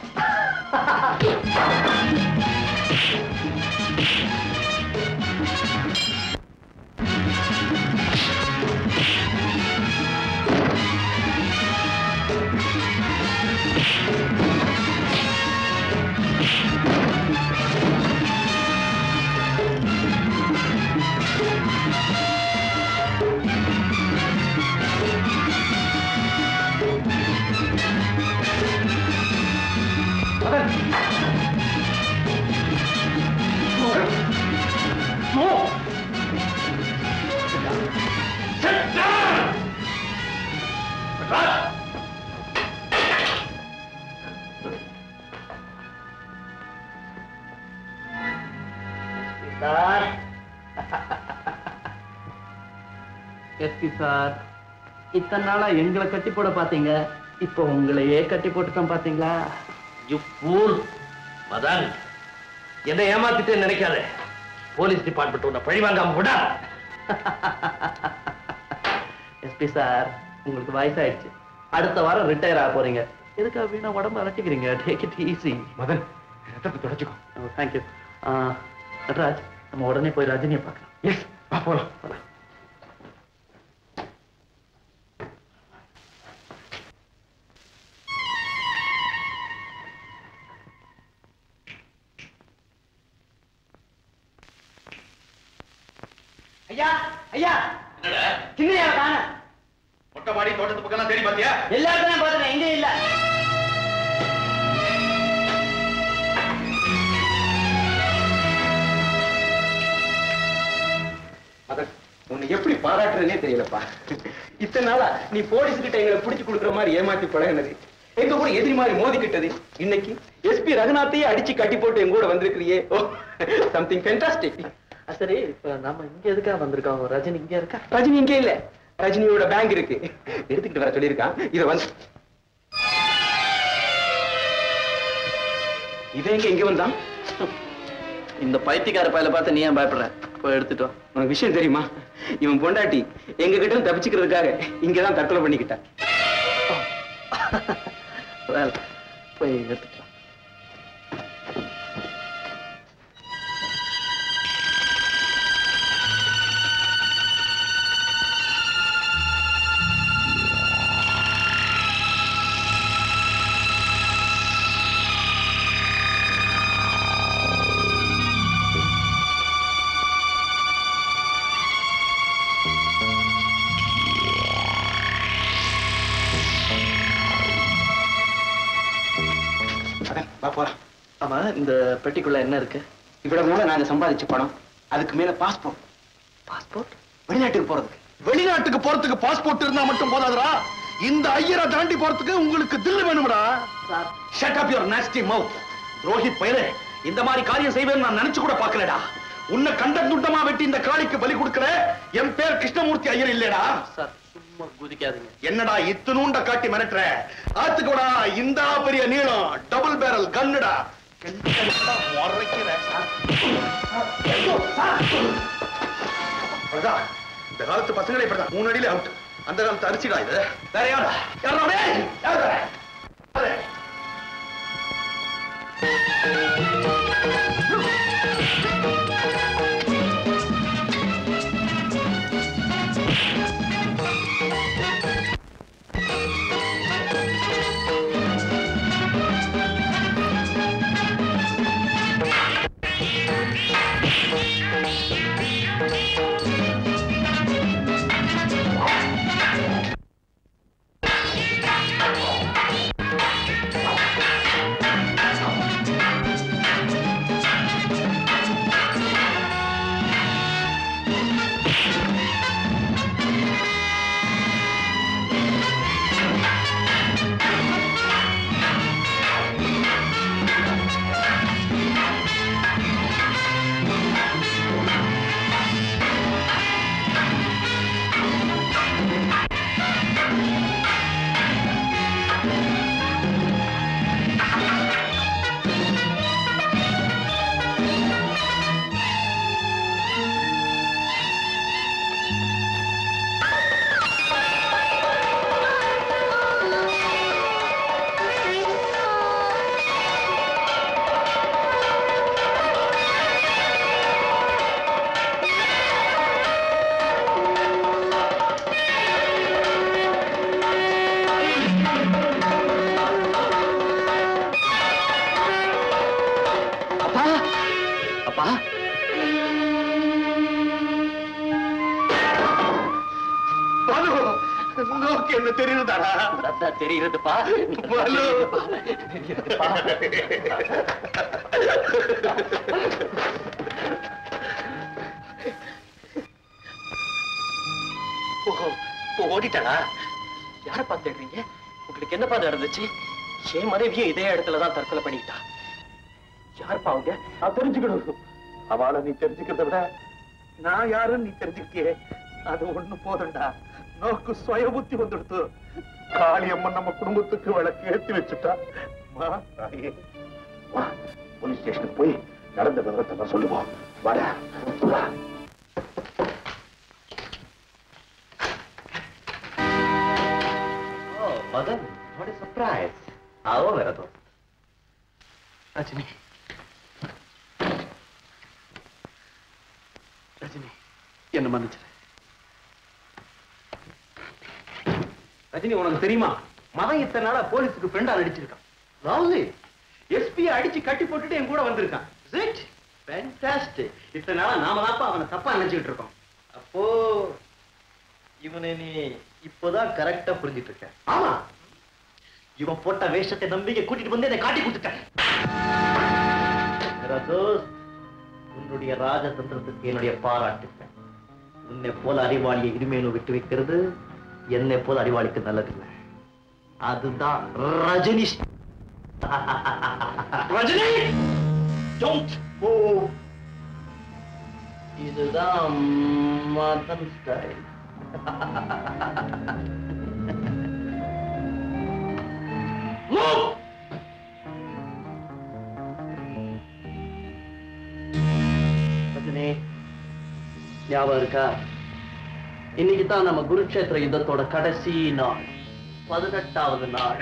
சார் எஸ்பி சார் இத்தனை நாளா எங்களை கட்டி போட பாத்தீங்க இப்போ உங்களையே கட்டி போட்டுட்டோம் பாத்தீங்களா யூ ஃபூல் மதன் என்ன ஏமாத்திட்டே நினைக்காத போலீஸ் டிபார்ட்மெண்ட் உன்னை பழி வாங்காம விடா எஸ்பி சார் உங்களுக்கு வயசாயிடுச்சு அடுத்த வாரம் ரிட்டையர் ஆக போறீங்க எதுக்காக வீணா உடம்பு அலட்டிக்கிறீங்க டேக் இட் ஈஸி மதன் ரத்தத்தை தொடச்சுக்கோ தேங்க்யூ நட்ராஜ் நம்ம உடனே போய் ரஜினியை பார்க்கலாம் எஸ் வா போலாம் ஐயா ஐயா சிங்கரையா காண மொட்டை மாடி தோட்டத்து பக்கம் தேடி பாத்தியா எல்லா இடத்துலயும் பார்த்தேன் எங்கேயும் இல்ல மதன் உன்னை எப்படி பாராட்டுறதுனே தெரியலப்பா இத்தனை நாளா நீ போலீஸ் கிட்ட எங்களை புடிச்சு கொடுக்குற மாதிரி ஏமாத்தி பழகினது எங்க கூட எதிரி மாதிரி மோதிக்கிட்டது இன்னைக்கு எஸ்பி ரகுநாத்தையே அடிச்சு கட்டி போட்டு எங்க கூட வந்திருக்கிறியே ஓ சம்திங் ஃபென்டாஸ்டிக் சரி இப்ப நாம இங்க எதுக்காக வந்திருக்கோம் ரஜினி இங்க இருக்கா ரஜினி இங்கே இல்ல ரஜினியோட பேங்க் இருக்கு எடுத்துக்கிட்டு வர சொல்லியிருக்கான் இத வந்து இவன் எங்க இங்க வந்தான் இந்த பைத்தியக்கார பயல பார்த்து நீ ஏன் பயப்படுற போய் எடுத்துட்டு வா உனக்கு விஷயம் தெரியுமா இவன் பொண்டாட்டி எங்க கிட்ட இருந்து தப்பிச்சுக்கிறதுக்காக இங்கதான் தற்கொலை பண்ணிக்கிட்டா Well, போய் எடுத்துட்டு வா அதான், வா போலாம் ஆமா இந்த பெட்டிக்குள்ள என்ன இருக்கு இவ்வளவு நாள நாங்க சம்பாதிச்ச பணம் அதுக்கு மேல பாஸ்போர்ட் பாஸ்போர்ட் வெளிநாட்டுக்கு போறதுக்கு வெளிநாட்டுக்கு போறதுக்கு பாஸ்போர்ட் இருந்தா மட்டும் போதாதுடா இந்த ஐயரை தாண்டி போறதுக்கு உங்களுக்கு தில்லு வேணும்டா shut up your nasty mouth Rohith பயலே இந்த மாதிரி காரியம் செய்வேன்னு நான் நினைச்சு கூட பார்க்கலடா உன்னை கண்ட துண்டமா வெட்டி இந்த காளிக்கு பலி கொடுக்கிற என் பேர் கிருஷ்ணமூர்த்தி ஐயர் இல்லடா சார் சும்மா குதிக்காதீங்க என்னடா இத்தனூண்ட காட்டி மிரட்டுற ஆத்துக்கூடா இந்த பெரிய நீளம் டபுள் பேரல் கன்னுடா இந்த காலத்து பசங்களே இப்படிதான் மூணு அடியில அவுட் அந்த காலத்து அரிசிடா இது வேற யாரா யாரா டேய்? யாரா? யாரு? அப்பா அப்பா பாலு நோக்கி என்ன தெரியுதாடா அதான் தெரியுதுப்பா பாலு ஓடிட்டாளா யாரப்பா தேடுறீங்க உங்களுக்கு என்னப்பா நடந்துச்சு என் மனைவியும் இதே இடத்துல தான் தற்கொலை பண்ணிக்கிட்டா யாருப்பா அவங்க நான் தெரிஞ்சுக்கணும் அவளை நீ தெரிஞ்சுக்கிறத விட நான் யாருன்னு நீ தெரிஞ்சுக்கிட்டியே அது ஒண்ணு போதும்டா நோக்கு சுய புத்தி வந்துடுத்து காளியம்மன் நம்ம குடும்பத்துக்கு விளக்கு ஏத்தி வச்சுட்டா வா, தாயே. வா போலீஸ் ஸ்டேஷனுக்கு போய் நடந்த விவரத்தை நான் சொல்லுவோம் வாடா வா Oh, Madan, what a surprise. आओ मेरा दोस्त ரஜினி ரஜினி என்ன மன்னிச்சிரு ரஜினி உனக்கு தெரியுமா மதன் இத்தனை நாளா போலீஸுக்கு ஃப்ரெண்டா நடிச்சிருக்கான் ராவுலி எஸ்பி அடிச்சு கட்டி போட்டுட்டு என் கூட வந்திருக்கான் இட் ஃபேண்டாஸ்டிக் இத்தனை நாளா நாம தான்ப்பா அவனை தப்பா நினைச்சிட்டு இருக்கோம் அப்போ இவனை நீ இப்போதான் கரெக்டா புரிஞ்சிட்டு இருக்க ஆமா இவன் போட்ட வேஷத்தை நம்பி இங்க கூட்டிட்டு வந்து என்னை காட்டி கொடுத்துட்டேன் मेरा दोस्त, உன்னுடைய ராஜதந்திரத்துக்கு என்னுடைய பாராட்டுக்கள் உன்னை போல அறிவாளியை இனிமேலும் விட்டு வைக்கிறது என்னை போல அறிவாளிக்கு நல்லதில்லை அதுதான் ரஜினி ரஜினி டோன்ட் ஓ இதுதான் மதன் ஸ்டைல் Move! ரஜினி ஞாபகம் இருக்கா இன்னைக்கு தான் நம்ம குருக்ஷேத்திர யுத்தத்தோட கடைசி நாள் பதினெட்டாவது நாள்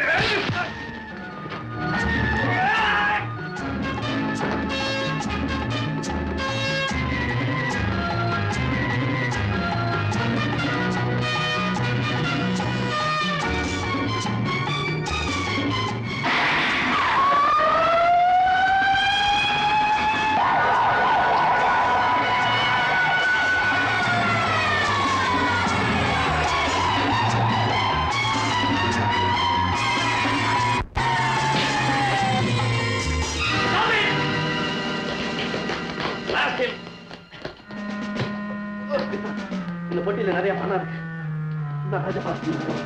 இந்த பொட்டியில நிறைய பணம் இருக்கு இந்த ராஜா பாத்து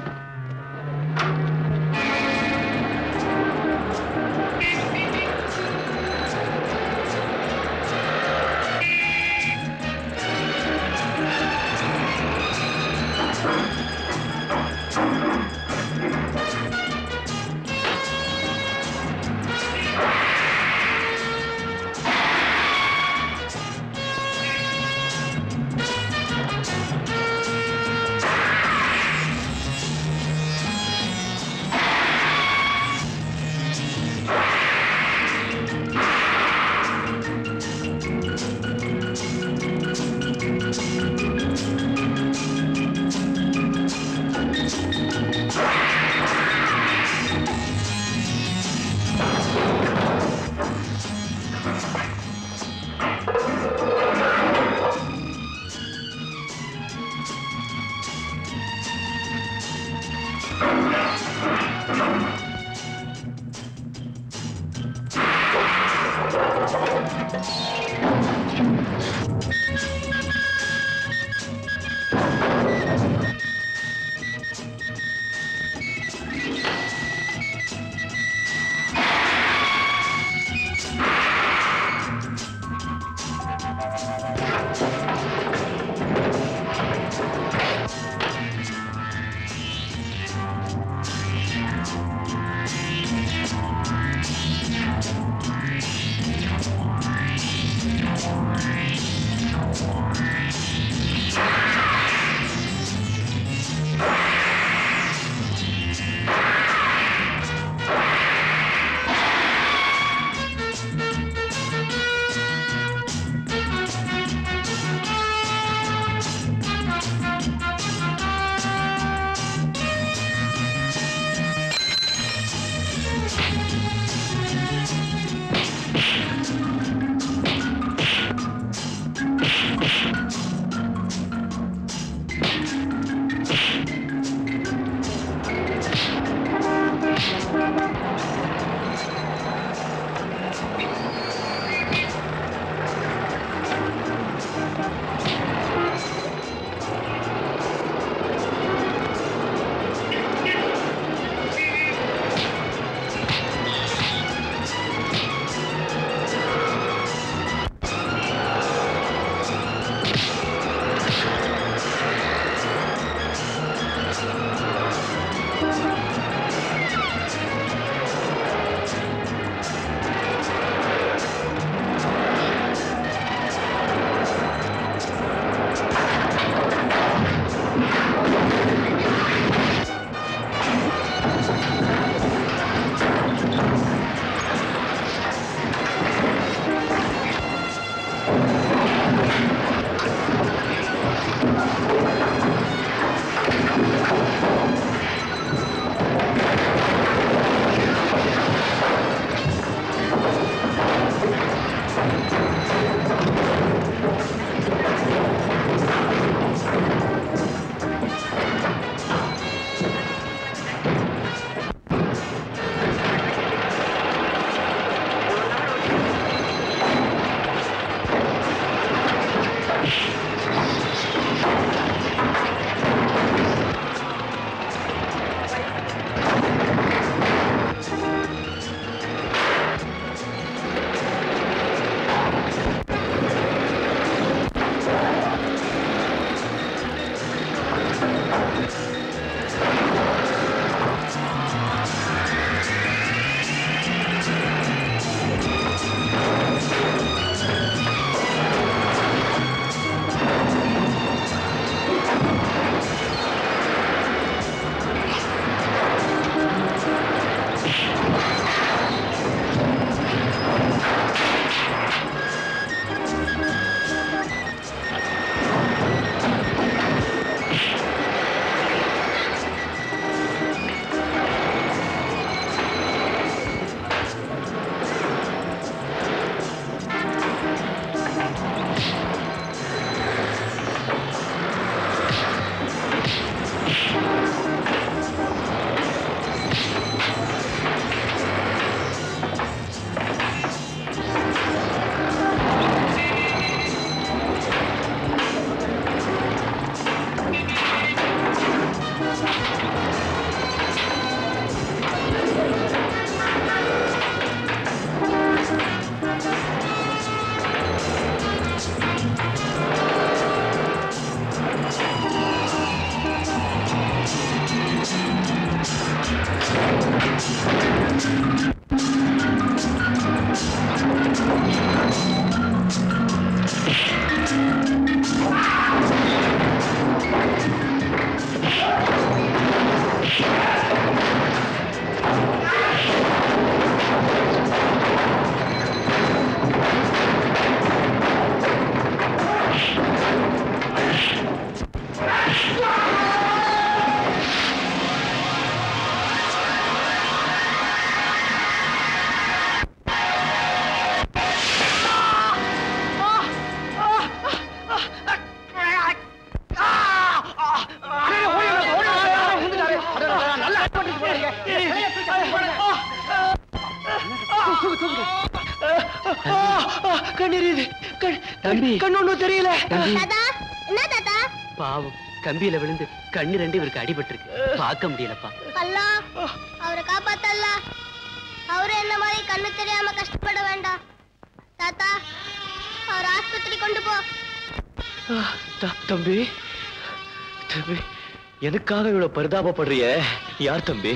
கண்ணெரியுது தம்பி. கண்ணு ஒண்ணும் தெரியல தாத்தா என்ன தாத்தா பாவம் கம்பியில விழுந்து கண்ணு ரெண்டு இவருக்கு அடிபட்டிருக்கு பார்க்க முடியலப்பா அல்லா அவரை காப்பாத்தல்ல அவரு என்ன மாதிரி கண்ணு தெரியாம கஷ்டப்பட வேண்டாம் தாத்தா அவர் ஆஸ்பத்திரி கொண்டு போ த- தம்பி தம்பி எதுக்காக இவ்வளவு பரிதாபப்படுறிய யார் தம்பி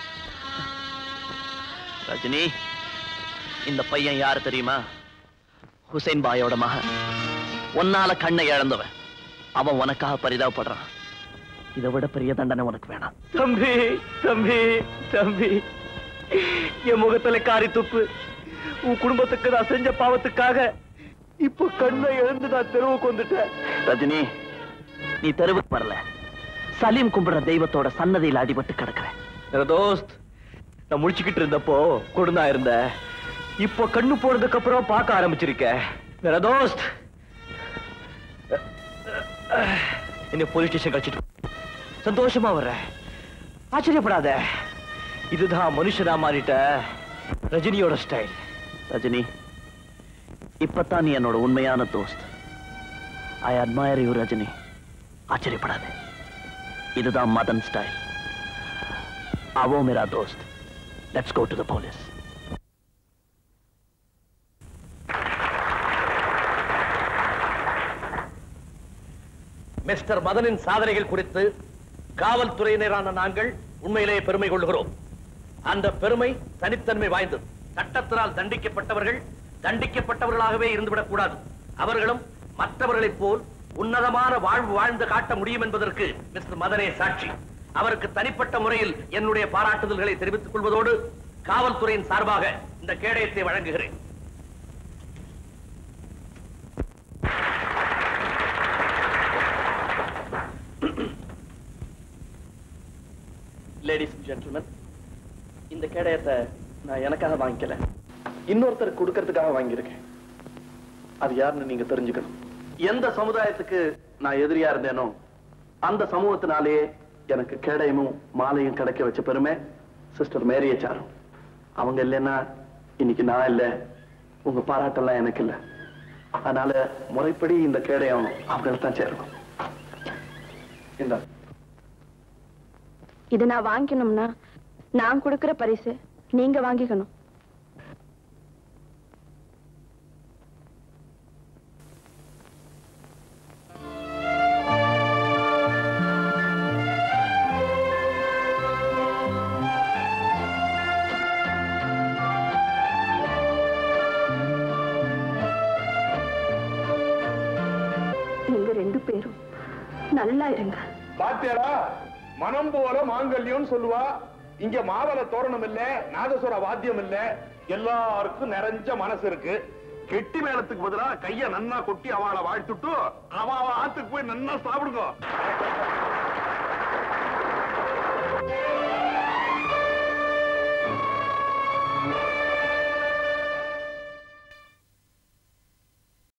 ரஜினி இந்த பையன் யாரு தெரியுமா ஹுசைன் பாயோட மகன் உன்னால கண்ணை இழந்தவன் அவன் உனக்காக பரிதாபப்படுறான் இதை விட பெரிய தண்டனை உனக்கு வேணாம் தம்பி தம்பி தம்பி என் முகத்துல காரி துப்பு உன் குடும்பத்துக்கு நான் செஞ்ச பாவத்துக்காக இப்போ கண்ணை எழுந்து நான் தெருவுக்கு வந்துட்டேன் ரஜினி நீ தெருவுக்கு வரல சலீம் கும்பிடுற தெய்வத்தோட சன்னதியில் அடிபட்டு கிடக்குற என் தோஸ்த் நான் முழிச்சுக்கிட்டு இருந்தப்போ கொடுந்தா இருந்த இப்போ கண்ணு போனதுக்கு அப்புறம் பார்க்க ஆரம்பிச்சிருக்க வேற தோஸ்த் என்ன போலீஸ் ஸ்டேஷன் கழிச்சிட்டு சந்தோஷமா வர்ற ஆச்சரியப்படாத இதுதான் மனுஷனா மாறிட்ட ரஜினியோட ஸ்டைல் ரஜினி இப்பதான் நீ என்னோட உண்மையான தோஸ்த் ஐ அட்மயர் யூ ரஜினி ஆச்சரியப்படாத இதுதான் மதன் ஸ்டைல் அவோ மேரா தோஸ்த் let's go to the police mister மதனின் சாதனைகள் குறித்து காவல்துறையினரான நாங்கள் உண்மையிலேயே பெருமை கொள்கிறோம் அந்த பெருமை தனித்தன்மை வாய்ந்தது சட்டத்தினால் தண்டிக்கப்பட்டவர்கள் தண்டிக்கப்பட்டவர்களாகவே இருந்துவிடக் கூடாது அவர்களும் மற்றவர்களைப் போல் உன்னதமான வாழ்வு வாழ்ந்து காட்ட முடியும் என்பதற்கு மிஸ்டர் மதனே சாட்சி அவருக்கு தனிப்பட்ட முறையில் என்னுடைய பாராட்டுதல்களை தெரிவித்துக் கொள்வதோடு காவல்துறையின் சார்பாக இந்த கேடயத்தை வழங்குகிறேன் லேடிஸ் ஜென்டில்மேன் இந்த கேடயத்தை நான் எனக்காக வாங்கிக்கல இன்னொருத்தர் கொடுக்கறதுக்காக வாங்கியிருக்கேன் அது யாருன்னு நீங்க தெரிஞ்சுக்கணும் எந்த சமுதாயத்துக்கு நான் எதிரியா இருந்தேனோ அந்த சமூகத்தினாலேயே எனக்கு கேடயமும் மாலையும் கிடைக்க வச்ச பெருமை சிஸ்டர் மேரிய சாரும் அவங்க இல்லைன்னா இன்னைக்கு நான் இல்ல உங்க பாராட்டெல்லாம் எனக்கு இல்ல அதனால முறைப்படி இந்த கேடயம் அவங்களுக்கு தான் சேரணும் இந்த இதை நான் வாங்கிக்கணும்னா நான் கொடுக்கிற பரிசு நீங்க வாங்கிக்கணும் நீங்க ரெண்டு பேரும் நல்லா இருங்க பாத்தியாடா மனம் போல மாங்கல்யம் சொல்லுவா இங்க மாவள தோரணம் இல்ல நாதசுர வாத்தியம் இல்ல எல்லாருக்கும் நிறைஞ்ச மனசு இருக்கு கெட்டி மேளத்துக்கு பதிலா கைய நன்னா கொட்டி அவளை வாழ்த்துட்டு அவ அவ ஆத்துக்கு போய் நன்னா சாப்பிடுங்க